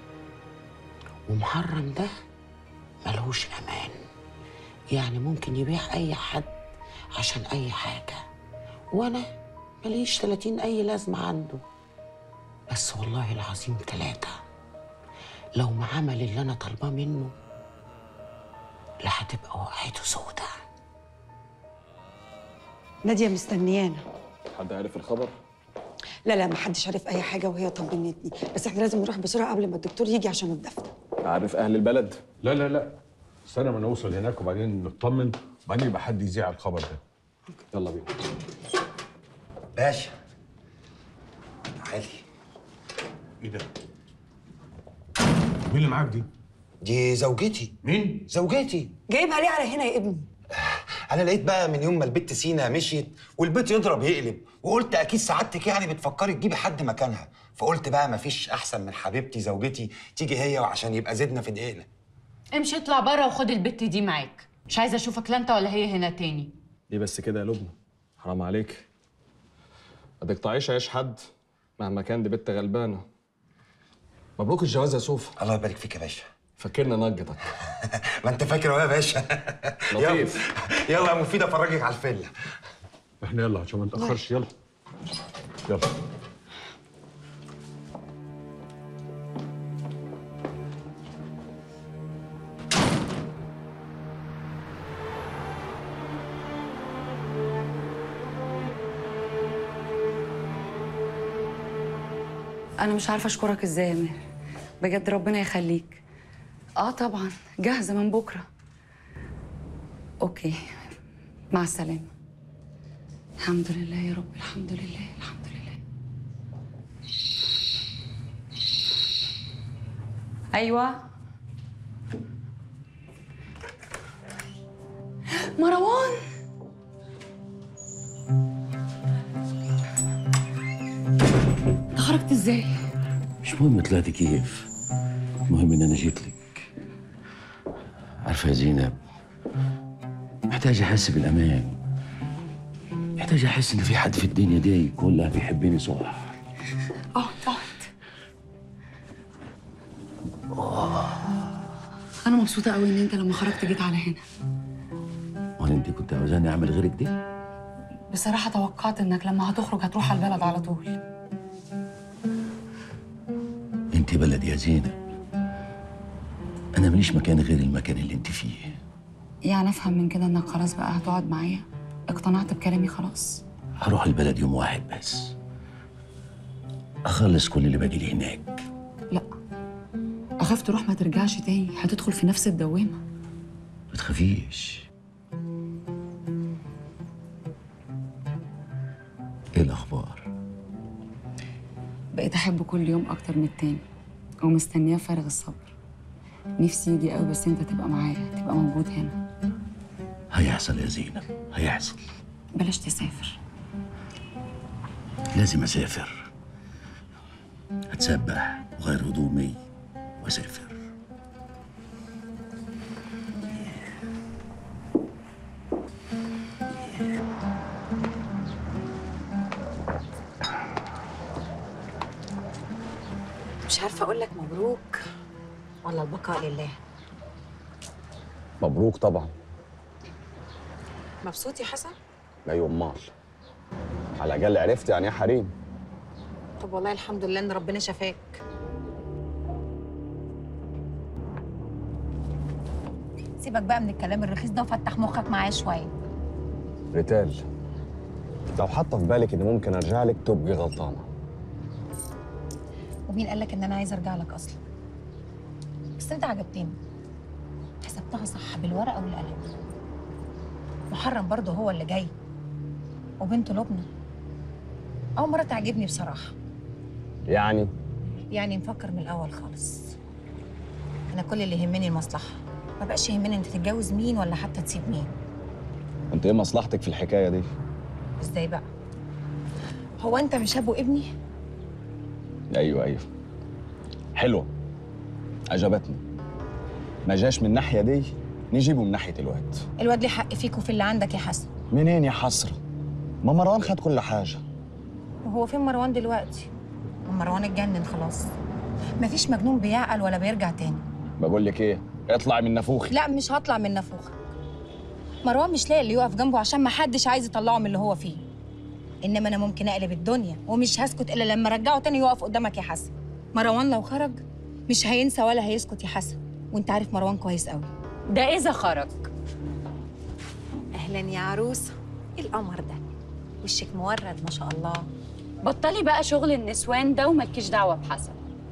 ومحرم ده ملهوش امان يعني ممكن يبيع اي حد عشان اي حاجه وانا ماليش 30 اي لازمه عنده بس والله العظيم ثلاثه لو ما عمل اللي انا طالباه منه لا هتبقى وقعته سودة نادية مستنيانا حد عارف الخبر؟ لا لا ما حدش عارف اي حاجه وهي طمنتني بس احنا لازم نروح بسرعه قبل ما الدكتور يجي عشان الدفن عارف اهل البلد؟ لا لا لا استنى ما نوصل هناك وبعدين نطمن وبعدين يبقى حد يذيع الخبر ده يلا بينا باشا علي ايه ده؟ مين اللي معاك دي؟ دي زوجتي مين؟ زوجتي جايبها ليه على هنا يا ابني انا لقيت بقى من يوم ما البت سينا مشيت والبيت يضرب يقلب وقلت اكيد سعادتك يعني بتفكري تجيبي حد مكانها فقلت بقى مفيش احسن من حبيبتي زوجتي تيجي هي وعشان يبقى زدنا في دقيقنا امشي اطلع بره وخد البت دي معاك مش عايزه اشوفك لا انت ولا هي هنا تاني ليه بس كده يا لبنى حرام عليك ما تقطعيش عيش حد مهما كان دي بنت غلبانه مبروك الجواز يا سوف الله يبارك فيك يا باشا فاكرنا نجتك ما انت فاكر اهو يا باشا لطيف. يلا يلا يا مفيد افرجك على الفيلا احنا يلا عشان ما نتاخرش يلا يلا انا مش عارفه اشكرك ازاي يا ماهر بجد ربنا يخليك اه طبعا جاهزه من بكره اوكي مع السلامه الحمد لله يا رب الحمد لله الحمد لله ايوه مروان انت خرجت ازاي مش مهم طلعت كيف المهم ان انا جيت لك عارفه يا زينب محتاج احس بالامان محتاج احس ان في حد في الدنيا دي كلها بيحبني صح اه اقعد انا مبسوطه قوي ان انت لما خرجت جيت على هنا امال انت كنت عاوزاني اعمل غيرك دي بصراحه توقعت انك لما هتخرج هتروح على البلد على طول انت بلدي يا زينب انا ماليش مكان غير المكان اللي انت فيه يعني افهم من كده انك خلاص بقى هتقعد معايا اقتنعت بكلامي خلاص هروح البلد يوم واحد بس اخلص كل اللي باقي لي هناك اخاف تروح ما ترجعش تاني هتدخل في نفس الدوامه ما تخافيش ايه الاخبار بقيت احبه كل يوم اكتر من التاني ومستنياه فارغ الصبر نفسي يجي قوي بس انت تبقى معايا تبقى موجود هنا هيحصل يا زينب هيحصل بلاش تسافر لازم اسافر اتسبح وغير هدومي واسافر مش عارفه اقول لك مبروك ولا البقاء لله مبروك طبعا مبسوط يا حسن ايوه امال على الاقل عرفت يعني ايه حريم طب والله الحمد لله ان ربنا شفاك سيبك بقى من الكلام الرخيص ده وفتح مخك معايا شويه ريتال لو حاطه في بالك ان ممكن ارجع لك تبقي غلطانه ومين قال لك ان انا عايزه ارجع لك اصلا بس انت عجبتني حسبتها صح بالورقه والقلم محرم برضه هو اللي جاي وبنته لبنى اول مره تعجبني بصراحه يعني يعني نفكر من الاول خالص انا كل اللي يهمني المصلحه ما بقاش يهمني انت تتجوز مين ولا حتى تسيب مين انت ايه مصلحتك في الحكايه دي ازاي بقى هو انت مش ابو ابني ايوه ايوه حلوه عجبتني ما جاش من الناحيه دي نجيبه من ناحيه الواد الواد ليه حق فيك وفي اللي عندك يا حسن منين يا حسره ما مروان خد كل حاجه وهو فين مروان دلوقتي مروان اتجنن خلاص مفيش مجنون بيعقل ولا بيرجع تاني بقول لك ايه اطلع من نافوخي لا مش هطلع من نافوخك مروان مش لاقي اللي يقف جنبه عشان ما حدش عايز يطلعه من اللي هو فيه انما انا ممكن اقلب الدنيا ومش هسكت الا لما ارجعه تاني يقف قدامك يا حسن مروان لو خرج مش هينسى ولا هيسكت يا حسن وانت عارف مروان كويس قوي ده اذا خرج اهلا يا عروسه ايه القمر ده وشك مورد ما شاء الله بطلي بقى شغل النسوان ده ومالكيش دعوه بحسن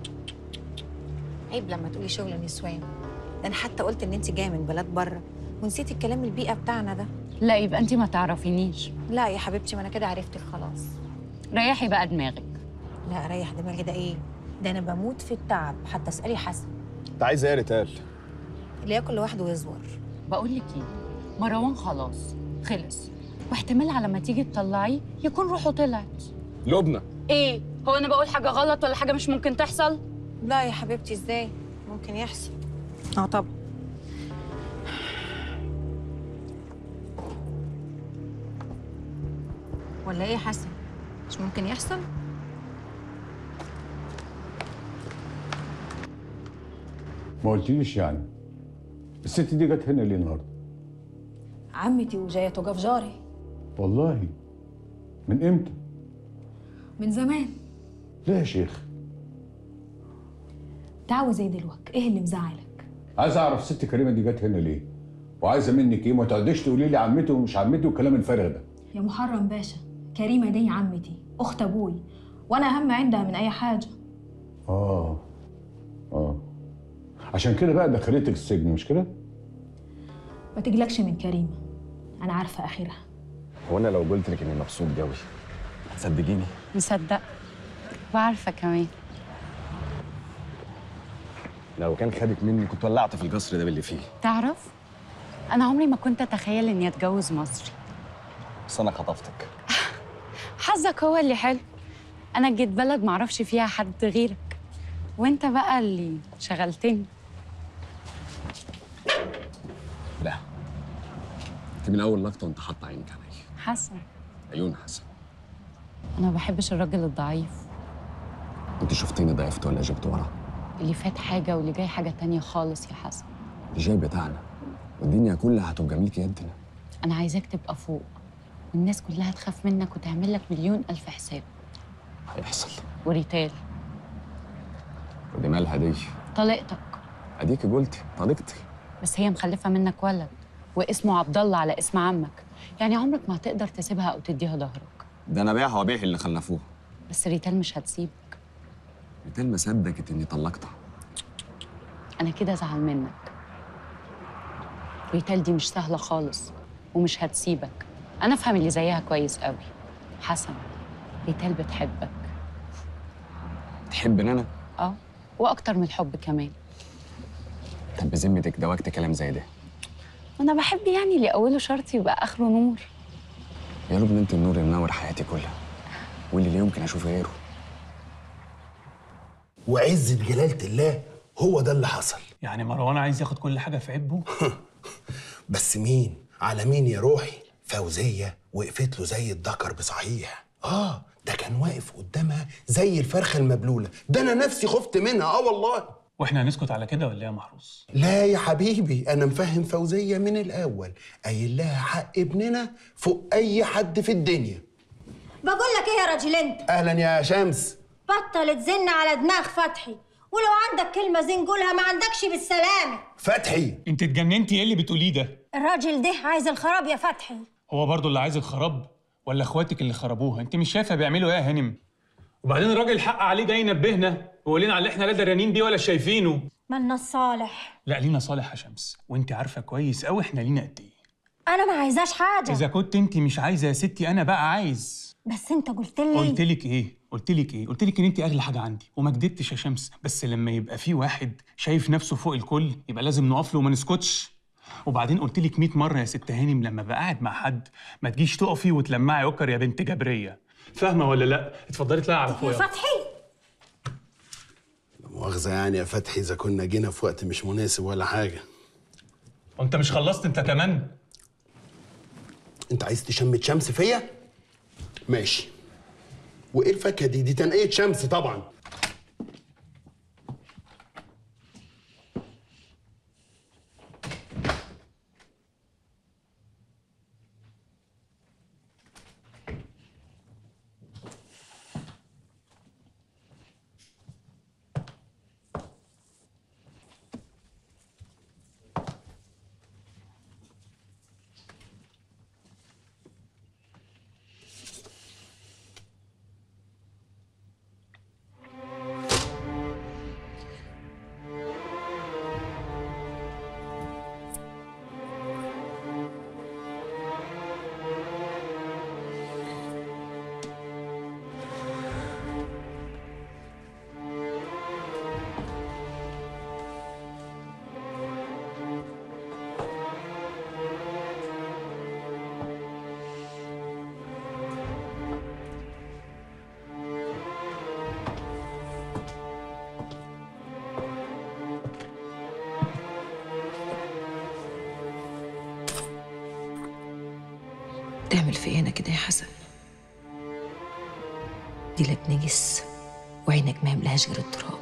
عيب لما تقولي شغل نسوان ده انا حتى قلت ان انت جايه من بلاد بره ونسيتي الكلام البيئه بتاعنا ده لا يبقى انت ما تعرفينيش لا يا حبيبتي ما انا كده عرفتك خلاص ريحي بقى دماغك لا ريح دماغي ده ايه ده انا بموت في التعب حتى اسالي حسن انت عايزه ايه يا ريتال اللي ياكل لوحده ويزور بقول لك ايه مروان خلاص خلص واحتمال على ما تيجي تطلعيه يكون روحه طلعت لبنى ايه هو انا بقول حاجه غلط ولا حاجه مش ممكن تحصل لا يا حبيبتي ازاي ممكن يحصل اه طبعا ولا ايه يا حسن مش ممكن يحصل ما قلتليش يعني الست دي جت هنا ليه النهارده عمتي وجايه توقف جاري والله من امتى من زمان ليه يا شيخ تعوي زي دلوقتي ايه اللي مزعلك عايز اعرف الست كريمه دي جت هنا ليه وعايزه منك ايه ما تقعديش تقولي لي عمتي ومش عمتي والكلام الفارغ ده يا محرم باشا كريمه دي عمتي اخت ابوي وانا اهم عندها من اي حاجه اه اه عشان كده بقى دخلتك السجن مش كده ما تقلقش من كريمه انا عارفه اخرها هو انا لو قلت لك اني مبسوط قوي هتصدقيني مصدق وعارفه كمان لو كان خدك مني كنت ولعت في القصر ده باللي فيه تعرف انا عمري ما كنت اتخيل اني اتجوز مصري بس انا خطفتك حظك هو اللي حلو انا جيت بلد معرفش فيها حد غيرك وانت بقى اللي شغلتني لا انت من اول لقطه وانت حاطه عينك عليا حسن عيون حسن انا ما بحبش الراجل الضعيف انت شفتيني ضعفت ولا جبت ورا اللي فات حاجه واللي جاي حاجه تانية خالص يا حسن اللي جاي بتاعنا والدنيا كلها هتبقى ملك يدنا انا عايزاك تبقى فوق والناس كلها تخاف منك وتعمل لك مليون الف حساب هيحصل وريتال ودي مالها دي طليقتك اديكي قلتي طليقتي بس هي مخلفه منك ولد واسمه عبد الله على اسم عمك يعني عمرك ما هتقدر تسيبها او تديها ظهرك ده انا بيعها وبيع اللي خلفوه بس ريتال مش هتسيبك ريتال ما صدقت اني طلقتها انا كده ازعل منك ريتال دي مش سهله خالص ومش هتسيبك انا افهم اللي زيها كويس قوي حسن ريتال بتحبك تحبني انا اه واكتر من الحب كمان طب بذمتك ده وقت كلام زي ده انا بحب يعني اللي اوله شرط يبقى اخره نور يا رب انت النور اللي منور حياتي كلها واللي لا يمكن اشوف غيره وعزة جلالة الله هو ده اللي حصل يعني مروان عايز ياخد كل حاجه في عبه بس مين على مين يا روحي فوزية وقفت له زي الدكر بصحيح اه ده كان واقف قدامها زي الفرخة المبلولة ده انا نفسي خفت منها اه والله واحنا هنسكت على كده ولا ايه يا محروس لا يا حبيبي انا مفهم فوزية من الاول قايل لها حق ابننا فوق اي حد في الدنيا بقول لك ايه يا راجل انت اهلا يا شمس بطل تزن على دماغ فتحي ولو عندك كلمه زين قولها ما عندكش بالسلامه فتحي انت اتجننتي ايه اللي بتقوليه ده الراجل ده عايز الخراب يا فتحي هو برضو اللي عايز الخراب ولا اخواتك اللي خربوها انت مش شايفه بيعملوا ايه يا هانم وبعدين الراجل الحق عليه جاي ينبهنا ويقول لنا على اللي احنا لا درانين بيه ولا شايفينه مالنا الصالح لا لينا صالح يا شمس وانت عارفه كويس قوي احنا لينا قد ايه انا ما عايزاش حاجه اذا كنت انت مش عايزه يا ستي انا بقى عايز بس انت قلت لي قلت لك ايه قلت لك ايه قلت لك ان انت اغلى حاجه عندي وما كدبتش يا شمس بس لما يبقى في واحد شايف نفسه فوق الكل يبقى لازم نقف له وما نسكتش وبعدين قلت لك 100 مره يا ست هانم لما بقى قاعد مع حد ما تجيش تقفي وتلمعي عكر يا بنت جبريه فاهمه ولا لا اتفضلي اطلعي على فوق يا يلا. فتحي لا مؤاخذة يعني يا فتحي اذا كنا جينا في وقت مش مناسب ولا حاجة وانت مش خلصت انت كمان انت عايز تشمت شمس فيا ماشي وايه الفاكهه دي دي تنقيه شمس طبعا تعمل في انا كده يا حسن دي لا بنجس وعينك ما يملاهاش غير التراب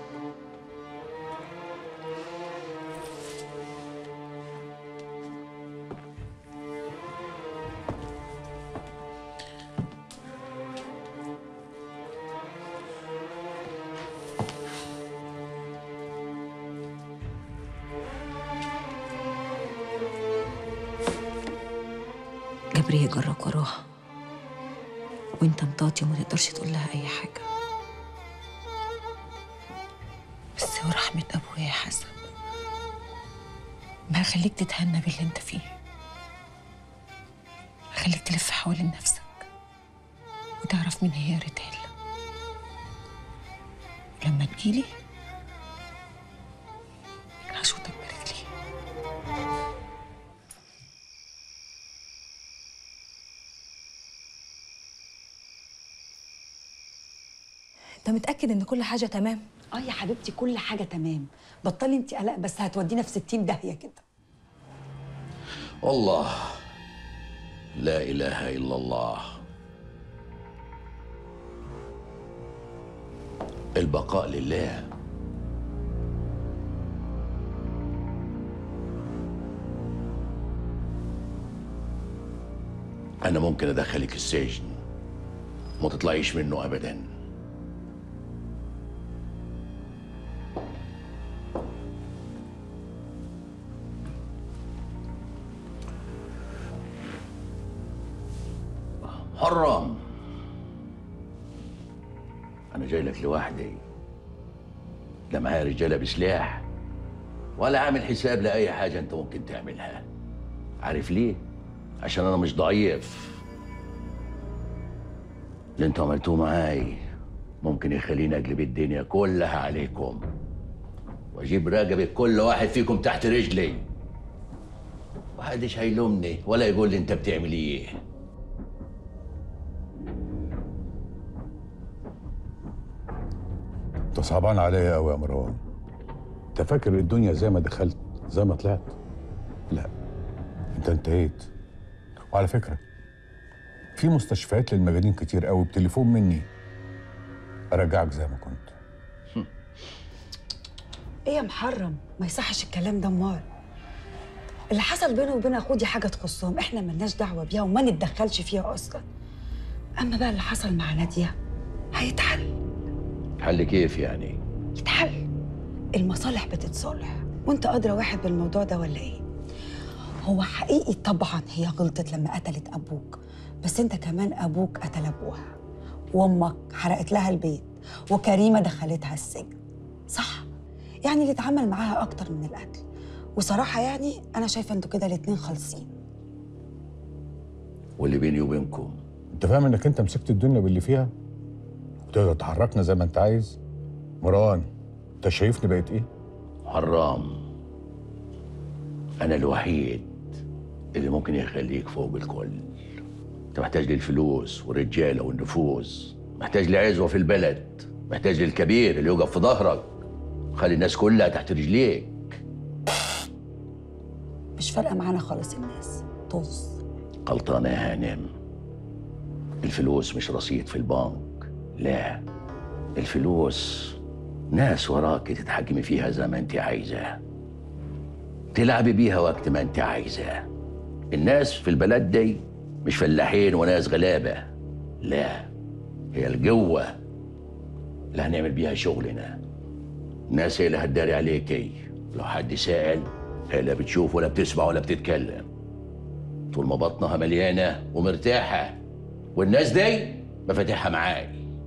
جبرية جرك وراها وانت مطاطي وما تقدرش تقول لها اي حاجة بس ورحمة ابويا يا حسن ما هخليك تتهنى باللي انت فيه هخليك تلف حوالين نفسك وتعرف مين هي ريتال لما تجيلي هشوطك برجلي انت متاكد ان كل حاجه تمام اه يا حبيبتي كل حاجه تمام بطلي انت قلق بس هتودينا في 60 داهيه كده والله لا إله إلا الله البقاء لله أنا ممكن أدخلك السجن ما تطلعيش منه أبدا حرام أنا جاي لك لوحدي لا معايا رجالة بسلاح ولا عامل حساب لأي حاجة أنت ممكن تعملها عارف ليه؟ عشان أنا مش ضعيف اللي أنتوا عملتوه معاي ممكن يخليني أقلب الدنيا كلها عليكم وأجيب رقبة كل واحد فيكم تحت رجلي محدش هيلومني ولا يقول لي أنت بتعمل إيه انت صعبان عليا قوي يا مروان انت فاكر الدنيا زي ما دخلت زي ما طلعت لا انت انتهيت وعلى فكره في مستشفيات للمجانين كتير قوي بتليفون مني ارجعك زي ما كنت ايه يا محرم ما يصحش الكلام ده امال اللي حصل بينه وبين اخوه دي حاجه تخصهم احنا ملناش دعوه بيها وما نتدخلش فيها اصلا اما بقى اللي حصل مع ناديه هيتحل حل كيف يعني؟ يتحل المصالح بتتصالح وانت ادرى واحد بالموضوع ده ولا ايه هو حقيقي طبعا هي غلطت لما قتلت ابوك بس انت كمان ابوك قتل ابوها وامك حرقت لها البيت وكريمه دخلتها السجن صح يعني اللي اتعمل معاها اكتر من القتل وصراحه يعني انا شايفه انتوا كده الاتنين خالصين واللي بيني وبينكم انت فاهم انك انت مسكت الدنيا باللي فيها وتقدر تحركنا زي ما انت عايز مروان انت شايفني بقيت ايه حرام أنا الوحيد اللي ممكن يخليك فوق الكل أنت محتاج للفلوس والرجالة والنفوذ محتاج لعزوة في البلد محتاج للكبير اللي يوقف في ظهرك خلي الناس كلها تحت رجليك مش فارقه معانا خالص الناس طز غلطانة يا هانم الفلوس مش رصيد في البنك لا الفلوس ناس وراك تتحكمي فيها زي ما انت عايزة تلعبي بيها وقت ما انت عايزة الناس في البلد دي مش فلاحين وناس غلابة لا هي الجوة اللي هنعمل بيها شغلنا الناس هي اللي هتداري عليكي لو حد سأل هي لا بتشوف ولا بتسمع ولا بتتكلم طول ما بطنها مليانة ومرتاحة والناس دي مفاتيحها معاي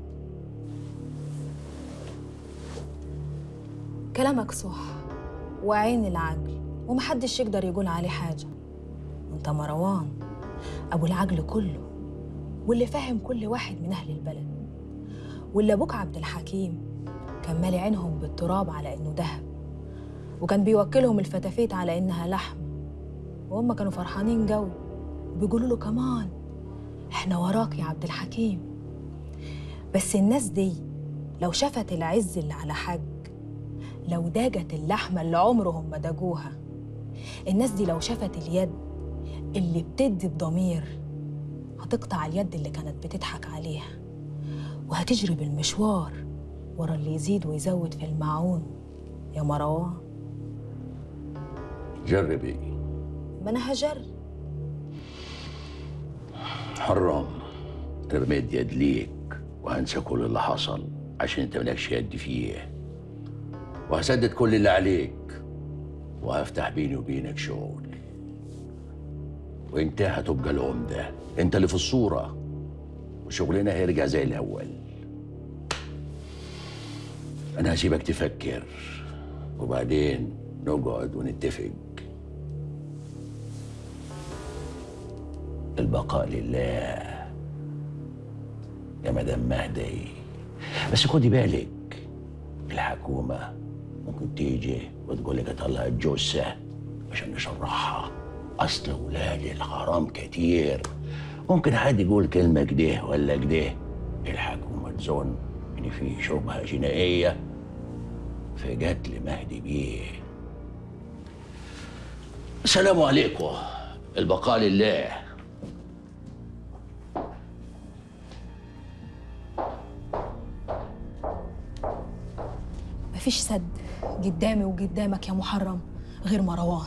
كلامك صح وعين العجل ومحدش يقدر يقول عليه حاجة انت مروان أبو العجل كله واللي فاهم كل واحد من أهل البلد واللي أبوك عبد الحكيم كان مالي عينهم بالتراب على إنه دهب وكان بيوكلهم الفتافيت على إنها لحم وهم كانوا فرحانين جو وبيقولوا له كمان إحنا وراك يا عبد الحكيم بس الناس دي لو شافت العز اللي على حج لو داجت اللحمة اللي عمرهم ما داجوها الناس دي لو شافت اليد اللي بتدي بضمير هتقطع اليد اللي كانت بتضحك عليها وهتجري بالمشوار ورا اللي يزيد ويزود في المعون يا مروان جربي ما انا هجرب حرام انا بمد يد ليك وهنسى كل اللي حصل عشان انت مالكش يد فيه وهسدد كل اللي عليك وهفتح بيني وبينك شغل وانت هتبقى العمدة انت اللي في الصورة وشغلنا هيرجع زي الأول أنا هسيبك تفكر وبعدين نقعد ونتفق البقاء لله يا مدام مهدي بس خدي بالك الحكومة ممكن تيجي وتقول لك اطلع الجثة عشان نشرحها أصل ولاد الحرام كتير ممكن حد يقول كلمة كده ولا كده الحكومة تظن إن في شبهة جنائية في قتل مهدي بيه السلام عليكم البقاء لله مفيش سد قدامي وقدامك يا محرم غير مروان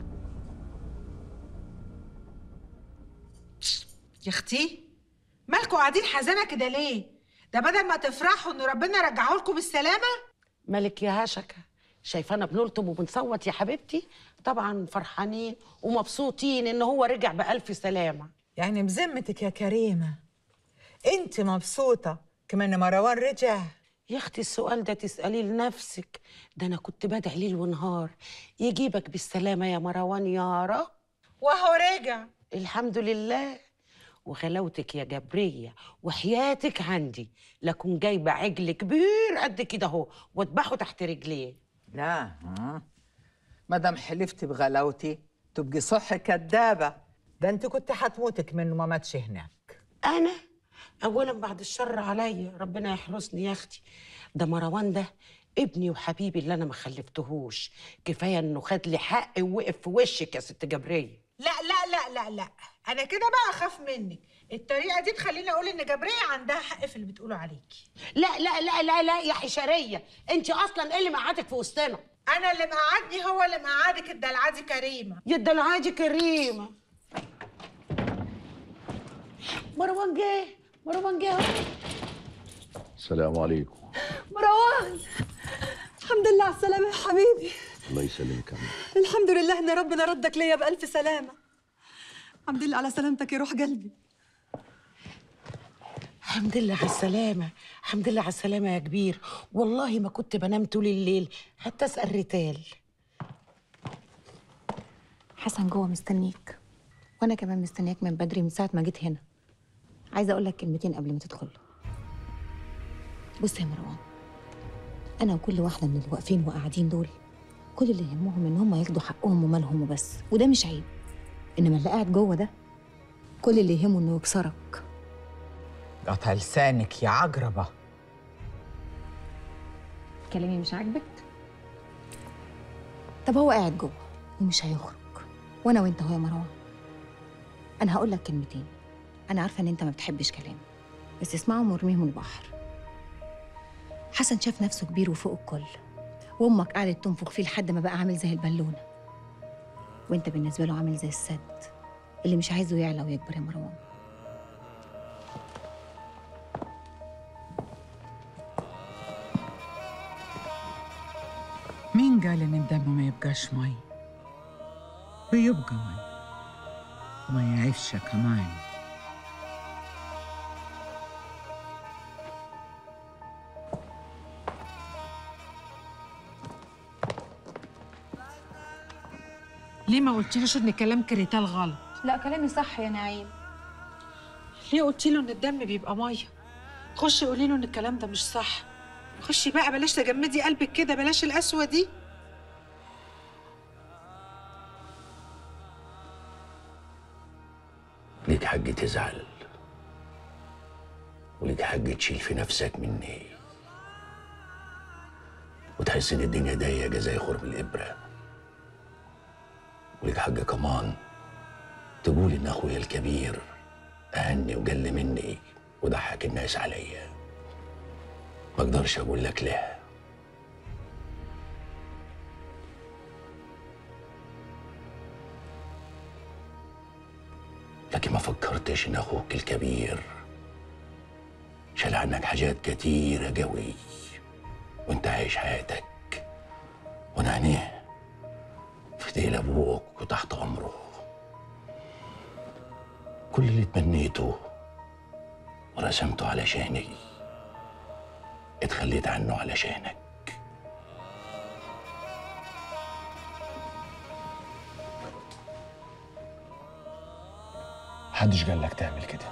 يا اختي مالكوا قاعدين حزانه كده ليه ده بدل ما تفرحوا ان ربنا رجعه لكم بالسلامه مالك يا هشكة شايفانا بنلطم وبنصوت يا حبيبتي طبعا فرحانين ومبسوطين ان هو رجع بألف سلامة يعني بذمتك يا كريمة انت مبسوطة كمان مروان رجع يا اختي السؤال ده تسأليه لنفسك ده انا كنت بدعي ليل ونهار يجيبك بالسلامة يا مروان يا رب وهو رجع الحمد لله وغلاوتك يا جبرية وحياتك عندي لكن جايبة عجل كبير قد كده اهو واذبحه تحت رجليه لا ها. مادام حلفت بغلاوتي تبقي صح كدابة ده انت كنت هتموتك منه ما ماتش هناك انا اولا بعد الشر عليا ربنا يحرسني يا اختي ده مروان ده ابني وحبيبي اللي انا ما خلفتهوش كفايه انه خد لي حقي ووقف في وشك يا ست جبريه لا لا لا لا لا انا كده بقى اخاف منك الطريقه دي تخليني اقول ان جبريه عندها حق في اللي بتقولوا عليكي لا لا لا لا لا يا حشريه انت اصلا ايه اللي مقعدك في وسطنا انا اللي مقعدني هو اللي مقعدك الدلعادي كريمه يا الدلعادي كريمه مروان جه مروان جه السلام عليكم مروان الحمد لله على السلامة يا حبيبي الله يسلمك يا عم. الحمد لله ان ربنا ردك ليا بألف سلامة الحمد لله على سلامتك يا روح قلبي الحمد لله على السلامة الحمد لله على السلامة يا كبير والله ما كنت بنام طول الليل حتى اسأل ريتال حسن جوه مستنيك وانا كمان مستنياك من بدري من ساعه ما جيت هنا عايزه اقول لك كلمتين قبل ما تدخل بص يا مروان انا وكل واحده من اللي واقفين وقاعدين دول كل اللي يهمهم ان هم ياخدوا حقهم ومالهم وبس وده مش عيب انما اللي قاعد جوه ده كل اللي يهمه انه يكسرك قطع لسانك يا عجربة كلامي مش عاجبك طب هو قاعد جوه ومش هيخرج وانا وانت هو يا مروان انا هقول لك كلمتين انا عارفه ان انت ما بتحبش كلام بس اسمعهم وارميهم البحر حسن شاف نفسه كبير وفوق الكل وامك قعدت تنفخ فيه لحد ما بقى عامل زي البالونه وانت بالنسبه له عامل زي السد اللي مش عايزه يعلى ويكبر يا مروان مين قال ان الدم ما يبقاش مي بيبقى مي وما يعيش كمان ليه ما قلتليش ان كلام كريتال غلط لا كلامي صح يا نعيم ليه قلتي له ان الدم بيبقى ميه خشي قولي له ان الكلام ده مش صح خشي بقى بلاش تجمدي قلبك كده بلاش القسوه دي ليك حق تزعل وليك حق تشيل في نفسك مني وتحس ان الدنيا ضيقه زي خرم الابره وليك حق كمان تقول ان اخويا الكبير أهني وقل مني وضحك الناس عليا ما اقدرش اقول لك لا لكن ما فكرتش ان اخوك الكبير شال عنك حاجات كتيرة قوي وانت عايش حياتك وانا هنا في ديل ابوك وتحت امره كل اللي تمنيته ورسمته علشاني اتخليت عنه علشانك محدش قال لك تعمل كده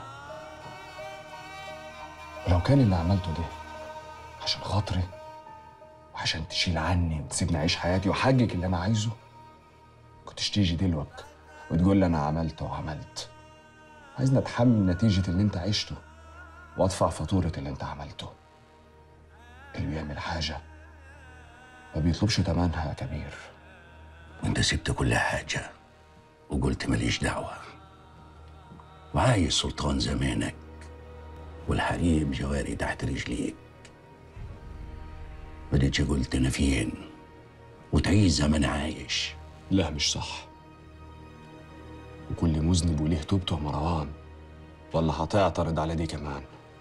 ولو كان اللي عملته ده عشان خاطري وعشان تشيل عني وتسيبني اعيش حياتي واحقق اللي انا عايزه كنتش تيجي دلوقتي وتقول لي انا عملت وعملت عايزني اتحمل نتيجة اللي انت عشته وادفع فاتورة اللي انت عملته اللي بيعمل حاجة ما بيطلبش تمنها يا كبير وانت سبت كل حاجة وقلت ماليش دعوة وعايز سلطان زمانك والحريم جواري تحت رجليك بديتش قلت انا فين وتعيش زي ما انا عايش لا مش صح وكل مذنب وليه توبته يا مروان ولا هتعترض على دي كمان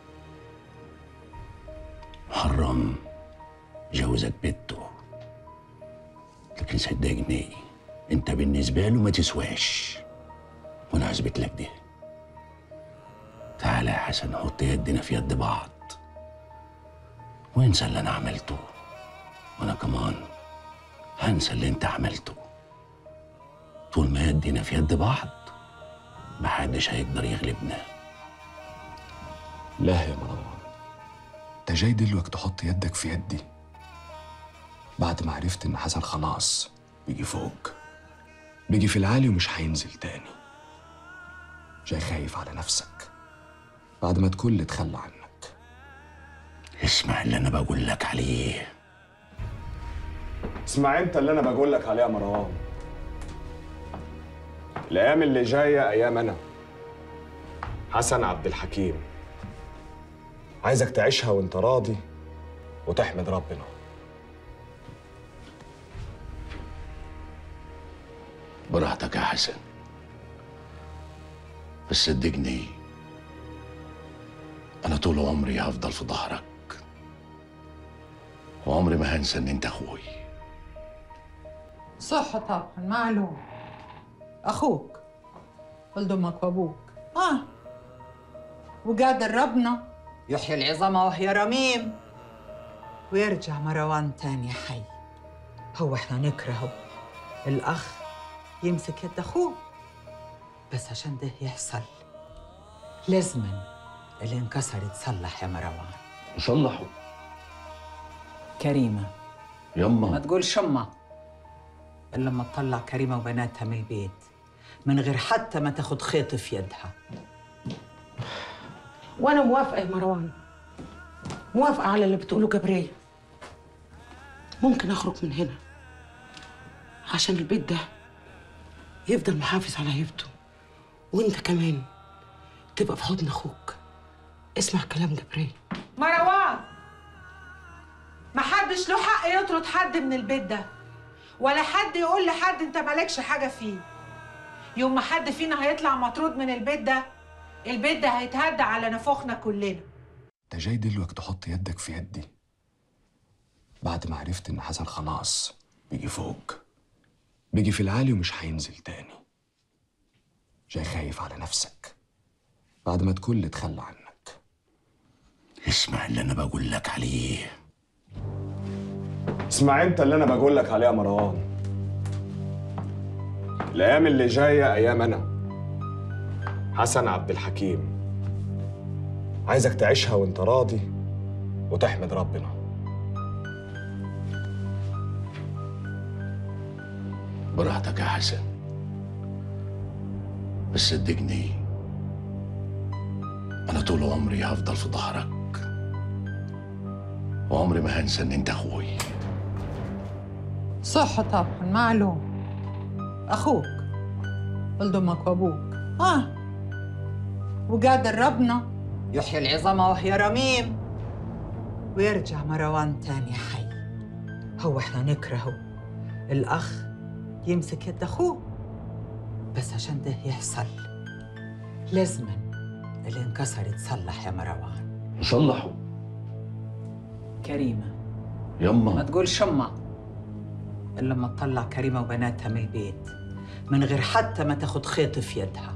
محرم جوزك بنته لكن صدقني انت بالنسبة له ما تسواش وانا هثبت لك ده تعالى يا حسن نحط يدنا في يد بعض وانسى اللي انا عملته وانا كمان هنسى اللي انت عملته طول ما يدنا في يد بعض محدش هيقدر يغلبنا لا يا مروان انت جاي دلوقتي تحط يدك في يدي بعد ما عرفت ان حسن خلاص بيجي فوق بيجي في العالي ومش هينزل تاني جاي خايف على نفسك بعد ما تكون اللي اتخلى عنك اسمع اللي انا بقول لك عليه اسمع انت اللي انا بقول لك عليه يا مروان الايام اللي جايه ايام انا حسن عبد الحكيم عايزك تعيشها وانت راضي وتحمد ربنا براحتك يا حسن بس صدقني انا طول عمري هفضل في ظهرك وعمري ما هنسى ان انت اخوي صح طبعا معلوم اخوك ولد امك وابوك اه وقادر ربنا يحيي العظام وهي رميم ويرجع مروان تاني حي هو احنا نكرهه الاخ يمسك يد اخوه بس عشان ده يحصل لازما اللي انكسر يتصلح يا مروان يصلحوا كريمه ما يما تقولش امه الا لما تطلع كريمه وبناتها من البيت من غير حتى ما تاخد خيط في يدها وانا موافقه يا مروان موافقه على اللي بتقوله جبريه ممكن اخرج من هنا عشان البيت ده يفضل محافظ على هيبته وانت كمان تبقى في حضن اخوك اسمع كلام جبريه مروان محدش له حق يطرد حد من البيت ده ولا حد يقول لحد انت مالكش حاجه فيه يوم ما حد فينا هيطلع مطرود من البيت ده البيت ده هيتهد على نفوخنا كلنا انت جاي دلوقتي تحط يدك في يدي بعد ما عرفت ان حسن خلاص بيجي فوق بيجي في العالي ومش هينزل تاني جاي خايف على نفسك بعد ما تكون اللي اتخلى عنك اسمع اللي انا بقول لك عليه اسمع انت اللي انا بقول لك عليه يا مروان الايام اللي جايه ايام انا حسن عبد الحكيم عايزك تعيشها وانت راضي وتحمد ربنا براحتك يا حسن بس صدقني انا طول عمري هفضل في ظهرك وعمري ما هنسى ان انت اخوي صح طبعا معلوم اخوك ولد امك وابوك اه وقادر ربنا يحيي العظام وهي رميم ويرجع مروان تاني حي هو احنا نكرهه الأخ يمسك يد أخوه بس عشان ده يحصل لازما اللي انكسر يتصلح يا مروان نصلحه كريمة ما يما تقولش أمه إلا لما تطلع كريمة وبناتها من البيت من غير حتى ما تاخد خيط في يدها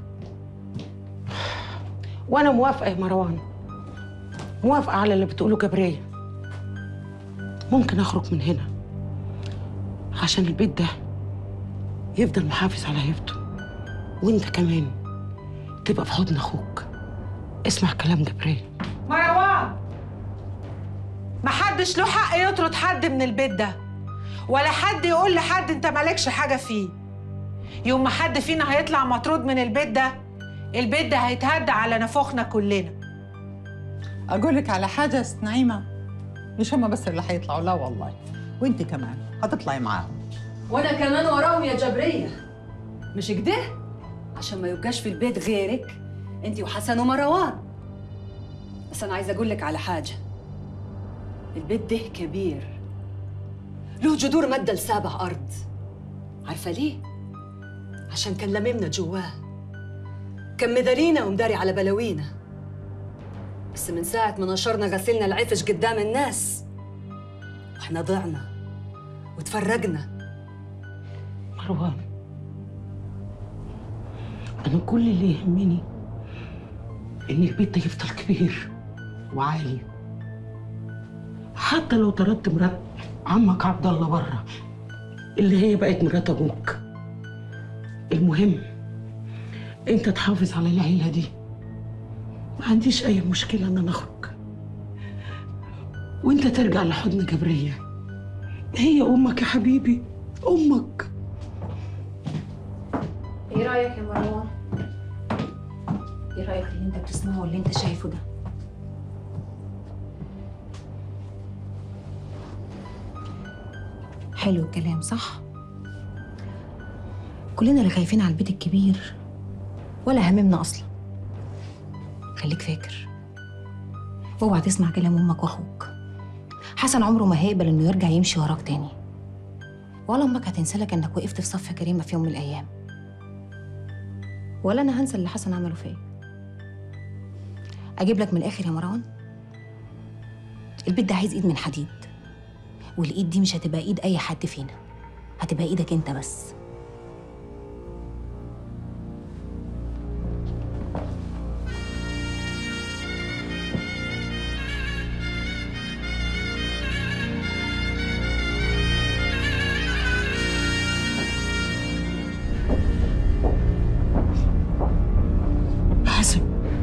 وانا موافقه يا مروان موافقه على اللي بتقوله جبريه ممكن اخرج من هنا عشان البيت ده يفضل محافظ على هيبته وانت كمان تبقى في حضن اخوك اسمع كلام جبريه مروان محدش له حق يطرد حد من البيت ده ولا حد يقول لحد انت مالكش حاجه فيه يوم ما حد فينا هيطلع مطرود من البيت ده البيت ده هيتهد على نفوخنا كلنا أقول لك على حاجة يا ست نعيمة مش هما بس اللي هيطلعوا لا والله وانت كمان هتطلعي معاهم وانا كمان وراهم يا جبريه مش كده عشان ما يبقاش في البيت غيرك انت وحسن ومروان بس انا عايزه اقول لك على حاجه البيت ده كبير له جذور مادة لسابع أرض عارفة ليه؟ عشان كان لممنا جواه كان مدارينا ومداري على بلاوينا بس من ساعة ما نشرنا غسلنا العفش قدام الناس واحنا ضعنا وتفرجنا مروان انا كل اللي يهمني ان البيت ده يفضل كبير وعالي حتى لو طردت مرات عمك عبد الله بره اللي هي بقت مرات ابوك المهم انت تحافظ على العيله دي ما عنديش اي مشكله ان انا اخرج وانت ترجع لحضن جبريه هي امك يا حبيبي امك ايه رايك يا مروان ايه رايك في اللي انت بتسمعه واللي انت شايفه ده حلو الكلام صح كلنا اللي خايفين على البيت الكبير ولا هممنا اصلا خليك فاكر اوعى تسمع كلام امك واخوك حسن عمره ما هيقبل انه يرجع يمشي وراك تاني ولا امك هتنسالك انك وقفت في صف كريمه في يوم من الايام ولا انا هنسى اللي حسن عمله فيا اجيب لك من الاخر يا مروان البيت ده عايز ايد من حديد والايد دي مش هتبقى ايد اي حد فينا هتبقى ايدك انت بس حسن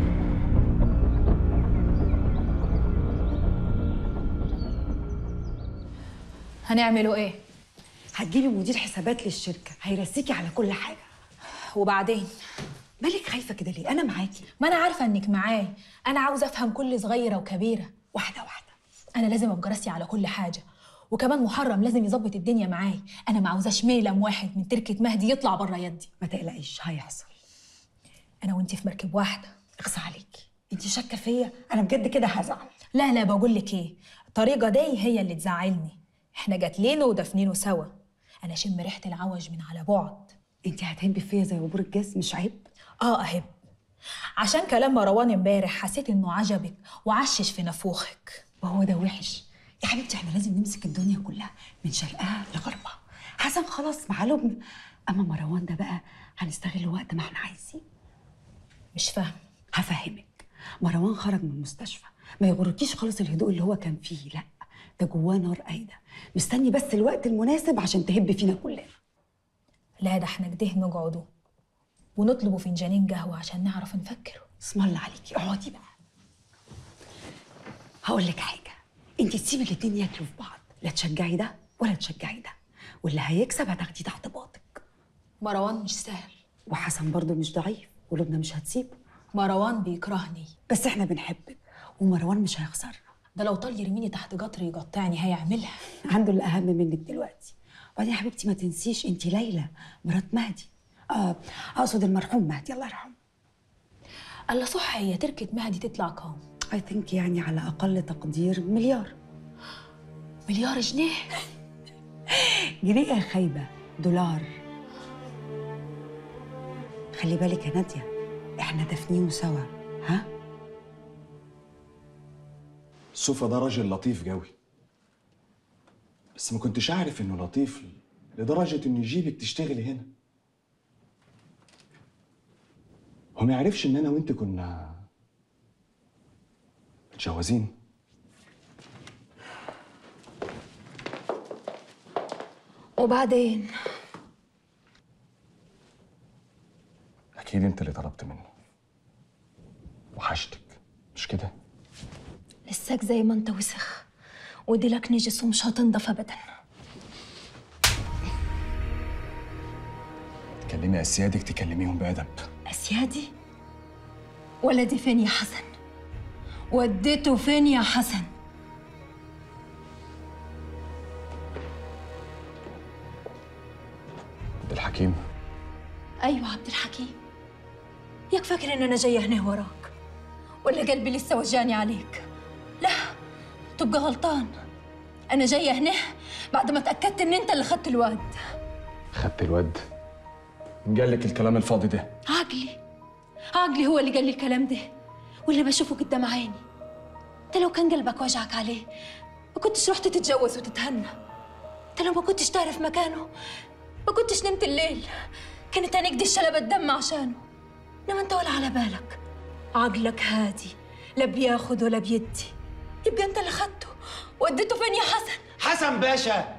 هنعملوا ايه هتجيبي مدير حسابات للشركه هيرسيكي على كل حاجه وبعدين مالك خايفه كده ليه انا معاكي ما انا عارفه انك معاي انا عاوزه افهم كل صغيره وكبيره واحده واحده انا لازم ابقى راسي على كل حاجه وكمان محرم لازم يظبط الدنيا معاي انا ما عاوزاش ميلم واحد من تركه مهدي يطلع بره يدي ما تقلقيش هيحصل انا وانت في مركب واحده اخصى عليكي انت شاكه فيا انا بجد كده هزعل لا لا بقول لك ايه الطريقه دي هي اللي تزعلني احنا جاتلينه ودفنينه سوا انا اشم ريحه العوج من على بعد انت هتهبي فيا زي عبور الجاز مش عيب اه اهب عشان كلام مروان امبارح حسيت انه عجبك وعشش في نافوخك وهو ده وحش يا حبيبتي احنا لازم نمسك الدنيا كلها من شرقها لغربها حسن خلاص معاه لبن اما مروان ده بقى هنستغل وقت ما احنا عايزين مش فاهم هفهمك مروان خرج من المستشفى ما يغركيش خالص الهدوء اللي هو كان فيه لا ده جواه نار قايده مستني بس الوقت المناسب عشان تهب فينا كلنا لا ده احنا كده نقعدوا ونطلبوا فنجانين قهوه عشان نعرف نفكر اسم الله عليكي اقعدي بقى هقول لك حاجه انت تسيبي الاتنين ياكلوا في بعض لا تشجعي ده ولا تشجعي ده واللي هيكسب هتاخديه تحت باطك مروان مش سهل وحسن برضه مش ضعيف ولبنى مش هتسيبه مروان بيكرهني بس احنا بنحبك ومروان مش هيخسرنا ده لو طال يرميني تحت قطر يقطعني هيعملها عنده اللي اهم منك دلوقتي وبعدين يا حبيبتي ما تنسيش انت ليلى مرات مهدي اه اقصد المرحوم مهدي الله يرحمه الله صح هي تركة مهدي تطلع كام اي ثينك يعني على اقل تقدير مليار مليار جنيه جنيه يا خايبه دولار خلي بالك يا ناديه احنا دافنينه سوا ها سوفا ده راجل لطيف جوي بس ما كنتش اعرف انه لطيف لدرجه انه يجيبك تشتغلي هنا هو ما يعرفش ان انا وانت كنا متجوزين وبعدين اكيد انت اللي طلبت منه وحشتك مش كده لساك زي ما انت وسخ ودي لك نجس ومش هتنضف ابدا تكلمي اسيادك تكلميهم بادب اسيادي ولدي فين يا حسن وديته فين يا حسن عبد الحكيم ايوه عبد الحكيم ياك فاكر ان انا جايه هنا وراك ولا قلبي لسه وجاني عليك لا تبقى غلطان انا جايه هنا بعد ما اتاكدت ان انت اللي خدت الواد خدت الواد مين قال لك الكلام الفاضي ده عقلي عقلي هو اللي قال لي الكلام ده واللي بشوفه قدام عيني انت لو كان قلبك وجعك عليه ما كنتش رحت تتجوز وتتهنى انت لو ما كنتش تعرف مكانه ما كنتش نمت الليل كانت عينيك دي الشلبة الدم عشانه انما انت ولا على بالك عقلك هادي لا بياخد ولا بيدي يبقى انت اللي خدته وديته فين يا حسن حسن باشا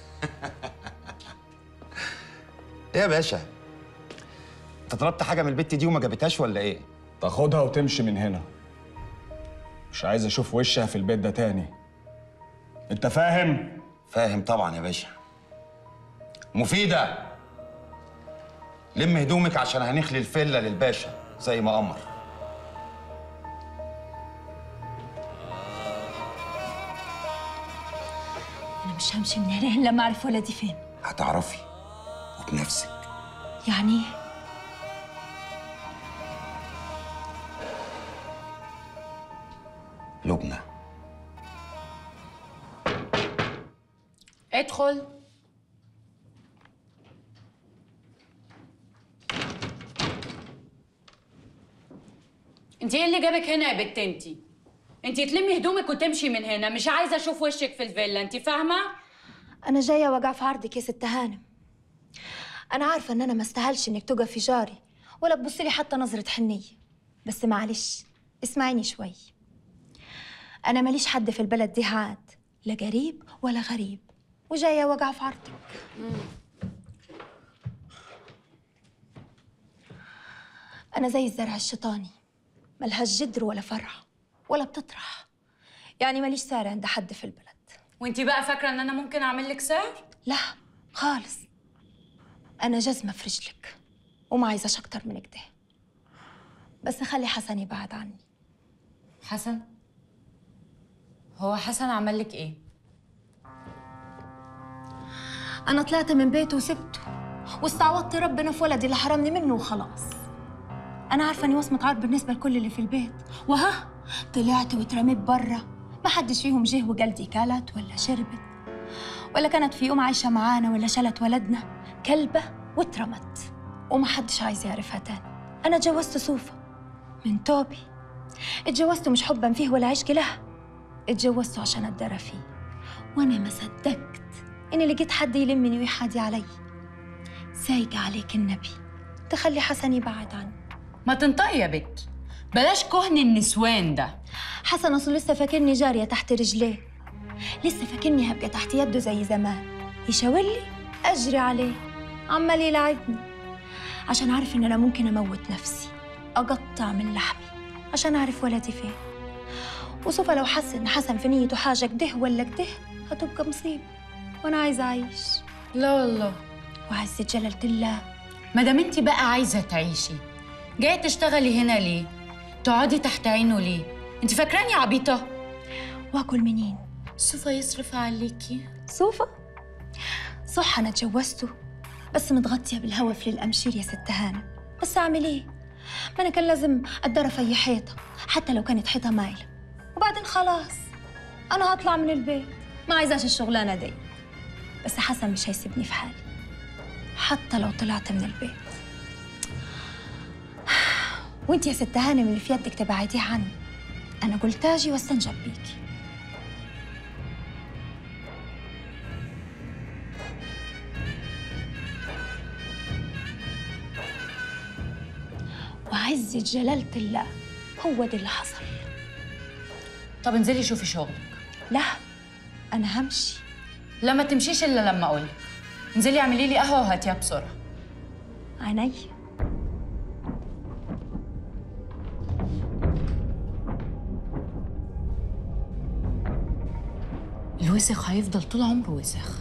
ايه يا باشا انت طلبت حاجه من البت دي وما جابتهاش ولا ايه تاخدها وتمشي من هنا مش عايز اشوف وشها في البيت ده تاني انت فاهم فاهم طبعا يا باشا مفيده لم هدومك عشان هنخلي الفيلا للباشا زي ما امر انا مش همشي من هنا الا لما اعرف ولدي فين هتعرفي وبنفسك يعني ايه لبنى ادخل انت ايه اللي جابك هنا يا بت انتي انتي تلمي هدومك وتمشي من هنا مش عايزه اشوف وشك في الفيلا انتي فاهمه انا جايه وجع في عرضك يا ست هانم انا عارفه ان انا ما استاهلش انك تقفي جاري ولا تبصي لي حتى نظره حنيه بس معلش اسمعيني شوي انا ماليش حد في البلد دي عاد لا قريب ولا غريب وجايه وجع في عرضك انا زي الزرع الشيطاني ملهاش جدر ولا فرع ولا بتطرح يعني ماليش سعر عند حد في البلد وانتي بقى فاكره ان انا ممكن اعمل لك سعر لا خالص أنا جزمة في رجلك وما عايزاش أكتر من كده بس خلي حسن يبعد عني حسن هو حسن عمل لك ايه أنا طلعت من بيته وسبته واستعوضت ربنا في ولدي اللي حرمني منه وخلاص أنا عارفة إني وصمة عار بالنسبة لكل اللي في البيت وها طلعت واترميت برا ما حدش فيهم جه وقال دي كلت ولا شربت ولا كانت في يوم عايشة معانا ولا شلت ولدنا كلبة واترمت وما حدش عايز يعرفها تاني أنا اتجوزت صوفة من توبي اتجوزته مش حبا فيه ولا عشق له اتجوزته عشان اتدرى فيه وأنا ما صدقت إني لقيت حد يلمني ويحادي علي سايقة عليك النبي تخلي حسن يبعد عني ما تنطقي يا بت بلاش كهن النسوان ده حسن أصله لسه فاكرني جارية تحت رجليه لسه فاكرني هبقى تحت يده زي زمان يشاور لي أجري عليه عمال يلعبني عشان عارف إن أنا ممكن أموت نفسي أقطع من لحمي عشان أعرف ولدي فين وسوف لو حس إن حسن في نيته حاجة كده ولا كده هتبقى مصيبة وأنا عايزة أعيش لا والله وعزة جلالة الله ما دام انت بقى عايزه تعيشي جايه تشتغلي هنا ليه تقعدي تحت عينه ليه انت فاكراني عبيطه واكل منين سوفا يصرف عليكي سوفا صح أنا اتجوزته بس متغطية بالهوا في الأمشير يا ست هانم بس أعمل إيه؟ ما انا كان لازم اتدرى في اي حيطه حتى لو كانت حيطه مايله وبعدين خلاص انا هطلع من البيت ما عايزاش الشغلانه دي بس حسن مش هيسيبني في حالي حتى لو طلعت من البيت وانت يا ست هانم اللي في يدك تبعديه عني انا قلت اجي واستنجد بيكي وعزة جلالة الله هو ده اللي حصل طب انزلي شوفي شغلك لا انا همشي لا ما تمشيش الا لما اقولك انزلي اعملي لي قهوه وهاتيها بسرعه عيني الوسخ هيفضل طول عمره وسخ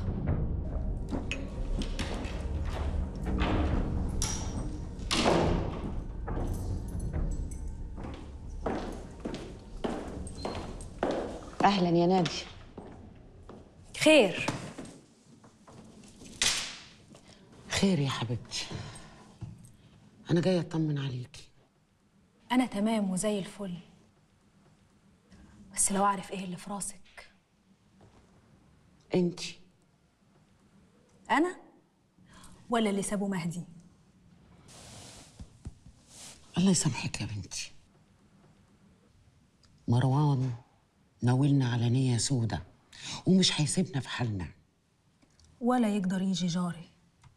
اهلا يا نادي خير خير يا حبيبتي انا جايه اطمن عليكي انا تمام وزي الفل بس لو اعرف ايه اللي في راسك انتي انا ولا اللي سابه مهدي الله يسامحك يا بنتي مروان ناولنا على نية سودة ومش هيسيبنا في حالنا ولا يقدر يجي جاري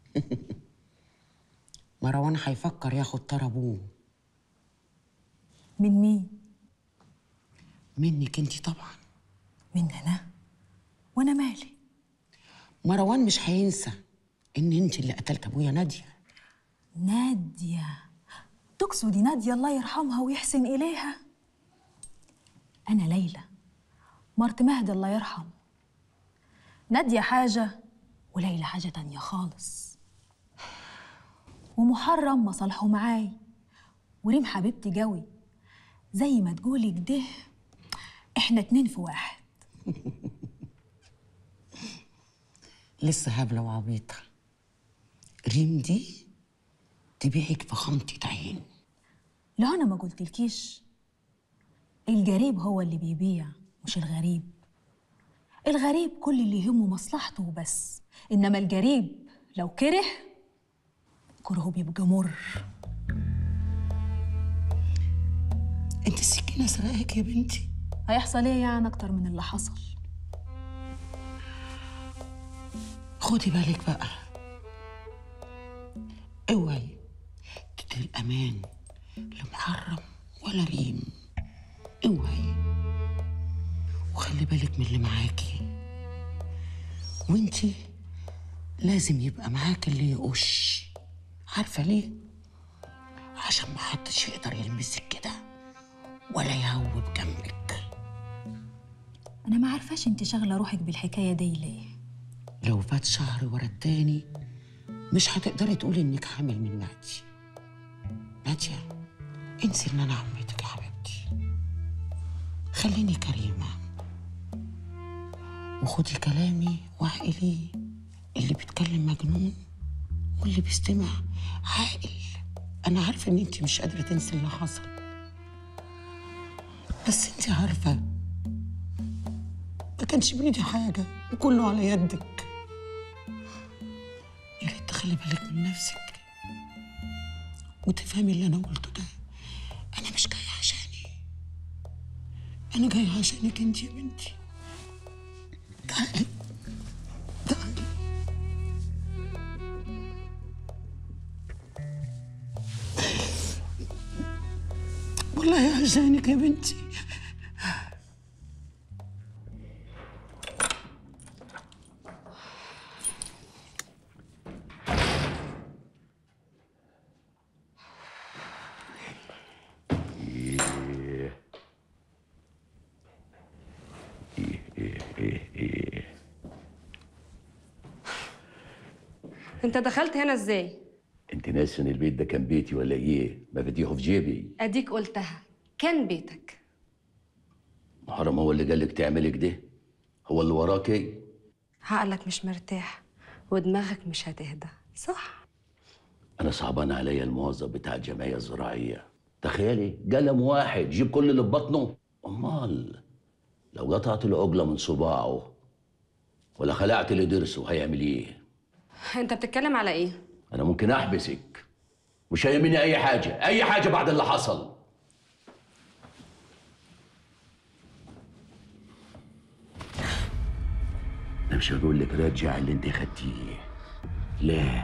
مروان هيفكر ياخد طار ابوه من مين منك انتي طبعا من انا وانا مالي مروان مش هينسى ان انت اللي قتلت ابويا ناديه نادية تقصدي نادية الله يرحمها ويحسن إليها أنا ليلى مرت مهدي الله يرحم نادية حاجة وليلى حاجة تانية خالص ومحرم مصالحه معاي وريم حبيبتي قوي زي ما تقولي كده احنا اتنين في واحد لسه هبله وعبيطه ريم دي تبيعك في خمطة عين لا أنا ما قلتلكيش الجريب هو اللي بيبيع مش الغريب الغريب كل اللي يهمه مصلحته وبس إنما الجريب لو كره كرهه بيبقى مر انت السكينه سرقاك يا بنتي هيحصل ايه يعني أكتر من اللي حصل خدي بالك بقى اوعي تدي الامان لمحرم ولا ريم اوعي وخلي بالك من اللي معاكي وانتي لازم يبقى معاك اللي يقش عارفه ليه عشان محدش يقدر يلمسك كده ولا يهوب جنبك أنا ما عارفاش أنت شاغلة روحك بالحكاية دي ليه لو فات شهر ورا التاني مش هتقدري تقولي انك حامل من نادية نادية انسي ان انا عمتك يا حبيبتي خليني كريمة وخدي كلامي واعقليه اللي بيتكلم مجنون واللي بيستمع عاقل انا عارفة ان انت مش قادرة تنسي اللي حصل بس انت عارفة ما كانش بايدي حاجة وكله على يدك يا ريت تخلي بالك من نفسك وتفهمي اللي انا قلته ده انا مش جايه عشاني انا جايه عشانك انت يا بنتي تعالي تعالي والله عشانك يا بنتي ايه ايه ايه ايه ايه انت دخلت هنا ازاي انت ناسي ان البيت ده كان بيتي ولا ايه مفاتيحه في جيبي اديك قلتها كان بيتك محرم هو اللي قالك تعملي كده هو اللي وراكي عقلك مش مرتاح ودماغك مش هتهدى صح انا صعبان عليا الموظف بتاع الجمعيه الزراعيه تخيلي قلم واحد جيب كل اللي في بطنه امال لو قطعت العقله من صباعه ولا خلعت اللي ضرسه هيعمل ايه انت بتتكلم على ايه انا ممكن احبسك مش هيهمني اي حاجه اي حاجه بعد اللي حصل انا مش هقول لك رجع اللي انت خدتيه لا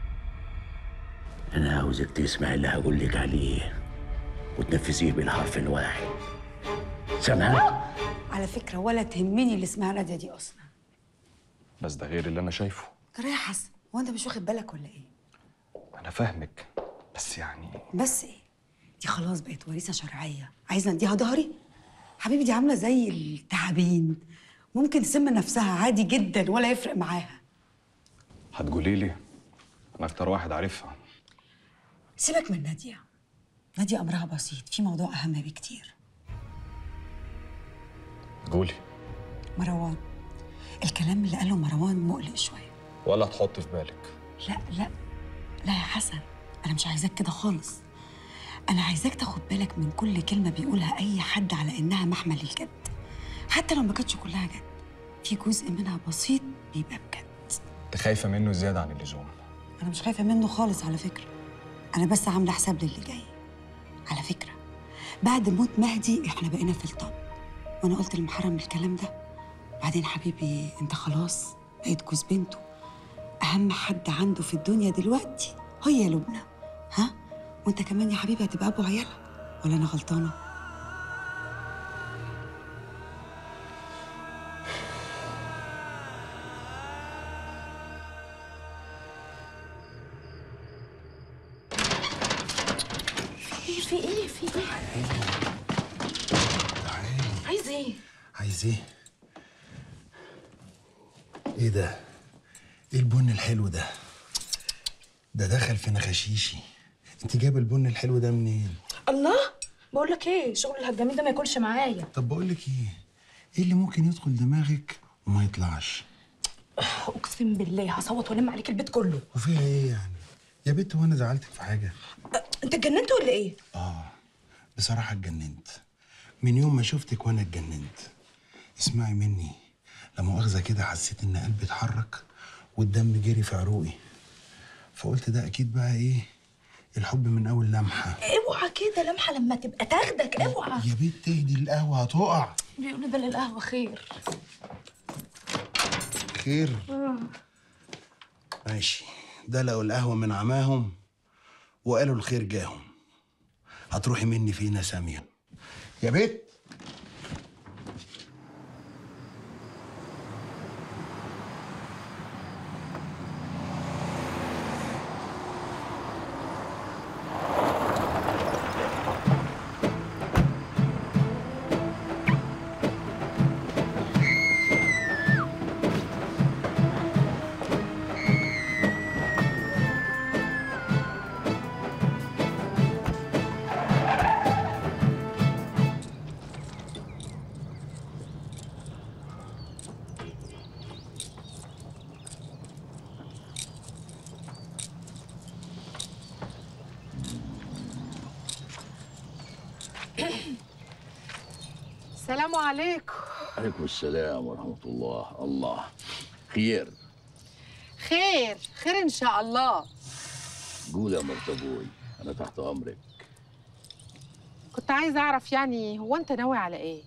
انا عاوزك تسمع اللي هقول لك عليه وتنفذيه بالحرف الواحد سامعه على فكره ولا تهمني اللي اسمها ناديه دي اصلا بس ده غير اللي انا شايفه ترى يا حسن هو انت مش واخد بالك ولا ايه انا فاهمك بس يعني بس ايه دي خلاص بقت وريثه شرعيه عايزه اديها ظهري حبيبي دي عامله زي التعابين ممكن تسم نفسها عادي جدا ولا يفرق معاها هتقولي لي انا اكتر واحد عارفها سيبك من ناديه ناديه امرها بسيط في موضوع اهم بكتير قولي مروان الكلام اللي قاله مروان مقلق شويه ولا تحط في بالك لا لا لا يا حسن انا مش عايزاك كده خالص انا عايزاك تاخد بالك من كل كلمه بيقولها اي حد على انها محمل للجد حتى لو ما كانتش كلها جد في جزء منها بسيط بيبقى بجد انت خايفه منه زياده عن اللزوم انا مش خايفه منه خالص على فكره انا بس عامله حساب للي جاي على فكره بعد موت مهدي احنا بقينا في الطب وانا قلت لمحرم الكلام ده بعدين حبيبي انت خلاص بقيت جوز بنته اهم حد عنده في الدنيا دلوقتي هي لبنى ها وانت كمان يا حبيبي هتبقى ابو عيالها ولا انا غلطانه ايه في ايه في ايه عايز ايه عايز ايه؟ ايه ده؟ ايه البن الحلو ده؟ ده دخل في نخاشيشي انت جايبه البن الحلو ده منين؟ الله بقول لك ايه شغل الهجامين ده ما ياكلش معايا طب بقول لك ايه؟ ايه اللي ممكن يدخل دماغك وما يطلعش؟ اقسم بالله هصوت والم عليك البيت كله وفيها ايه يعني؟ يا بنت وانا زعلتك في حاجه؟ انت اتجننت ولا ايه اه بصراحه اتجننت من يوم ما شفتك وانا اتجننت اسمعي مني لا مؤاخذه كده حسيت ان قلبي اتحرك والدم جري في عروقي فقلت ده اكيد بقى ايه الحب من اول لمحه اوعى كده لمحه لما تبقى تاخدك اوعى يا بنت اهدي القهوه هتقع بيقولوا ده للقهوه خير خير ماشي ده لقوا القهوه من عماهم وقالوا الخير جاهم هتروحي مني فينا ساميه يا بنت السلام عليكم عليكم السلام ورحمه الله الله خير خير خير ان شاء الله قول يا مرت ابوي انا تحت امرك كنت عايزه اعرف يعني هو انت ناوي على ايه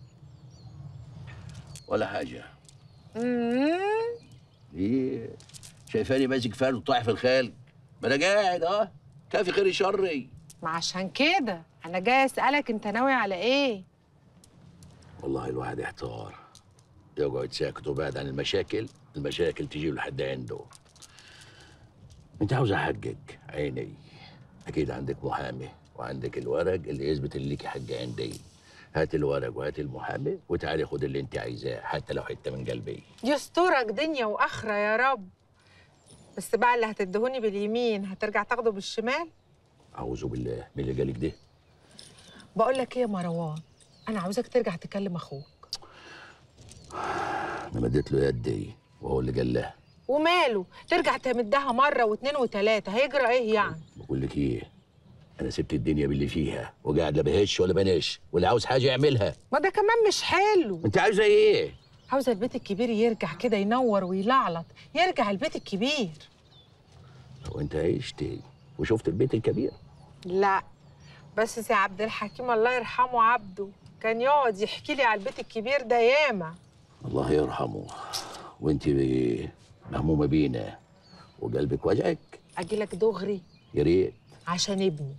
ولا حاجه امم ايه شايفاني ماسك فرد وطايح في الخالق ما انا قاعد اه كافي خير شري ما عشان كده انا جاي اسالك انت ناوي على ايه والله الواحد يحتار يقعد ساكت وبعد عن المشاكل المشاكل تجي لحد عنده انت عاوز حقك عيني اكيد عندك محامي وعندك الورق اللي يثبت ان ليكي حق عندي هات الورق وهات المحامي وتعالي خد اللي انت عايزاه حتى لو حته من قلبي يسترك دنيا واخره يا رب بس بقى اللي هتدهوني باليمين هترجع تاخده بالشمال اعوذ بالله مين اللي قالك ده بقول لك ايه يا مروان انا عاوزك ترجع تكلم اخوك انا مديت له يدي وهو اللي قال له وماله ترجع تمدها مره واتنين وتلاته هيجرى ايه يعني بقول لك ايه انا سبت الدنيا باللي فيها وقاعد لا بهش ولا بنش واللي عاوز حاجه يعملها ما ده كمان مش حلو انت عاوزه ايه عاوزه البيت الكبير يرجع كده ينور ويلعلط يرجع البيت الكبير هو انت عشت وشفت البيت الكبير لا بس سي عبد الحكيم الله يرحمه عبده كان يقعد يحكي لي على البيت الكبير ده ياما الله يرحمه وانت ب- مهمومه بينا وقلبك وجعك اجيلك دغري يا ريت عشان ابني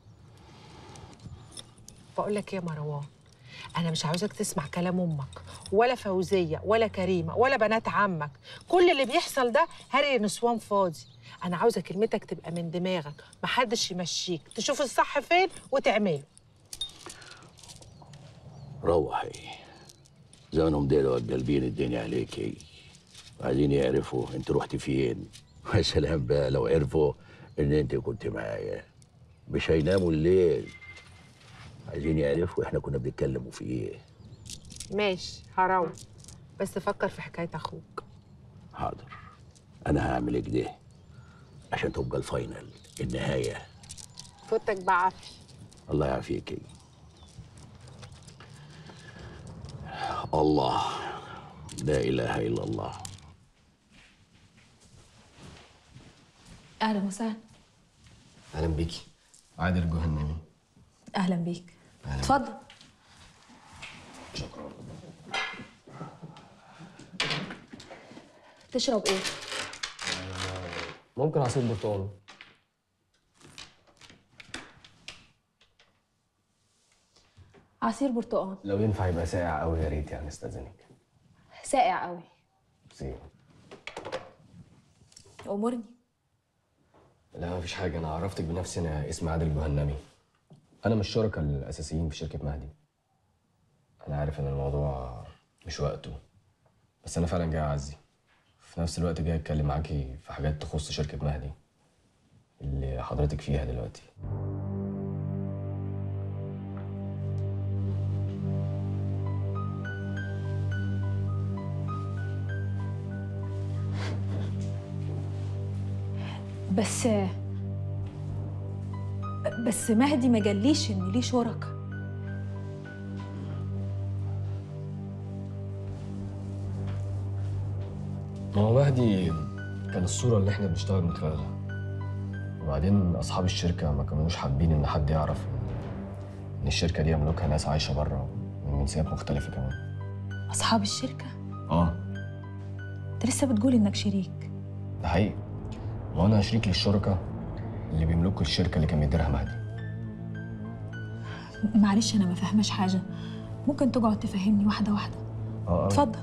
بقول لك ايه يا مروان انا مش عاوزك تسمع كلام امك ولا فوزيه ولا كريمه ولا بنات عمك كل اللي بيحصل ده هري نسوان فاضي انا عاوزه كلمتك تبقى من دماغك محدش يمشيك تشوف الصح فين وتعمله روحي زمانهم دلوا قلبين الدنيا عليكي وعايزين يعرفوا انت رحتي فين يا سلام بقى لو عرفوا ان انت كنت معايا مش هيناموا الليل عايزين يعرفوا احنا كنا بنتكلموا في ايه ماشي هروح بس فكر في حكايه اخوك حاضر انا هعمل كده عشان تبقى الفاينل النهايه فوتك بعافيه الله يعافيكي الله لا اله الا الله اهلا وسهلا اهلا بيكي عادل الجهنمي اهلا بيك اتفضل شكرا تشرب ايه ممكن عصير برتقال عصير برتقال لو ينفع يبقى ساقع قوي يا ريت يعني استاذنك ساقع قوي زين امرني لا مفيش حاجه انا عرفتك بنفسي انا اسمي عادل الجهنمي انا من الشركاء الاساسيين في شركه مهدي انا عارف ان الموضوع مش وقته بس انا فعلا جاي اعزي في نفس الوقت جاي اتكلم معاكي في حاجات تخص شركه مهدي اللي حضرتك فيها دلوقتي بس بس مهدي ما جاليش ان ليه شركاء ما هو مهدي كان الصورة اللي احنا بنشتغل من خلالها وبعدين أصحاب الشركة ما كانوش حابين إن حد يعرف إن- إن الشركة دي يملكها ناس عايشة بره من جنسيات مختلفة كمان اصحاب الشركه اه انت لسه بتقول انك شريك ده حقيقي وأنا شريك للشركة اللي بيملكوا الشركة اللي كان بيديرها مهدي معلش انا ما فاهماش حاجه ممكن تقعد تفهمني واحده واحده اه آه. اتفضل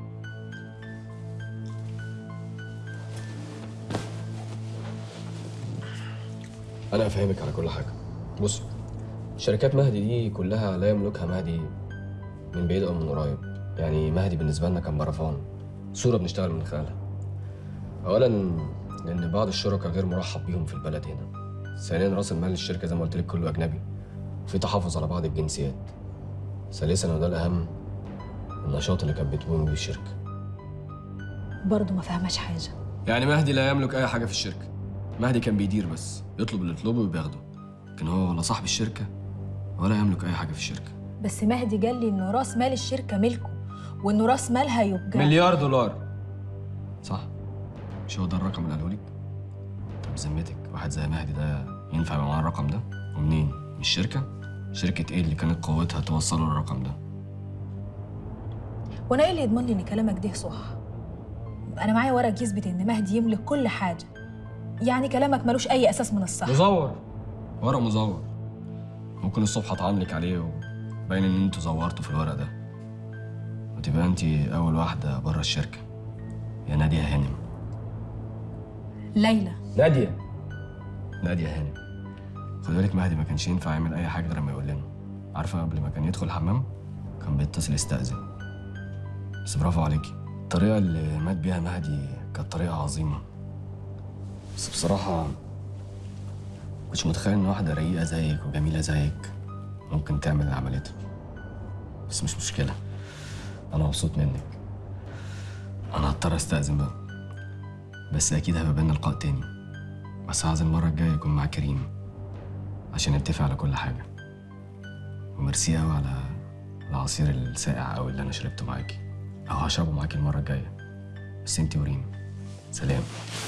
أنا أفهمك على كل حاجة بص شركات مهدي دي كلها لا يملكها مهدي من بعيد أو من قريب يعني مهدي بالنسبة لنا كان برفان صورة بنشتغل من خلالها أولا لأن بعض الشركاء غير مرحب بيهم في البلد هنا ثانيا رأس المال للشركة زي ما قلت لك كله أجنبي في تحفظ على بعض الجنسيات ثالثا وده الأهم النشاط اللي كانت بتقوم بيه الشركة برضه ما فاهماش حاجه يعني مهدي لا يملك أي حاجة في الشركة مهدي كان بيدير بس يطلب اللي يطلبه وبياخده لكن هو ولا صاحب الشركة ولا يملك أي حاجة في الشركة بس مهدي قال لي انه راس مال الشركه ملكه وانه راس مالها يبقى مليار دولار صح مش هو ده الرقم اللي قاله لك طب بذمتك واحد زي مهدي ده ينفع يبقى معاه الرقم ده ومنين من الشركة شركة ايه اللي كانت قوتها توصله للرقم ده وانا ايه اللي يضمن لي ان كلامك ده صح انا معايا ورق يثبت ان مهدي يملك كل حاجه يعني كلامك ملوش اي اساس من الصح مزور ورق مزور ممكن الصبح اتعاملك عليه وباين ان انتوا زورتوا في الورق ده وتبقى انت اول واحدة بره الشركة يا نادية هانم ليلى نادية نادية هانم خد بالك مهدي ما كانش ينفع يعمل أي حاجة غير لما يقول لنا عارفة قبل ما كان يدخل الحمام كان بيتصل يستأذن بس برافو عليكي الطريقة اللي مات بيها مهدي كانت طريقة عظيمة بس بصراحة كنتش متخيل إن واحدة رقيقة زيك وجميلة زيك ممكن تعمل اللي عملته بس مش مشكلة أنا مبسوط منك أنا هضطر أستأذن بقى بس اكيد هيبقى بينا لقاء تاني بس عايز المره الجايه يكون معاك كريم عشان نتفق على كل حاجه وميرسي قوي على العصير الساقع قوي اللي انا شربته معاكي او هشربه معاكي المره الجايه بس انتي وريم سلام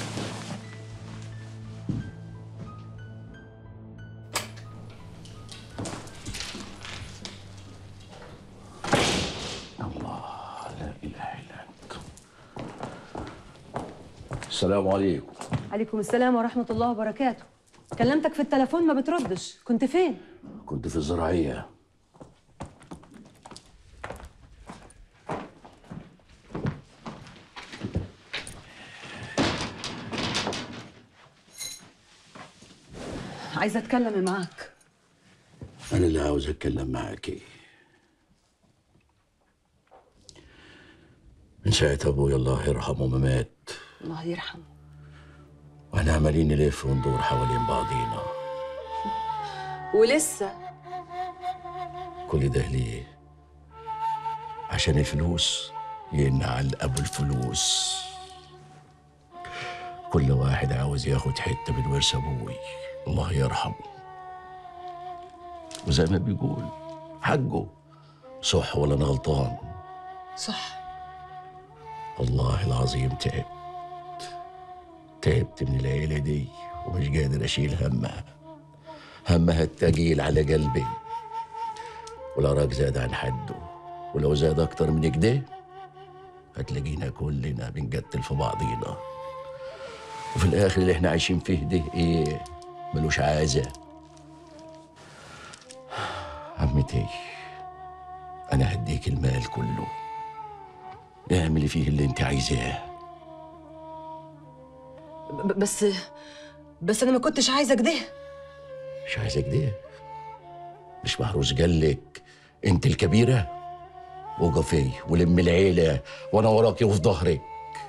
السلام عليكم عليكم السلام ورحمة الله وبركاته كلمتك في التليفون ما بتردش كنت فين؟ كنت في الزراعية عايزة أتكلم معاك أنا اللي عاوز أتكلم معاكي من ساعة أبويا الله يرحمه ما مات الله يرحمه وإحنا عمالين نلف وندور حوالين بعضينا ولسه كل ده ليه؟ عشان الفلوس ينعل أبو الفلوس كل واحد عاوز ياخد حتة من ورث أبوي الله يرحمه وزي ما بيقول حقه صح ولا أنا غلطان صح والله العظيم تعبت تعبت من العيلة دي ومش قادر أشيل همها همها التقيل على قلبي والعراق زاد عن حده ولو زاد أكتر من كده هتلاقينا كلنا بنقتل في بعضينا وفي الآخر اللي احنا عايشين فيه ده إيه ملوش عازة عمتي أنا هديك المال كله اعملي فيه اللي انت عايزاه ب- بس بس أنا ما كنتش عايزة كده مش عايزة كده مش محروس قالك انت الكبيرة وقفي ولم العيلة وانا وراكي وفي ظهرك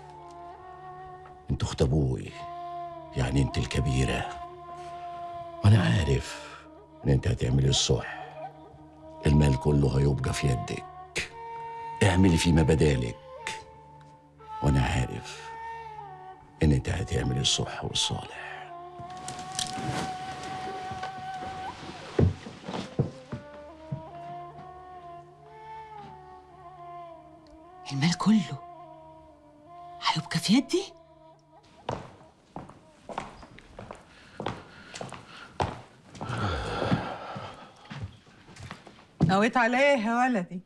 انت اخت ابوي يعني انت الكبيرة وانا عارف ان انت هتعملي الصح المال كله هيبقى في يدك اعملي فيما بدالك وانا عارف ان انت هتعملي الصح والصالح المال كله هيبقى في يدي نويت على ايه يا ولدي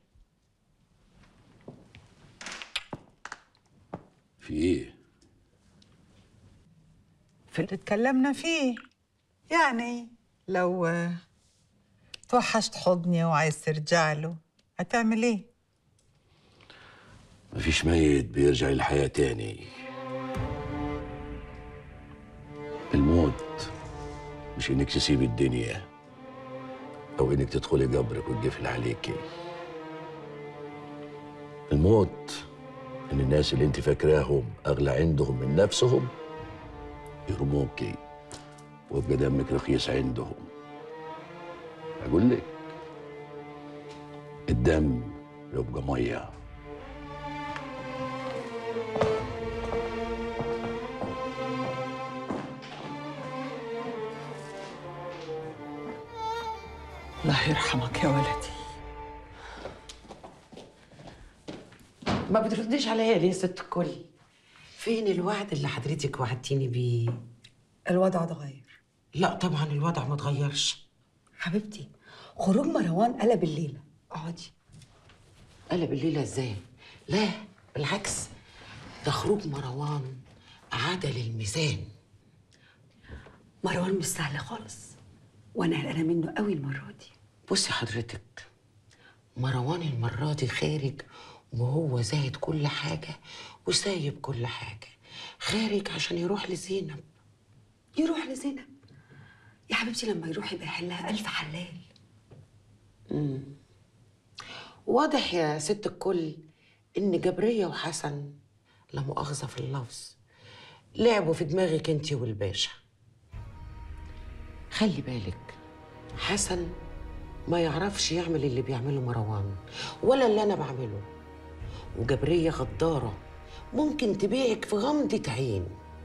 في ايه في اللي اتكلمنا فيه يعني لو آه، توحشت حضني وعايز ترجع له هتعمل ايه مفيش ميت بيرجع للحياة تاني الموت مش انك تسيب الدنيا او انك تدخلي قبرك وتقفل عليكي الموت ان الناس اللي انت فاكراهم اغلى عندهم من نفسهم يرموكي ويبقى دمك رخيص عندهم اقول لك الدم يبقى ميه الله يرحمك يا ولدي ما بترديش عليا ليه يا ست الكل فين الوعد اللي حضرتك وعدتيني بيه الوضع اتغير لا طبعا الوضع ما اتغيرش حبيبتي خروج مروان قلب الليله اقعدي قلب الليله ازاي لا بالعكس ده خروج مروان عدل الميزان مروان مش سهل خالص وانا قلقانه منه قوي المره دي بصي حضرتك مروان المرة دي خارج وهو زاهد كل حاجة وسايب كل حاجة خارج عشان يروح لزينب يروح لزينب يا حبيبتي لما يروح يبقى يحلها ألف حلال مم. واضح يا ست الكل إن جبرية وحسن لا مؤاخذة في اللفظ لعبوا في دماغك انتي والباشا خلي بالك حسن ما يعرفش يعمل اللي بيعمله مروان ولا اللي انا بعمله وجبريه غداره ممكن تبيعك في غمضه عين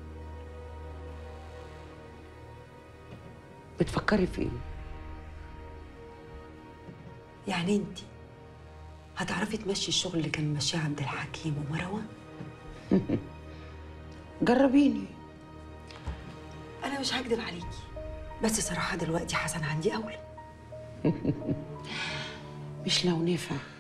بتفكري في ايه يعني انت هتعرفي تمشي الشغل اللي كان ماشيه عبد الحكيم ومروان جربيني انا مش هكدب عليكي بس صراحه دلوقتي حسن عندي اولى مش لو نفع